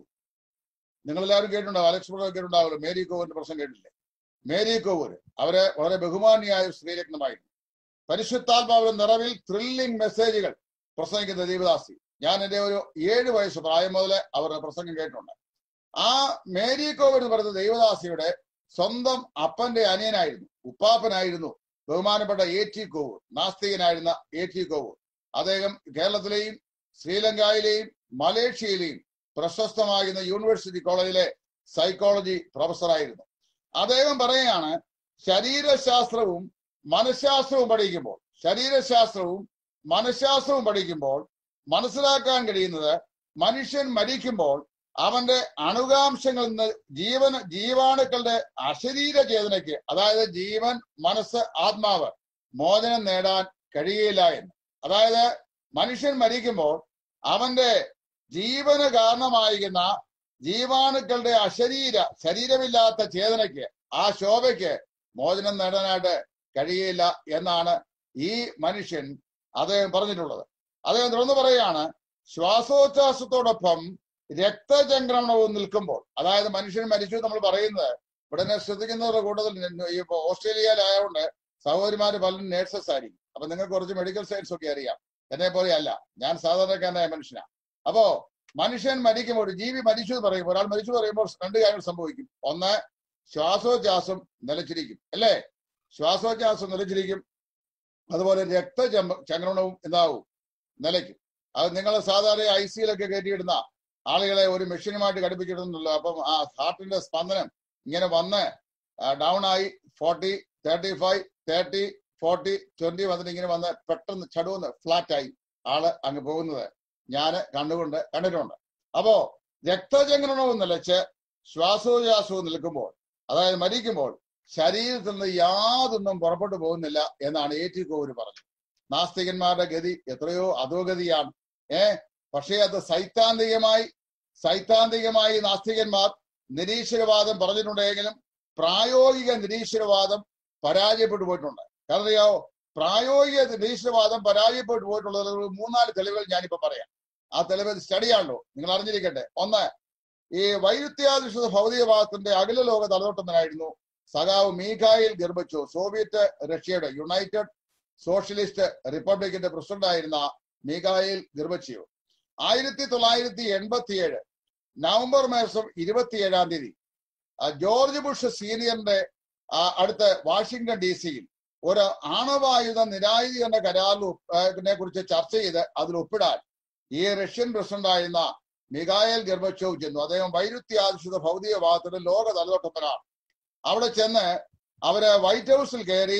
നിങ്ങൾ എല്ലാവരും കേട്ടിട്ടുണ്ടാവും അലക്സ് ബ്രദർ കേട്ടിട്ടുണ്ടാവുമല്ലോ മേരി കോവിന്റെ പ്രസംഗം കേട്ടില്ലേ മേരി കോവൂര് അവര് വളരെ ബഹുമാനിയായ ഒരു സ്ത്രീരത്നമായിരുന്നു പരിശുദ്ധാത്മാവിന്റെ നിറവിൽ ത്രില്ലിംഗ് മെസ്സേജുകൾ പ്രസംഗിക്കുന്ന ദീപദാസി ഞാൻ എന്റെ ഒരു ഏഴ് വയസ്സ് പ്രായം മുതൽ അവരുടെ പ്രസംഗം കേട്ടിട്ടുണ്ട് ആ മേരി കോവ് എന്ന് പറയുന്ന ദൈവദാസിയുടെ സ്വന്തം അപ്പന്റെ അനിയനായിരുന്നു ഉപ്പാപ്പനായിരുന്നു ബഹുമാനപ്പെട്ട എ ടി കോവൂർ നാസ്തികനായിരുന്ന എ ടി കോവൂർ അദ്ദേഹം കേരളത്തിലെയും ശ്രീലങ്കയിലെയും മലേഷ്യയിലെയും പ്രശസ്തമാകുന്ന യൂണിവേഴ്സിറ്റി കോളേജിലെ സൈക്കോളജി പ്രൊഫസറായിരുന്നു അദ്ദേഹം പറയുകയാണ് ശരീരശാസ്ത്രവും മനഃശാസ്ത്രവും പഠിക്കുമ്പോൾ ശരീരശാസ്ത്രവും മനഃശാസ്ത്രവും പഠിക്കുമ്പോൾ മനസ്സിലാക്കാൻ കഴിയുന്നത് മനുഷ്യൻ മരിക്കുമ്പോൾ അവന്റെ അണുകാംശങ്ങളിൽ നിന്ന് ജീവൻ ജീവാണുക്കളുടെ അശരീര ചേതനയ്ക്ക് അതായത് ജീവൻ മനസ്സ് ആത്മാവ് മോചനം നേടാൻ കഴിയില്ല എന്ന് അതായത് മനുഷ്യൻ മരിക്കുമ്പോൾ അവന്റെ ജീവന് കാരണമായിരിക്കുന്ന ജീവാണുക്കളുടെ അശരീര ശരീരമില്ലാത്ത ചേതനയ്ക്ക് ആ ശോഭയ്ക്ക് മോചനം നേടാനായിട്ട് കഴിയില്ല എന്നാണ് ഈ മനുഷ്യൻ അദ്ദേഹം പറഞ്ഞിട്ടുള്ളത് അദ്ദേഹം തുടർന്ന് പറയുകയാണ് ശ്വാസോച്ഛ്വാസത്തോടൊപ്പം രക്തചംക്രമണവും നിൽക്കുമ്പോൾ അതായത് മനുഷ്യൻ മരിച്ചു നമ്മൾ പറയുന്നത് ഇവിടെ എന്നെ ശ്രദ്ധിക്കുന്നവരുടെ കൂട്ടത്തിൽ നി- ഈ ഇപ്പൊ ഓസ്ട്രേലിയയിലായതുകൊണ്ട് സഹോദരിമാര് പലരും നേഴ്സസ് ആയിരിക്കും അപ്പൊ നിങ്ങൾക്ക് കുറച്ച് മെഡിക്കൽ സയൻസ് ഒക്കെ അറിയാം എന്നെ പോലെ അല്ല ഞാൻ സാധാരണക്കാരനായ മനുഷ്യനാ അപ്പോ മനുഷ്യൻ മരിക്കുമ്പോൾ ഒരു ജീവി മരിച്ചു എന്ന് പറയുമ്പോൾ ഒരാൾ മരിച്ചു പറയുമ്പോൾ രണ്ട് കാര്യങ്ങൾ സംഭവിക്കും ഒന്ന് ശ്വാസോച്ഛ്വാസം നിലച്ചിരിക്കും അല്ലേ ശ്വാസോച്ഛ്വാസം നിലച്ചിരിക്കും അതുപോലെ രക്തചം ചംക്രമണവും എന്താവും നിലയ്ക്കും അത് നിങ്ങൾ സാധാരണ ഐ സിയിലൊക്കെ കയറ്റിയിടുന്ന ആളുകളെ ഒരു മെഷീനുമായിട്ട് ഘടിപ്പിച്ചിടുന്നല്ലോ അപ്പം ആ ഹാർട്ടിന്റെ സ്പന്ദനം ഇങ്ങനെ വന്ന് ഡൗൺ ആയി forty thirty five thirty forty twenty വന്നിട്ട് ഇങ്ങനെ വന്ന് പെട്ടെന്ന് ചടുവന്ന് ഫ്ലാറ്റ് ആയി ആള് അങ്ങ് പോകുന്നത് ഞാൻ കണ്ടുകൊണ്ട് കണ്ടിട്ടുണ്ട് അപ്പോ രക്തചംക്രമണവും നിലച്ച് ശ്വാസോച്ഛ്വാസവും നിൽക്കുമ്പോൾ അതായത് മരിക്കുമ്പോൾ ശരീരത്തിൽ നിന്ന് യാതൊന്നും പുറപ്പെട്ടു പോകുന്നില്ല എന്നാണ് എ ടി കോവൂര് പറഞ്ഞത് നാസ്തികന്മാരുടെ ഗതി എത്രയോ അധോഗതിയാണ് ഏ പക്ഷേ അത് സൈദ്ധാന്തികമായി സൈദ്ധാന്തികമായി നാസ്തികന്മാർ നിരീശ്വരവാദം പറഞ്ഞിട്ടുണ്ടെങ്കിലും പ്രായോഗിക നിരീശ്വരവാദം പരാജയപ്പെട്ടു പോയിട്ടുണ്ട് കാരണം അറിയാവോ പ്രായോഗിക നിരീശ്വരവാദം പരാജയപ്പെട്ടു പോയിട്ടുള്ളത് ഒരു മൂന്നാല് തെളിവുകൾ ഞാനിപ്പോ പറയാം ആ തെളിവ് സ്റ്റഡിയാണല്ലോ നിങ്ങൾ അറിഞ്ഞിരിക്കട്ടെ ഒന്ന് ഈ വൈരുദ്ധ്യാധിഷ്ഠിത ഭൗതികവാദത്തിന്റെ അഖില ലോക തലതൊട്ടുന്നതിനായിരുന്നു സഖാവ് മീഖായിൽ ഗർബച്ചോ സോവിയറ്റ് റഷ്യയുടെ യുണൈറ്റഡ് സോഷ്യലിസ്റ്റ് റിപ്പബ്ലിക്കിന്റെ പ്രസിഡന്റ് ആയിരുന്ന മീഖായിൽ ഗർബച്ചിയോ ആയിരത്തി തൊള്ളായിരത്തി എൺപത്തിയേഴ് നവംബർ മാസം ഇരുപത്തിയേഴാം തീയതി ആ, ജോർജ് ബുഷ് സീനിയറിന്റെ ആ, അടുത്ത് വാഷിംഗ്ടൺ ഡി സിയിൽ ഒരു ആണവായുധ നിരായുധീകരണ കരാറിനെ കുറിച്ച് ചർച്ച ചെയ്ത് അതിൽ ഒപ്പിടാൻ ഈ റഷ്യൻ പ്രസിഡന്റ് ആയിരുന്ന മിഖായൽ ഗർബച്ചോവ് ചെന്നു അദ്ദേഹം വൈരുദ്ധ്യാധിഷ്ഠിത ഭൗതികവാദത്തിന്റെ ലോക തലതൊട്ടപ്പനാണ് അവിടെ ചെന്ന് അവര് വൈറ്റ് ഹൗസിൽ കയറി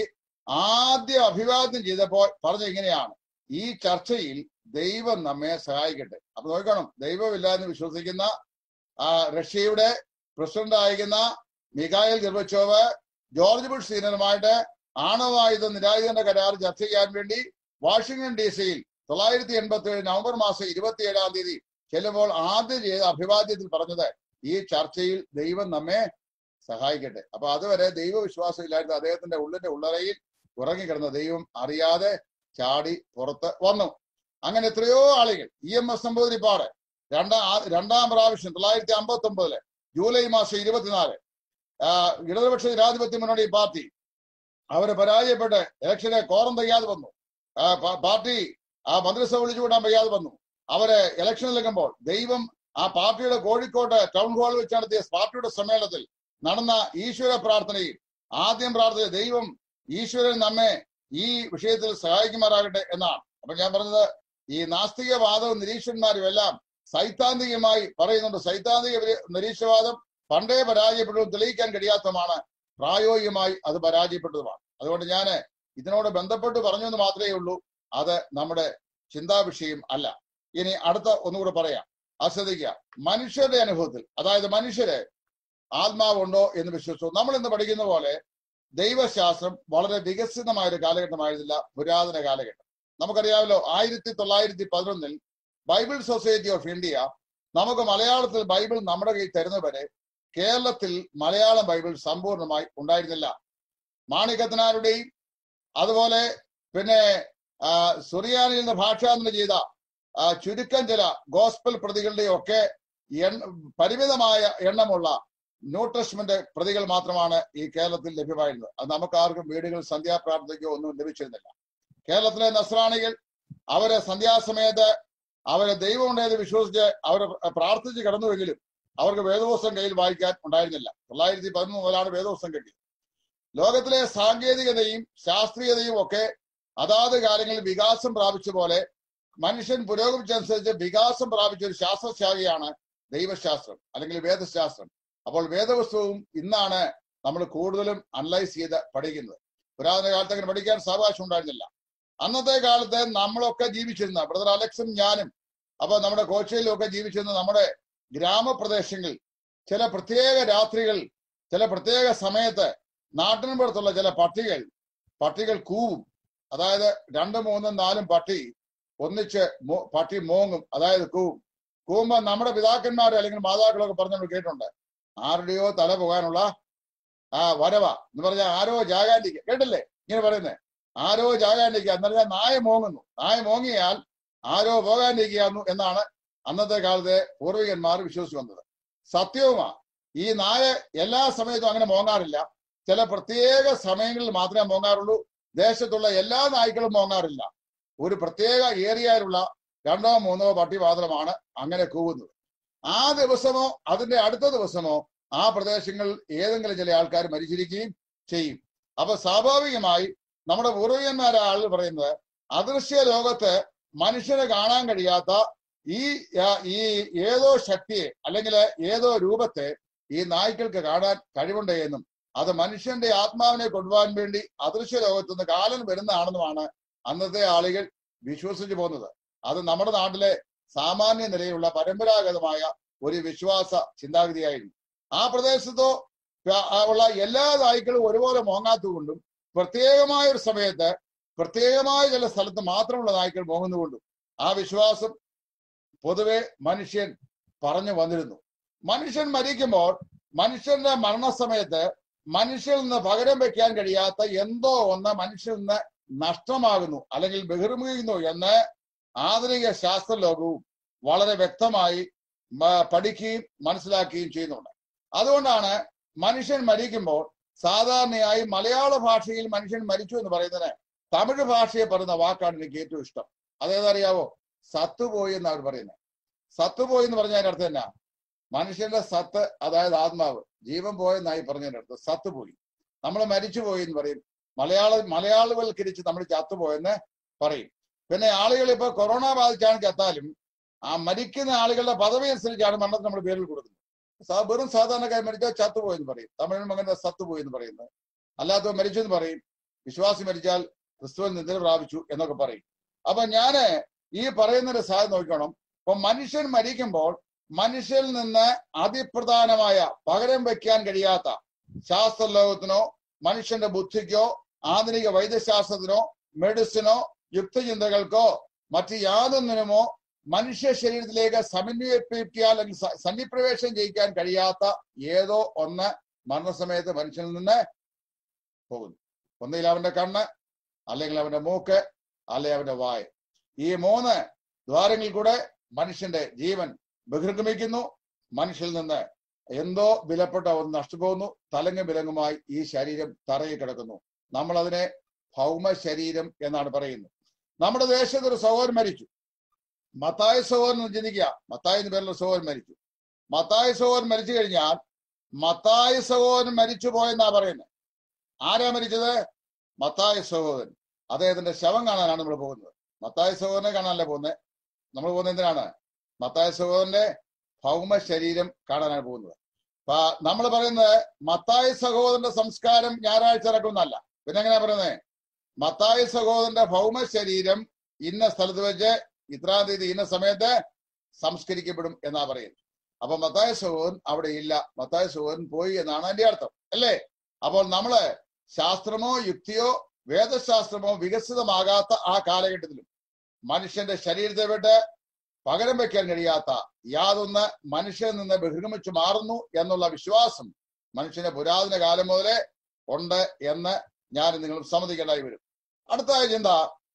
ആദ്യ അഭിവാദ്യം ചെയ്തപ്പോൾ പറഞ്ഞ ഇങ്ങനെയാണ് ഈ ചർച്ചയിൽ ദൈവം നമ്മെ സഹായിക്കട്ടെ അപ്പൊ നോക്കണം ദൈവമില്ല എന്ന് വിശ്വസിക്കുന്ന ആ, റഷ്യയുടെ പ്രസിഡന്റ് ആയിരിക്കുന്ന മിഖായൽ ഗർബച്ചോവ് ജോർജ് ബുഷ് സീനിയറുമായിട്ട് ആണവായുധ നിരായുധന്റെ കരാർ ചർച്ച ചെയ്യാൻ വേണ്ടി വാഷിംഗ്ടൺ ഡി സിയിൽ തൊള്ളായിരത്തി എൺപത്തി ഏഴ് നവംബർ മാസം ഇരുപത്തിയേഴാം തീയതി ചെല്ലുമ്പോൾ ആദ്യം ചെയ്ത അഭിവാദ്യത്തിൽ പറഞ്ഞത് ഈ ചർച്ചയിൽ ദൈവം നമ്മെ സഹായിക്കട്ടെ അപ്പൊ അതുവരെ ദൈവവിശ്വാസം ഇല്ലായിരുന്ന അദ്ദേഹത്തിന്റെ ഉള്ളിന്റെ ഉള്ളറയിൽ ഉറങ്ങിക്കിടന്ന ദൈവം അറിയാതെ ചാടി പുറത്ത് വന്നു അങ്ങനെ എത്രയോ ആളുകൾ ഇ എം എസ് നമ്പൂതിരിപ്പാട് രണ്ടാം ആ- രണ്ടാം പ്രാവശ്യം തൊള്ളായിരത്തി അമ്പത്തി ഒമ്പതില് ജൂലൈ മാസം ഇരുപത്തിനാല് ആ, ഇടതുപക്ഷ ജനാധിപത്യ മുന്നണി പാർട്ടി അവര് പരാജയപ്പെട്ട് ഇലക്ഷനെ കോറം തയ്യാതെ വന്നു ആ, പ- പാർട്ടി ആ മന്ത്രിസഭ വിളിച്ചുകൂടാൻ വയ്യാതെ വന്നു അവര് ഇലക്ഷൻ നിൽക്കുമ്പോൾ ദൈവം ആ പാർട്ടിയുടെ കോഴിക്കോട് ടൗൺ ഹാളിൽ വെച്ച് നടത്തിയ പാർട്ടിയുടെ സമ്മേളനത്തിൽ നടന്ന ഈശ്വര പ്രാർത്ഥനയിൽ ആദ്യം പ്രാർത്ഥന ദൈവം ഈശ്വരൻ നമ്മെ ഈ വിഷയത്തിൽ സഹായിക്കുമാറാകട്ടെ എന്നാണ് അപ്പൊ ഞാൻ പറഞ്ഞത് ഈ നാസ്തികവാദവും നിരീക്ഷന്മാരും എല്ലാം സൈദ്ധാന്തികമായി പറയുന്നുണ്ട് സൈദ്ധാന്തിക നിരീ- നിരീക്ഷവാദം പണ്ടേ പരാജയപ്പെട്ടു തെളിയിക്കാൻ കഴിയാത്തതുമാണ് പ്രായോഗികമായി അത് പരാജയപ്പെട്ടതുമാണ് അതുകൊണ്ട് ഞാൻ ഇതിനോട് ബന്ധപ്പെട്ട് പറഞ്ഞു എന്ന് മാത്രമേ ഉള്ളൂ അത് നമ്മുടെ ചിന്താ വിഷയം അല്ല ഇനി അടുത്ത ഒന്നുകൂടെ പറയാം അത് ശ്രദ്ധിക്കുക മനുഷ്യരുടെ അനുഭവത്തിൽ അതായത് മനുഷ്യര് ആത്മാവുണ്ടോ എന്ന് വിശ്വസിച്ചു നമ്മൾ ഇന്ന് പഠിക്കുന്ന പോലെ ദൈവശാസ്ത്രം വളരെ വികസിതമായ ഒരു കാലഘട്ടമായിരുന്നില്ല പുരാതന കാലഘട്ടം നമുക്കറിയാമല്ലോ ആയിരത്തി തൊള്ളായിരത്തി പതിനൊന്നിൽ ബൈബിൾ സൊസൈറ്റി ഓഫ് ഇന്ത്യ നമുക്ക് മലയാളത്തിൽ ബൈബിൾ നമ്മുടെ കയ്യിൽ തരുന്നവരെ കേരളത്തിൽ മലയാളം ബൈബിൾ സമ്പൂർണ്ണമായി ഉണ്ടായിരുന്നില്ല മാണിക്കത്തനാരുടെയും അതുപോലെ പിന്നെ ആ, സുറിയാനിൽ നിന്ന് ഭാഷാന്തരം ചെയ്ത ആ, ചുരുക്കം ചില ഗോസ്പൽ പ്രതികളുടെയും ഒക്കെ എണ്ണ പരിമിതമായ എണ്ണമുള്ള ന്യൂ ടെസ്റ്റ്മെന്റ് പ്രതികൾ മാത്രമാണ് ഈ കേരളത്തിൽ ലഭ്യമായിരുന്നത് അത് നമുക്ക് ആർക്കും വീടുകൾ സന്ധ്യാപ്രാർത്ഥനയ്ക്കോ ഒന്നും ലഭിച്ചിരുന്നില്ല കേരളത്തിലെ നസ്രാണികൾ അവരെ സന്ധ്യാസമയത്ത് അവരെ ദൈവം ഉണ്ടെന്ന് വിശ്വസിച്ച് അവർ പ്രാർത്ഥിച്ച് കിടന്നുവെങ്കിലും അവർക്ക് വേദപുസ്തകം കയ്യിൽ വായിക്കാൻ ഉണ്ടായിരുന്നില്ല തൊള്ളായിരത്തി പതിനൊന്ന് മുതലാണ് വേദപുസ്തകം കിട്ടിയത് ലോകത്തിലെ സാങ്കേതികതയും ശാസ്ത്രീയതയും ഒക്കെ അതാത് കാലങ്ങളിൽ വികാസം പ്രാപിച്ച പോലെ മനുഷ്യൻ പുരോഗമിച്ചനുസരിച്ച് വികാസം പ്രാപിച്ച ഒരു ശാസ്ത്രശാഖയാണ് ദൈവശാസ്ത്രം അല്ലെങ്കിൽ വേദശാസ്ത്രം അപ്പോൾ വേദപുസ്തകവും ഇന്നാണ് നമ്മൾ കൂടുതലും അനലൈസ് ചെയ്ത് പഠിക്കുന്നത് പുരാതന കാലത്ത് അങ്ങനെ പഠിക്കാൻ സാവകാശം ഉണ്ടായിരുന്നില്ല അന്നത്തെ കാലത്ത് നമ്മളൊക്കെ ജീവിച്ചിരുന്ന ബ്രദർ അലക്സും ഞാനും അപ്പൊ നമ്മുടെ കോച്ചയിലും ഒക്കെ ജീവിച്ചിരുന്ന നമ്മുടെ ഗ്രാമപ്രദേശങ്ങളിൽ ചില പ്രത്യേക രാത്രികൾ ചില പ്രത്യേക സമയത്ത് നാട്ടിൻപുറത്തുള്ള ചില പട്ടികൾ പട്ടികൾ കൂവും അതായത് രണ്ടും മൂന്നും നാലും പട്ടി ഒന്നിച്ച് മോ- പട്ടി മോങ്ങും അതായത് കൂവും കൂവുമ്പോ നമ്മുടെ പിതാക്കന്മാർ അല്ലെങ്കിൽ മാതാക്കളൊക്കെ പറഞ്ഞു നമ്മൾ കേട്ടിട്ടുണ്ട് ആരുടെയോ തല പോകാനുള്ള ആ വരവ എന്ന് പറഞ്ഞാൽ ആരോ ജാകാന്റിക്ക് കേട്ടില്ലേ ഇങ്ങനെ പറയുന്നേ ആരോ ജാകാന്റിക്കുക എന്ന് പറഞ്ഞാൽ നായ മോങ്ങുന്നു നായ മോങ്ങിയാൽ ആരോ പോകാനിരിക്കുകയാന്നു എന്നാണ് അന്നത്തെ കാലത്തെ പൂർവികന്മാർ വിശ്വസിച്ചു വന്നത് സത്യവുമാ ഈ നായ എല്ലാ സമയത്തും അങ്ങനെ മോങ്ങാറില്ല ചില പ്രത്യേക സമയങ്ങളിൽ മാത്രമേ മോങ്ങാറുള്ളൂ ദേശത്തുള്ള എല്ലാ നായ്ക്കളും മോങ്ങാറില്ല ഒരു പ്രത്യേക ഏരിയയിലുള്ള രണ്ടോ മൂന്നോ പട്ടി മാത്രമാണ് അങ്ങനെ കൂവുന്നത് ആ ദിവസമോ അതിന്റെ അടുത്ത ദിവസമോ ആ പ്രദേശങ്ങളിൽ ഏതെങ്കിലും ചില ആൾക്കാർ മരിച്ചിരിക്കുകയും ചെയ്യും അപ്പൊ സ്വാഭാവികമായി നമ്മുടെ പൂർവികന്മാരായ ആളുകൾ പറയുന്നത് അദൃശ്യ ലോകത്ത് മനുഷ്യന് കാണാൻ കഴിയാത്ത ഈ ആ, ഈ ഏതോ ശക്തിയെ അല്ലെങ്കിൽ ഏതോ രൂപത്തെ ഈ നായ്ക്കൾക്ക് കാണാൻ കഴിവുണ്ട് എന്നും അത് മനുഷ്യന്റെ ആത്മാവിനെ കൊണ്ടുപോകാൻ വേണ്ടി അദൃശ്യ ലോകത്തുനിന്ന് കാലൻ വരുന്നതാണെന്നുമാണ് അന്നത്തെ ആളുകൾ വിശ്വസിച്ചു പോകുന്നത് അത് നമ്മുടെ നാട്ടിലെ സാമാന്യ നിലയിലുള്ള പരമ്പരാഗതമായ ഒരു വിശ്വാസ ചിന്താഗതിയായിരുന്നു ആ പ്രദേശത്തോ ആ, ഉള്ള എല്ലാ നായ്ക്കളും ഒരുപോലെ മോങ്ങാത്തതുകൊണ്ടും പ്രത്യേകമായ ഒരു സമയത്ത് പ്രത്യേകമായ ചില സ്ഥലത്ത് മാത്രമുള്ള നായ്ക്കൾ മോങ്ങുന്നുകൊണ്ടും ആ വിശ്വാസം പൊതുവെ മനുഷ്യൻ പറഞ്ഞു വന്നിരുന്നു മനുഷ്യൻ മരിക്കുമ്പോൾ മനുഷ്യന്റെ മരണസമയത്ത് മനുഷ്യരിൽ നിന്ന് പകരം വെക്കാൻ കഴിയാത്ത എന്തോ ഒന്ന് മനുഷ്യരിൽ നിന്ന് നഷ്ടമാകുന്നു അല്ലെങ്കിൽ ബഹിർമുഖിക്കുന്നു എന്ന് ആധുനിക ശാസ്ത്രലോകവും വളരെ വ്യക്തമായി മ- പഠിക്കുകയും മനസ്സിലാക്കുകയും ചെയ്യുന്നുണ്ട് അതുകൊണ്ടാണ് മനുഷ്യൻ മരിക്കുമ്പോൾ സാധാരണയായി മലയാള ഭാഷയിൽ മനുഷ്യൻ മരിച്ചു എന്ന് പറയുന്നതിന് തമിഴ് ഭാഷയെ പറയുന്ന വാക്കാണ് എനിക്ക് ഏറ്റവും ഇഷ്ടം അതേതറിയാവോ സത്തുപോയി എന്ന് അവർ പറയുന്നത് സത്തുപോയി എന്ന് പറഞ്ഞതിന്റെ അർത്ഥം എന്നാ മനുഷ്യന്റെ സത്ത് അതായത് ആത്മാവ് ജീവൻ പോയെന്നായി പറഞ്ഞതിന്റെ അർത്ഥം സത്ത് പോയി നമ്മൾ മരിച്ചുപോയി എന്ന് പറയും മലയാള മലയാളവൽക്കരിച്ച് നമ്മൾ ചത്തുപോയെന്ന് പറയും പിന്നെ ആളുകൾ ഇപ്പൊ കൊറോണ ബാധിച്ചാണ് ചത്താലും ആ മരിക്കുന്ന ആളുകളുടെ പദവി അനുസരിച്ചാണ് മരണത്തിന് നമ്മൾ പേരിൽ കൊടുക്കുന്നത് സാ- വെറും സാധാരണക്കാർ മരിച്ചാൽ ചത്തുപോയി എന്ന് പറയും തമിഴ് മകന്റെ സത്തുപോയി എന്ന് പറയുന്നത് അല്ലാത്തവർ മരിച്ചു എന്ന് പറയും വിശ്വാസി മരിച്ചാൽ ക്രിസ്തുവിൽ നിദ്ര പ്രാപിച്ചു എന്നൊക്കെ പറയും അപ്പൊ ഞാന് ഈ പറയുന്നൊരു സാധ്യത നോക്കണം അപ്പൊ മനുഷ്യൻ മരിക്കുമ്പോൾ മനുഷ്യരിൽ നിന്ന് അതിപ്രധാനമായ പകരം വെക്കാൻ കഴിയാത്ത ശാസ്ത്രലോകത്തിനോ മനുഷ്യന്റെ ബുദ്ധിക്കോ ആധുനിക വൈദ്യശാസ്ത്രത്തിനോ മെഡിസിനോ യുക്തചിന്തകൾക്കോ മറ്റ് യാതൊന്നിനുമോ മനുഷ്യ ശരീരത്തിലേക്ക് സമന്വയിപ്പിക്കാൻ അല്ലെങ്കിൽ സ- സന്നിപ്രവേശം ചെയ്യിക്കാൻ കഴിയാത്ത ഏതോ ഒന്ന് മരണസമയത്ത് മനുഷ്യനിൽ നിന്ന് പോകുന്നു ഒന്നുകിൽ അവന്റെ കണ്ണ് അല്ലെങ്കിൽ അവന്റെ മൂക്ക് അല്ലെങ്കിൽ അവന്റെ വായ് ഈ മൂന്ന് ദ്വാരങ്ങളിൽ കൂടെ മനുഷ്യന്റെ ജീവൻ ബഹിർഗമിക്കുന്നു മനുഷ്യരിൽ നിന്ന് എന്തോ വിലപ്പെട്ട ഒന്ന് നഷ്ടപോകുന്നു തലങ്ങും വിലങ്ങുമായി ഈ ശരീരം തറയിൽ കിടക്കുന്നു നമ്മൾ അതിനെ ഭൗമ ശരീരം എന്നാണ് പറയുന്നത് നമ്മുടെ ദേശത്ത് ഒരു സഹോദരൻ മരിച്ചു മത്തായ സഹോദരൻ എന്ന് ചിന്തിക്കുക മത്തായ എന്ന് പേരുള്ള സഹോദരൻ മരിച്ചു മത്തായ സഹോദരൻ മരിച്ചു കഴിഞ്ഞാൽ മത്തായ സഹോദരൻ മരിച്ചു പോയെന്നാ പറയുന്നത് ആരാ മരിച്ചത് മത്തായ സഹോദരൻ അദ്ദേഹത്തിന്റെ ശവം കാണാനാണ് നമ്മൾ പോകുന്നത് മത്തായ സഹോദരനെ കാണാനല്ല പോകുന്നത് നമ്മൾ പോകുന്നത് എന്തിനാണ് മത്തായ സഹോദരന്റെ ഭൗമ ശരീരം കാണാനാണ് പോകുന്നത് അപ്പൊ നമ്മൾ പറയുന്നത് മത്തായ സഹോദരന്റെ സംസ്കാരം ഞായറാഴ്ച നടക്കുന്നല്ല പിന്നെ എങ്ങനെയാ പറയുന്നത് മത്തായ സഹോദരന്റെ ഭൗമ ശരീരം ഇന്ന സ്ഥലത്ത് വെച്ച് ഇത്രാം തീയതി ഇന്ന സമയത്ത് സംസ്കരിക്കപ്പെടും എന്നാ പറയുന്നത് അപ്പൊ മത്തായ സഹോദരൻ അവിടെ ഇല്ല മത്തായ സഹോദരൻ പോയി എന്നാണ് അതിന്റെ അർത്ഥം അല്ലേ അപ്പോൾ നമ്മള് ശാസ്ത്രമോ യുക്തിയോ വേദശാസ്ത്രമോ വികസിതമാകാത്ത ആ കാലഘട്ടത്തിലും മനുഷ്യന്റെ ശരീരത്തെ വിട്ട് പകരം വെക്കാൻ കഴിയാത്ത യാതൊന്ന് മനുഷ്യനിൽ നിന്ന് ബഹിർഗമിച്ചു മാറുന്നു എന്നുള്ള വിശ്വാസം മനുഷ്യന്റെ പുരാതന കാലം മുതലേ ഉണ്ട് എന്ന് ഞാൻ നിങ്ങൾ സമ്മതിക്കേണ്ടായി വരും അടുത്ത ചിന്ത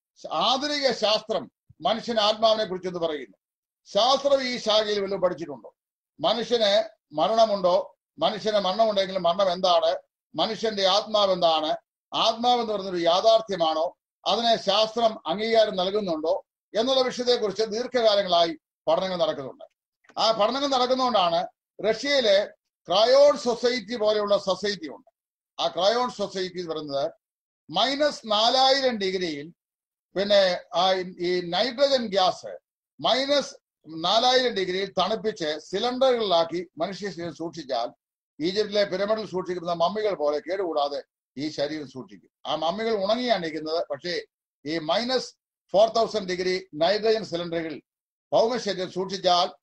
ആധുനിക ശാസ്ത്രം മനുഷ്യന് ആത്മാവിനെ കുറിച്ച് എന്ന് പറയുന്നു ശാസ്ത്രം ഈ ശാഖയിൽ വല്ലതും പഠിച്ചിട്ടുണ്ടോ മനുഷ്യന് മരണമുണ്ടോ മനുഷ്യന് മരണമുണ്ടെങ്കിൽ മരണം എന്താണ് മനുഷ്യന്റെ ആത്മാവ് എന്താണ് ആത്മാവ് എന്ന് പറയുന്നൊരു യാഥാർത്ഥ്യമാണോ അതിനെ ശാസ്ത്രം അംഗീകാരം നൽകുന്നുണ്ടോ എന്നുള്ള വിഷയത്തെക്കുറിച്ച് ദീർഘകാലങ്ങളായി പഠനങ്ങൾ നടക്കുന്നുണ്ട് ആ പഠനങ്ങൾ നടക്കുന്നതുകൊണ്ടാണ് റഷ്യയിലെ ക്രയോൺ സൊസൈറ്റി പോലെയുള്ള സൊസൈറ്റി ഉണ്ട് ആ ക്രയോൺ സൊസൈറ്റി എന്ന് പറയുന്നത് മൈനസ് നാലായിരം ഡിഗ്രിയിൽ പിന്നെ ആ ഈ നൈട്രജൻ ഗ്യാസ് മൈനസ് നാലായിരം ഡിഗ്രിയിൽ തണുപ്പിച്ച് സിലിണ്ടറുകളിലാക്കി മനുഷ്യ ശരീരം സൂക്ഷിച്ചാൽ ഈജിപ്തിലെ പിരമിഡിൽ സൂക്ഷിക്കുന്ന മമ്മികൾ പോലെ കേടുകൂടാതെ ഈ ശരീരം സൂക്ഷിക്കും ആ മമ്മികൾ ഉണങ്ങിയാണ് ഇരിക്കുന്നത് പക്ഷേ ഈ minus four thousand degree nitrogen സിലിണ്ടറുകൾ ഭൗമശരീരം സൂക്ഷിച്ചാൽ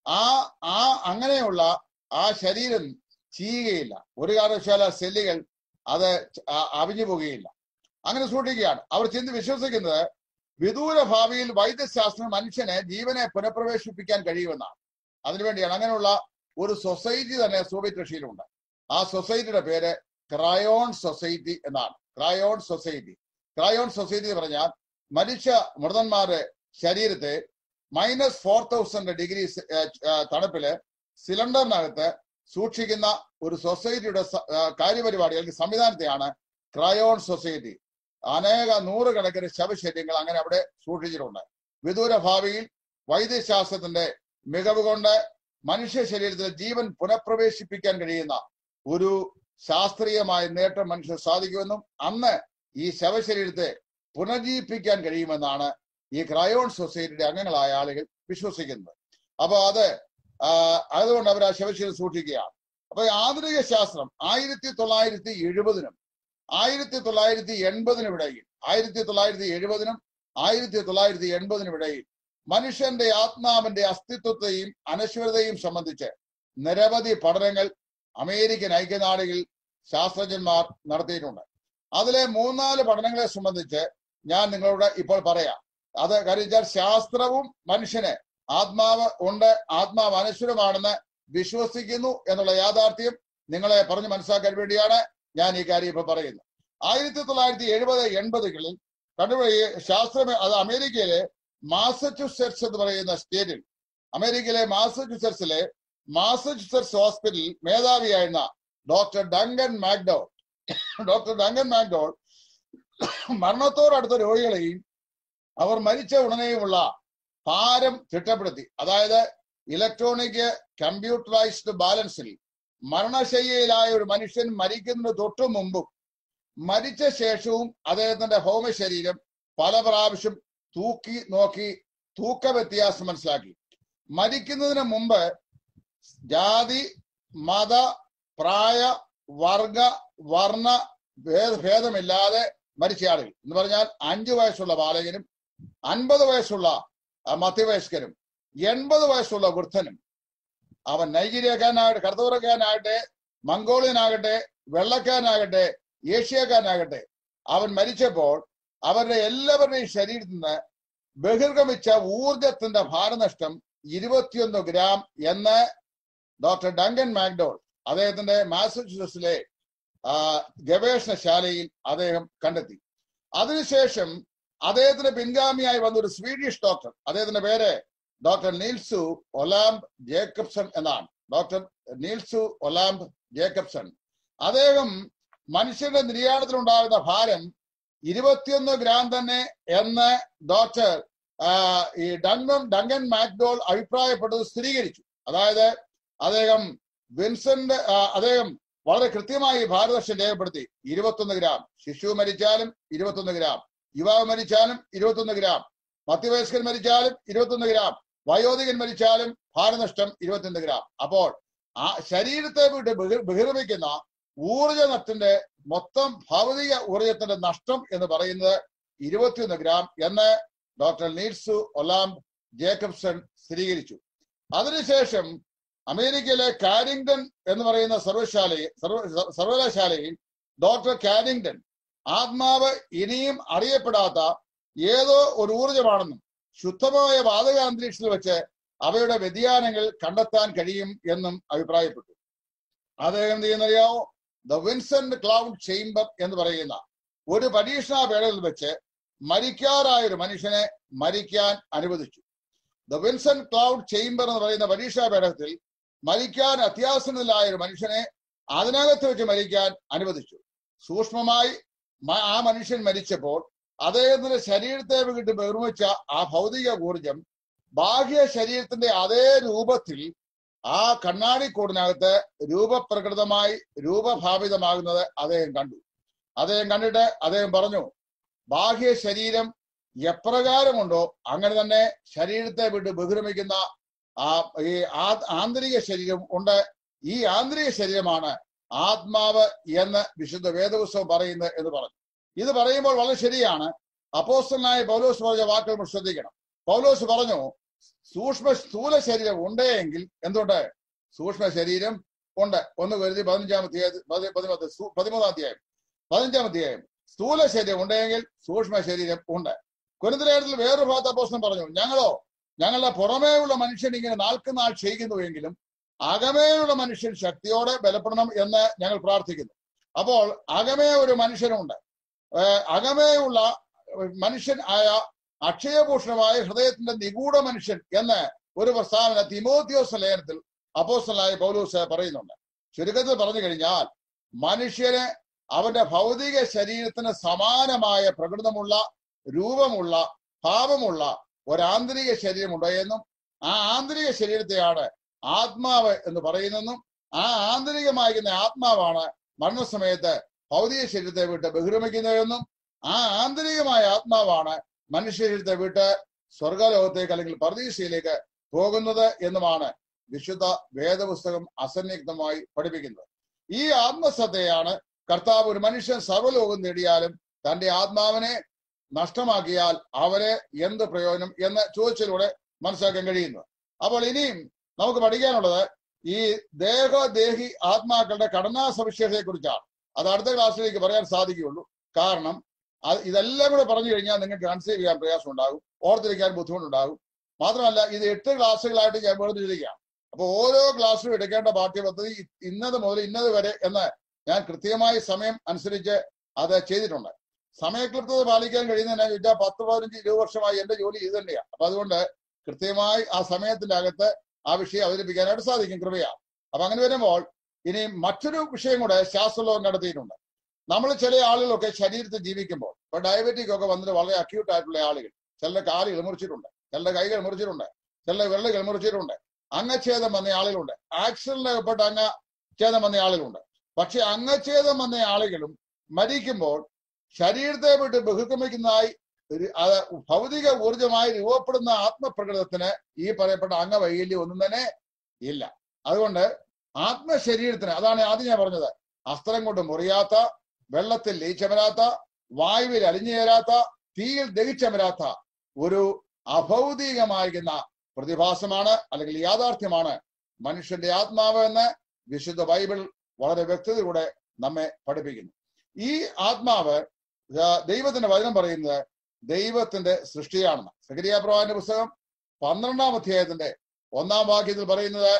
ആ ആ അങ്ങനെയുള്ള ആ ശരീരം ചെയ്യുകയില്ല ഒരു കാരണവശാല സെല്ലുകൾ അത് അ- അവിഞ്ഞു പോകുകയില്ല അങ്ങനെ സൂക്ഷിക്കുകയാണ് അവർ ചിന്തി വിശ്വസിക്കുന്നത് വിദൂര ഭാവിയിൽ വൈദ്യശാസ്ത്രം മനുഷ്യനെ ജീവനെ പുനഃപ്രവേശിപ്പിക്കാൻ കഴിയുമെന്നാണ് അതിനുവേണ്ടിയാണ് അങ്ങനെയുള്ള ഒരു സൊസൈറ്റി തന്നെ സോവിയറ്റ് റഷ്യയിലുണ്ട് ആ സൊസൈറ്റിയുടെ പേര് ക്രയോൺ സൊസൈറ്റി എന്നാണ് ക്രയോൺ സൊസൈറ്റി ക്രയോൺ സൊസൈറ്റി എന്ന് പറഞ്ഞാൽ മനുഷ്യ മൃതന്മാരുടെ ശരീരത്തെ മൈനസ് ഫോർ തൗസൻഡ് ഡിഗ്രി തണുപ്പില് സിലിണ്ടറിനകത്ത് സൂക്ഷിക്കുന്ന ഒരു സൊസൈറ്റിയുടെ സ- ആ, കാര്യപരിപാടി അല്ലെങ്കിൽ സംവിധാനത്തെയാണ് ക്രയോൺ സൊസൈറ്റി അനേക നൂറുകണക്കിന് ശവശരീരങ്ങൾ അങ്ങനെ അവിടെ സൂക്ഷിച്ചിട്ടുണ്ട് വിദൂര ഭാവിയിൽ വൈദ്യശാസ്ത്രത്തിന്റെ മികവ് കൊണ്ട് മനുഷ്യ ശരീരത്തിൽ ജീവൻ പുനഃപ്രവേശിപ്പിക്കാൻ കഴിയുന്ന ഒരു ശാസ്ത്രീയമായ നേട്ടം മനുഷ്യർ സാധിക്കുമെന്നും അന്ന് ഈ ശവശരീരത്തെ പുനർജീവിപ്പിക്കാൻ കഴിയുമെന്നാണ് ഈ ക്രയോൺ സൊസൈറ്റിയുടെ അംഗങ്ങളായ ആളുകൾ വിശ്വസിക്കുന്നത് അപ്പൊ അത് ആ, അതുകൊണ്ട് അവർ ആ ശവശരീരം സൂക്ഷിക്കുകയാണ് അപ്പൊ ഈ ആധുനിക ശാസ്ത്രം ആയിരത്തി തൊള്ളായിരത്തി എഴുപതിനും ആയിരത്തി തൊള്ളായിരത്തി എൺപതിനും ഇടയിൽ ആയിരത്തി തൊള്ളായിരത്തി എഴുപതിനും ആയിരത്തി തൊള്ളായിരത്തി എൺപതിനും ഇടയിൽ മനുഷ്യന്റെ ആത്മാവിന്റെ അസ്തിത്വത്തെയും അനശ്വരതയും സംബന്ധിച്ച് നിരവധി പഠനങ്ങൾ അമേരിക്കൻ ഐക്യനാടുകളിൽ ശാസ്ത്രജ്ഞന്മാർ നടത്തിയിട്ടുണ്ട് അതിലെ മൂന്നാല് പഠനങ്ങളെ സംബന്ധിച്ച് ഞാൻ നിങ്ങളോട് ഇപ്പോൾ പറയാം അത് കാര്യം വെച്ചാൽ ശാസ്ത്രവും മനുഷ്യന് ആത്മാവ് ഉണ്ട് ആത്മാവ് അനശ്വരമാണെന്ന് വിശ്വസിക്കുന്നു എന്നുള്ള യാഥാർത്ഥ്യം നിങ്ങളെ പറഞ്ഞു മനസ്സിലാക്കാൻ വേണ്ടിയാണ് ഞാൻ ഈ കാര്യം ഇപ്പൊ പറയുന്നത് ആയിരത്തി തൊള്ളായിരത്തി എഴുപത് എൺപതുകളിൽ കണ്ടുപിടി ശാസ്ത്രം അത് അമേരിക്കയിലെ മാസച്യുസെറ്റ്സ് എന്ന് പറയുന്ന സ്റ്റേറ്റിൽ അമേരിക്കയിലെ മാസച്യുസെറ്റ്സിലെ മാസച്യുസെറ്റ്സ് ഹോസ്പിറ്റലിൽ മേധാവിയായിരുന്ന doctor Duncan MacDougall doctor Duncan MacDougall മരണത്തോടടുത്ത രോഗികളെയും അവർ മരിച്ച ഉടനെയുമുള്ള ഭാരം തിട്ടപ്പെടുത്തി അതായത് ഇലക്ട്രോണിക് കമ്പ്യൂട്ടറൈസ്ഡ് ബാലൻസിൽ മരണശയ്യയിലായ ഒരു മനുഷ്യൻ മരിക്കുന്നതിന് തൊട്ടു മുമ്പും മരിച്ച ശേഷവും അദ്ദേഹത്തിന്റെ ഭൗമശരീരം പല പ്രാവശ്യം തൂക്കി നോക്കി തൂക്ക വ്യത്യാസം മനസ്സിലാക്കി മരിക്കുന്നതിന് മുമ്പ് ജാതി മത പ്രായ വർഗ വർണ്ണ ഭേദ- ഭേദമില്ലാതെ മരിച്ച ആളുകൾ എന്ന് പറഞ്ഞാൽ അഞ്ചു വയസ്സുള്ള ബാലകനും അൻപത് വയസ്സുള്ള ആ, മധ്യവയസ്കനും എൺപത് വയസ്സുള്ള വൃദ്ധനും അവൻ നൈജീരിയക്കാരനാകട്ടെ കറുത്തൂറക്കാരനാകട്ടെ മംഗോളിയനാകട്ടെ വെള്ളക്കാരനാകട്ടെ ഏഷ്യക്കാരനാകട്ടെ അവൻ മരിച്ചപ്പോൾ അവരുടെ എല്ലാവരുടെയും ശരീരത്തിൽ നിന്ന് ബഹിർഗമിച്ച ഊർജത്തിന്റെ ഭാരനഷ്ടം ഇരുപത്തിയൊന്ന് ഗ്രാം എന്ന് ഡോക്ടർ ഡങ്കൻ മാക്ഡോൾ അദ്ദേഹത്തിന്റെ മാസച്യൂസസിലെ ആ, ഗവേഷണശാലയിൽ അദ്ദേഹം കണ്ടെത്തി അതിനുശേഷം അദ്ദേഹത്തിന് പിൻഗാമിയായി വന്ന ഒരു സ്വീഡിഷ് ഡോക്ടർ അദ്ദേഹത്തിന്റെ പേര് ഡോക്ടർ നീൽസു ഒലാംബ് ജേക്കബ്സൺ എന്നാണ് ഡോക്ടർ നീൽസു ഒലാംബ് ജേക്കബ്സൺ അദ്ദേഹം മനുഷ്യന്റെ നിര്യാണത്തിൽ ഉണ്ടാകുന്ന ഭാരം ഇരുപത്തിയൊന്ന് ഗ്രാം തന്നെ എന്ന് ഡോക്ടർ ആ, ഈ ഡങ്കൻ ഡങ്കൻ മാക്ഡോൾ അഭിപ്രായപ്പെട്ടത് സ്ഥിരീകരിച്ചു അതായത് അദ്ദേഹം വിൻസെന്റ് ആ, അദ്ദേഹം വളരെ കൃത്യമായി ഭാരതവർഷം രേഖപ്പെടുത്തി ഇരുപത്തൊന്ന് ഗ്രാം ശിശു മരിച്ചാലും ഇരുപത്തൊന്ന് ഗ്രാം യുവാവ് മരിച്ചാലും ഇരുപത്തൊന്ന് ഗ്രാം മധ്യവയസ്കൻ മരിച്ചാലും ഇരുപത്തൊന്ന് ഗ്രാം വയോധികൻ മരിച്ചാലും ഭാരനഷ്ടം ഇരുപത്തൊന്ന് ഗ്രാം അപ്പോൾ ആ ശരീരത്തെ വിട്ട് ബഹിർ- ബഹിർമിക്കുന്ന ഊർജനത്തിന്റെ മൊത്തം ഭൗതിക ഊർജത്തിന്റെ നഷ്ടം എന്ന് പറയുന്നത് ഇരുപത്തിയൊന്ന് ഗ്രാം എന്ന് ഡോക്ടർ നീൽസു ഒലാംബ് ജേക്കബ്സൺ സ്ഥിരീകരിച്ചു അതിനുശേഷം അമേരിക്കയിലെ കാരിങ്ടൺ എന്ന് പറയുന്ന സർവശാലയിൽ സർവ സർവകലാശാലയിൽ ഡോക്ടർ കാരിങ്ടൺ ആത്മാവ് ഇനിയും അറിയപ്പെടാത്ത ഏതോ ഒരു ഊർജമാണെന്നും ശുദ്ധമായ വാതക അന്തരീക്ഷത്തിൽ വെച്ച് അവയുടെ വ്യതിയാനങ്ങൾ കണ്ടെത്താൻ കഴിയും എന്നും അഭിപ്രായപ്പെട്ടു അദ്ദേഹം എന്ത് ചെയ്യുന്നറിയാമോ ദ വിൻസെന്റ് ക്ലൗഡ് ചേംബർ എന്ന് പറയുന്ന ഒരു പരീക്ഷണാപേടയിൽ വെച്ച് മരിക്കാറായ ഒരു മനുഷ്യനെ മരിക്കാൻ അനുവദിച്ചു ദ വിൻസെന്റ് ക്ലൗഡ് ചേംബർ എന്ന് പറയുന്ന പരീക്ഷാപേടകത്തിൽ മരിക്കാൻ അത്യാസനത്തിലായ ഒരു മനുഷ്യനെ അതിനകത്ത് വെച്ച് മരിക്കാൻ അനുവദിച്ചു സൂക്ഷ്മമായി മ- ആ മനുഷ്യൻ മരിച്ചപ്പോൾ അദ്ദേഹത്തിന്റെ ശരീരത്തെ വിട്ട് നിർമ്മിച്ച ആ ഭൗതിക ഊർജം ബാഹ്യ ശരീരത്തിന്റെ അതേ രൂപത്തിൽ ആ കണ്ണാടിക്കൂടിനകത്ത് രൂപപ്രകൃതമായി രൂപഭാവിതമാകുന്നത് അദ്ദേഹം കണ്ടു അദ്ദേഹം കണ്ടിട്ട് അദ്ദേഹം പറഞ്ഞു ബാഹ്യ ശരീരം എപ്രകാരമുണ്ടോ അങ്ങനെ തന്നെ ശരീരത്തെ വിട്ട് ബഹിർമിക്കുന്ന ആ ഈ ആ- ആന്തരിക ശരീരം ഉണ്ട് ഈ ആന്തരിക ശരീരമാണ് ആത്മാവ് എന്ന് വിശുദ്ധ വേദപുസ്തകം പറയുന്നത് എന്ന് പറഞ്ഞു ഇത് പറയുമ്പോൾ വളരെ ശരിയാണ് അപ്പോസ്റ്റലായ പൗലോസ് പറഞ്ഞ വാക്കുകൾ നമ്മൾ ശ്രദ്ധിക്കണം പൗലോസ് പറഞ്ഞു സൂക്ഷ്മ സ്ഥൂല ശരീരം ഉണ്ടെങ്കിൽ എന്തുണ്ട് സൂക്ഷ്മ ശരീരം ഉണ്ട് ഒന്ന് കരുതി പതിനഞ്ചാം അധ്യായം പതി- പതിമൂന്ന് സു- പതിമൂന്നാം അധ്യായം പതിനഞ്ചാം അധ്യായം സ്ഥൂല ശരീരം ഉണ്ടെങ്കിൽ സൂക്ഷ്മ ശരീരം ഉണ്ട് കുരുന്തലേഖനത്തിൽ വേറൊരു ഭാഗത്ത് അപ്പോസ്തലൻ പറഞ്ഞു ഞങ്ങളോ ഞങ്ങളുടെ പുറമേയുള്ള മനുഷ്യൻ ഇങ്ങനെ നാൾക്കുനാൾ ക്ഷയിക്കുന്നുവെങ്കിലും അകമേയുള്ള മനുഷ്യൻ ശക്തിയോടെ ബലപ്പെടണം എന്ന് ഞങ്ങൾ പ്രാർത്ഥിക്കുന്നു അപ്പോൾ അകമേ ഒരു മനുഷ്യനുണ്ട് ഏർ അകമേയുള്ള മനുഷ്യൻ ആയ അക്ഷയഭൂഷണമായ ഹൃദയത്തിന്റെ നിഗൂഢ മനുഷ്യൻ എന്ന് ഒരു പ്രസ്താവന തിമോത്യോസ് ലേഖനത്തിൽ അപ്പോസ്റ്റലായ പൗലൂസ് പറയുന്നുണ്ട് ചുരുക്കത്തിൽ പറഞ്ഞു കഴിഞ്ഞാൽ മനുഷ്യന് അവന്റെ ഭൗതിക ശരീരത്തിന് സമാനമായ പ്രകൃതമുള്ള രൂപമുള്ള ഭാവമുള്ള ഒരാന്തരിക ശരീരമുണ്ട് എന്നും ആ ആന്തരിക ശരീരത്തെയാണ് ആത്മാവ് എന്ന് പറയുന്നെന്നും ആ ആന്തരികമായിരിക്കുന്ന ആത്മാവാണ് മരണസമയത്ത് ഭൗതിക ശരീരത്തെ വിട്ട് ബഹിർമിക്കുന്നതെന്നും ആ ആന്തരികമായ ആത്മാവാണ് മനുഷ്യ ശരീരത്തെ വിട്ട് സ്വർഗലോകത്തേക്ക് അല്ലെങ്കിൽ പർദീസയിലേക്ക് പോകുന്നത് എന്നുമാണ് വിശുദ്ധ വേദപുസ്തകം അസന്നിഗ്ധമായി പഠിപ്പിക്കുന്നത് ഈ ആത്മസത്തയാണ് കർത്താവ് ഒരു മനുഷ്യൻ സർവ്വലോകം നേടിയാലും തന്റെ ആത്മാവിനെ നഷ്ടമാക്കിയാൽ അവന് എന്ത് പ്രയോജനം എന്ന് ചോദിച്ചതിലൂടെ മനസ്സിലാക്കാൻ കഴിയുന്നത് അപ്പോൾ ഇനിയും നമുക്ക് പഠിക്കാനുള്ളത് ഈ ദേഹദേഹി ആത്മാക്കളുടെ ഘടനാ സവിശേഷതയെ കുറിച്ചാണ് അത് അടുത്ത ക്ലാസ്സിലേക്ക് പറയാൻ സാധിക്കുകയുള്ളൂ കാരണം അത് ഇതെല്ലാം കൂടെ പറഞ്ഞു കഴിഞ്ഞാൽ നിങ്ങൾക്ക് കൺസീവ് ചെയ്യാൻ പ്രയാസം ഉണ്ടാകും ഓർത്തിരിക്കാൻ ബുദ്ധിമുട്ടുണ്ടാകും മാത്രമല്ല ഇത് എട്ട് ക്ലാസ്സുകളായിട്ട് ഞാൻ വേർതിരിക്കുകയാണ് അപ്പൊ ഓരോ ക്ലാസ്സിലും എടുക്കേണ്ട പാഠ്യപദ്ധതി ഇന്നത് മുതൽ ഇന്നത് വരെ എന്ന് ഞാൻ കൃത്യമായി സമയം അനുസരിച്ച് അത് ചെയ്തിട്ടുണ്ട് സമയക്ലിപ്തത പാലിക്കാൻ കഴിയുന്നതിനെ ചോദിച്ചാൽ പത്ത് പതിനഞ്ച് ഇരുപത് വർഷമായി എന്റെ ജോലി ഇത് തന്നെയാണ് അപ്പൊ അതുകൊണ്ട് കൃത്യമായി ആ സമയത്തിന്റെ അകത്ത് ആ വിഷയം അവതരിപ്പിക്കാനായിട്ട് സാധിക്കും കൃപയാണ് അപ്പൊ അങ്ങനെ വരുമ്പോൾ ഇനി മറ്റൊരു വിഷയം കൂടെ ശാസ്ത്രലോകം നടത്തിയിട്ടുണ്ട് നമ്മൾ ചില ആളുകളൊക്കെ ശരീരത്തിൽ ജീവിക്കുമ്പോൾ ഇപ്പൊ ഡയബറ്റിക് ഒക്കെ വന്നിട്ട് വളരെ അക്യൂട്ട് ആയിട്ടുള്ള ആളുകൾ ചിലരുടെ കാലുകൾ മുറിച്ചിട്ടുണ്ട് ചിലരുടെ കൈകൾ മുറിച്ചിട്ടുണ്ട് ചിലരുടെ വെള്ളുകൾ മുറിച്ചിട്ടുണ്ട് അംഗച്ഛേദം വന്ന ആളുകളുണ്ട് ആക്സിഡന്റിൽ അകപ്പെട്ട അംഗച്ഛേദം വന്ന ആളുകളുണ്ട് പക്ഷെ അംഗച്ഛേദം വന്ന ആളുകളും മരിക്കുമ്പോൾ ശരീരത്തെ വിട്ട് ബഹുക്രമിക്കുന്നതായി ഒരു അത് ഭൗതിക ഊർജമായി രൂപപ്പെടുന്ന ആത്മപ്രകൃതത്തിന് ഈ പറയപ്പെട്ട അംഗവൈകല്യം ഒന്നും തന്നെ ഇല്ല അതുകൊണ്ട് ആത്മശരീരത്തിന് അതാണ് ആദ്യം ഞാൻ പറഞ്ഞത് അസ്ത്രം കൊണ്ട് മുറിയാത്ത വെള്ളത്തിൽ ലയിച്ചമരാത്ത വായുവിൽ അലിഞ്ഞു ചേരാത്ത തീയിൽ ദഹിച്ചമരാത്ത ഒരു അഭൗതികമായിരിക്കുന്ന പ്രതിഭാസമാണ് അല്ലെങ്കിൽ യാഥാർത്ഥ്യമാണ് മനുഷ്യന്റെ ആത്മാവ് എന്ന് വിശുദ്ധ ബൈബിൾ വളരെ വ്യക്തതയോടെ നമ്മെ പഠിപ്പിക്കുന്നു ഈ ആത്മാവ് ആ, ദൈവത്തിന്റെ വചനം പറയുന്നത് ദൈവത്തിന്റെ സൃഷ്ടിയാണെന്ന് സകരിയ പ്രവാന്റെ പുസ്തകം പന്ത്രണ്ടാം അധ്യായത്തിന്റെ ഒന്നാം വാക്യത്തിൽ പറയുന്നത്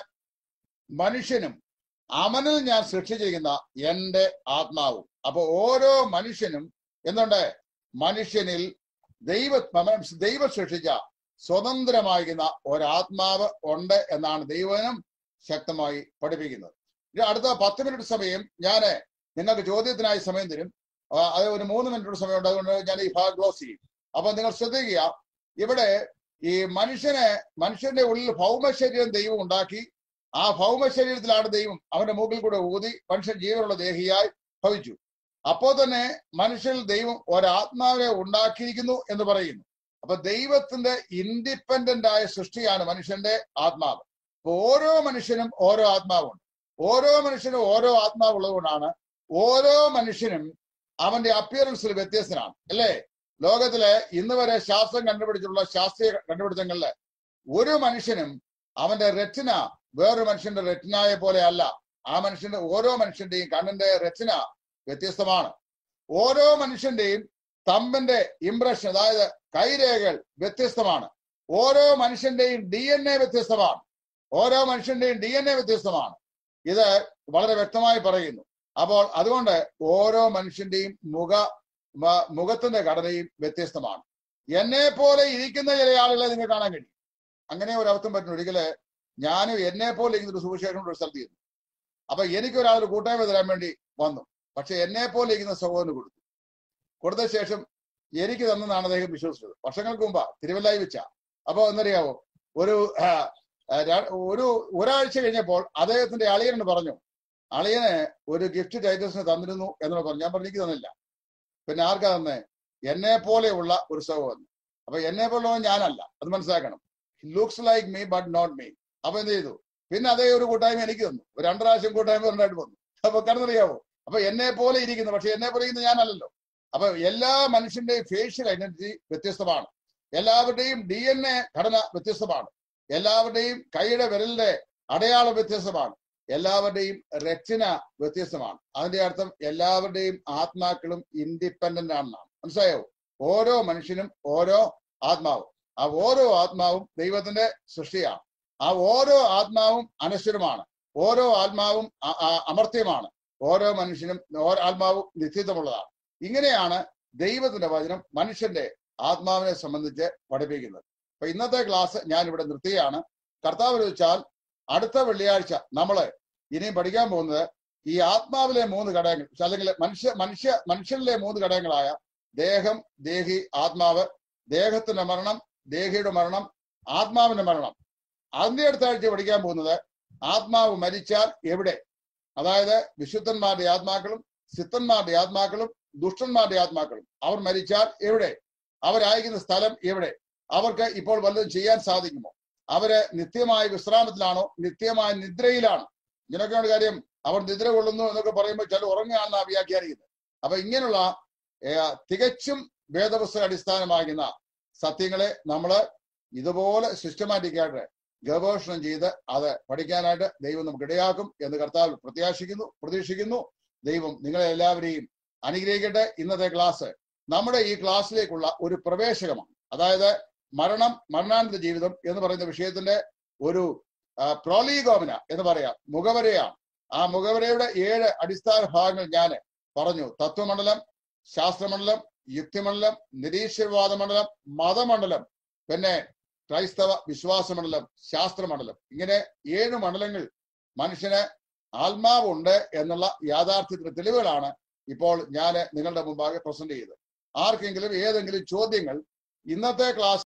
മനുഷ്യനും അവനിൽ ഞാൻ സൃഷ്ടിച്ചിരിക്കുന്ന എന്റെ ആത്മാവും അപ്പൊ ഓരോ മനുഷ്യനും എന്തുണ്ട് മനുഷ്യനിൽ ദൈവ ദൈവം സൃഷ്ടിച്ച സ്വതന്ത്രമായിരിക്കുന്ന ഒരാത്മാവ് ഉണ്ട് എന്നാണ് ദൈവനം ശക്തമായി പഠിപ്പിക്കുന്നത് ഇനി അടുത്ത പത്ത് മിനിറ്റ് സമയം ഞാൻ നിങ്ങൾക്ക് ചോദ്യത്തിനായി സമയം തരും ആ, അത് ഒരു മൂന്ന് മിനിറ്റ് സമയമുണ്ട് അതുകൊണ്ട് ഞാൻ ഈ ഭാഗം ക്ലോസ് ചെയ്യും അപ്പൊ നിങ്ങൾ ശ്രദ്ധിക്കുക ഇവിടെ ഈ മനുഷ്യനെ മനുഷ്യന്റെ ഉള്ളിൽ ഭൗമശരീരം ദൈവം ഉണ്ടാക്കി ആ ഭൗമശരീരത്തിലാണ് ദൈവം അവന്റെ മൂക്കിൽ കൂടെ ഊതി മനുഷ്യൻ ജീവനുള്ള ദേഹിയായി ഭവിച്ചു അപ്പോ തന്നെ മനുഷ്യനിൽ ദൈവം ഒരാത്മാവിനെ ഉണ്ടാക്കിയിരിക്കുന്നു എന്ന് പറയുന്നു അപ്പൊ ദൈവത്തിന്റെ ഇൻഡിപെൻഡന്റ് ആയ സൃഷ്ടിയാണ് മനുഷ്യന്റെ ആത്മാവ് അപ്പൊ ഓരോ മനുഷ്യനും ഓരോ ആത്മാവുണ്ട് ഓരോ മനുഷ്യനും ഓരോ ആത്മാവുള്ളതുകൊണ്ടാണ് ഓരോ മനുഷ്യനും അവന്റെ അപ്പിയറൻസിൽ വ്യത്യസ്തനാണ് അല്ലേ ലോകത്തിലെ ഇന്ന് വരെ ശാസ്ത്രം കണ്ടുപിടിച്ചിട്ടുള്ള ശാസ്ത്രീയ കണ്ടുപിടുത്തങ്ങളില് ഒരു മനുഷ്യനും അവന്റെ റെറ്റിന വേറൊരു മനുഷ്യന്റെ റെറ്റിനായെ പോലെ അല്ല ആ മനുഷ്യന്റെ ഓരോ മനുഷ്യന്റെയും കണ്ണിന്റെ റെറ്റിന വ്യത്യസ്തമാണ് ഓരോ മനുഷ്യന്റെയും തമ്പിന്റെ ഇംപ്രഷൻ അതായത് കൈരേഖകൾ വ്യത്യസ്തമാണ് ഓരോ മനുഷ്യന്റെയും ഡി എൻ എ വ്യത്യസ്തമാണ് ഓരോ മനുഷ്യന്റെയും ഡി എൻ എ വ്യത്യസ്തമാണ് ഇത് വളരെ വ്യക്തമായി പറയുന്നു അപ്പോൾ അതുകൊണ്ട് ഓരോ മനുഷ്യന്റെയും മുഖ മ- മുഖത്തിന്റെ ഘടനയും വ്യത്യസ്തമാണ് എന്നെ പോലെ ഇരിക്കുന്ന ചില ആളുകളെ നിങ്ങൾ കാണാൻ കഴിയും അങ്ങനെ ഒരു അർത്ഥം പറ്റുന്നു ഒരിക്കല് ഞാനും എന്നെ പോലെ ഇരിക്കുന്ന ഒരു സുവിശേഷം ഒരു സ്ഥലത്ത് ചെയ്യുന്നു അപ്പൊ എനിക്ക് ഒരാൾ കൂട്ടായ്മ തരാൻ വേണ്ടി വന്നു പക്ഷെ എന്നെ പോലെ ഇരിക്കുന്ന സഹോദരന് കൊടുത്തു കൊടുത്ത ശേഷം എനിക്ക് തന്നെന്നാണ് അദ്ദേഹം വിശ്വസിച്ചത് വർഷങ്ങൾക്ക് മുമ്പാ തിരുവല്ലായി വെച്ച അപ്പൊ എന്നറിയാവോ ഒരു ആ, ആ, ര- ഒരു ഒരാഴ്ച കഴിഞ്ഞപ്പോൾ അദ്ദേഹത്തിന്റെ അളിയനോട് പറഞ്ഞു അളിയന് ഒരു ഗിഫ്റ്റ് ടൈറ്റസിന് തന്നിരുന്നു എന്നോട് പറഞ്ഞു ഞാൻ പറഞ്ഞു എനിക്ക് തന്നില്ല പിന്നെ ആർക്കാ തന്നെ എന്നെ പോലെയുള്ള ഒരു സഹോദരൻ അപ്പൊ എന്നെ പോലെയുള്ള ഞാനല്ല അത് മനസ്സിലാക്കണം looks like me but not me അപ്പൊ എന്ത് ചെയ്തു പിന്നെ അതേ ഒരു കൂട്ടായ്മ എനിക്ക് തന്നു ഒരു രണ്ടു പ്രാവശ്യം കൂട്ടായ്മ രണ്ടായിട്ട് വന്നു അപ്പൊ കടന്നറിയാവോ അപ്പൊ എന്നെ പോലെ ഇരിക്കുന്നു പക്ഷെ എന്നെ പോലെ ഇരിക്കുന്ന ഞാനല്ലല്ലോ അപ്പൊ എല്ലാ മനുഷ്യന്റെയും ഫേഷ്യൽ ഐഡന്റിറ്റി വ്യത്യസ്തമാണ് എല്ലാവരുടെയും ഡി എൻ എ ഘടന വ്യത്യസ്തമാണ് എല്ലാവരുടെയും കൈയുടെ വിരലിന്റെ അടയാളം വ്യത്യസ്തമാണ് എല്ലാവരുടെയും രചന വ്യത്യസ്തമാണ് അതിന്റെ അർത്ഥം എല്ലാവരുടെയും ആത്മാക്കളും ഇൻഡിപെൻഡന്റ് ആണെന്നാണ് മനസ്സിലായോ ഓരോ മനുഷ്യനും ഓരോ ആത്മാവും ആ ഓരോ ആത്മാവും ദൈവത്തിന്റെ സൃഷ്ടിയാണ് ആ ഓരോ ആത്മാവും അനശ്വരമാണ് ഓരോ ആത്മാവും അ- അ- അമർത്യമാണ് ഓരോ മനുഷ്യനും ഓരോ ആത്മാവും നിശ്ചിതമുള്ളതാണ് ഇങ്ങനെയാണ് ദൈവത്തിന്റെ വചനം മനുഷ്യന്റെ ആത്മാവിനെ സംബന്ധിച്ച് പഠിപ്പിക്കുന്നത് അപ്പൊ ഇന്നത്തെ ക്ലാസ് ഞാൻ ഇവിടെ നിർത്തുകയാണ് കർത്താവ് ചോദിച്ചാൽ അടുത്ത വെള്ളിയാഴ്ച നമ്മള് ഇനിയും പഠിക്കാൻ പോകുന്നത് ഈ ആത്മാവിലെ മൂന്ന് ഘടകങ്ങൾ അല്ലെങ്കിൽ മനുഷ്യ മനുഷ്യ മനുഷ്യനിലെ മൂന്ന് ഘടകങ്ങളായ ദേഹം ദേഹി ആത്മാവ് ദേഹത്തിന്റെ മരണം ദേഹിയുടെ മരണം ആത്മാവിന്റെ മരണം അതിന്റെ അടുത്ത ആഴ്ച പഠിക്കാൻ പോകുന്നത് ആത്മാവ് മരിച്ചാൽ എവിടെ അതായത് വിശുദ്ധന്മാരുടെ ആത്മാക്കളും സിദ്ധന്മാരുടെ ആത്മാക്കളും ദുഷ്ടന്മാരുടെ ആത്മാക്കളും അവർ മരിച്ചാൽ എവിടെ അവരായിരിക്കുന്ന സ്ഥലം എവിടെ അവർക്ക് ഇപ്പോൾ വല്ലതും ചെയ്യാൻ സാധിക്കുമോ അവര് നിത്യമായ വിശ്രാമത്തിലാണോ നിത്യമായ നിദ്രയിലാണോ ഇതിനൊക്കെയാണ് കാര്യം അവർ നിദ്ര കൊള്ളുന്നു എന്നൊക്കെ പറയുമ്പോൾ ചില ഉറങ്ങുകയാണെന്നാണ് വ്യാഖ്യാനിക്കുന്നത് അപ്പൊ ഇങ്ങനെയുള്ള ഏർ, തികച്ചും വേദപുസ്തക അടിസ്ഥാനമാകുന്ന സത്യങ്ങളെ നമ്മള് ഇതുപോലെ സിസ്റ്റമാറ്റിക് ആയിട്ട് ഗവേഷണം ചെയ്ത് അത് പഠിക്കാനായിട്ട് ദൈവം നമുക്ക് ഇടയാക്കും എന്ന് കർത്താവ് പ്രത്യാശിക്കുന്നു പ്രതീക്ഷിക്കുന്നു ദൈവം നിങ്ങളെ എല്ലാവരെയും അനുഗ്രഹിക്കട്ടെ ഇന്നത്തെ ക്ലാസ് നമ്മുടെ ഈ ക്ലാസ്സിലേക്കുള്ള ഒരു പ്രവേശകമാണ് അതായത് മരണം മരണാനന്ത ജീവിതം എന്ന് പറയുന്ന വിഷയത്തിന്റെ ഒരു പ്രോലീഗോമിന എന്ന് പറയാം മുഖവരയാണ് ആ മുഖവരയുടെ ഏഴ് അടിസ്ഥാന ഭാഗങ്ങൾ ഞാൻ പറഞ്ഞു തത്വമണ്ഡലം ശാസ്ത്രമണ്ഡലം യുക്തിമണ്ഡലം നിരീശ്വരവാദ മണ്ഡലം മതമണ്ഡലം പിന്നെ ക്രൈസ്തവ വിശ്വാസമണ്ഡലം ശാസ്ത്രമണ്ഡലം ഇങ്ങനെ ഏഴ് മണ്ഡലങ്ങൾ മനുഷ്യന് ആത്മാവുണ്ട് എന്നുള്ള യാഥാർത്ഥ്യത്തിന്റെ തെളിവുകളാണ് ഇപ്പോൾ ഞാൻ നിങ്ങളുടെ മുമ്പാകെ പ്രസന്റ് ചെയ്തത് ആർക്കെങ്കിലും ഏതെങ്കിലും ചോദ്യങ്ങൾ ഇന്നത്തെ ക്ലാസ്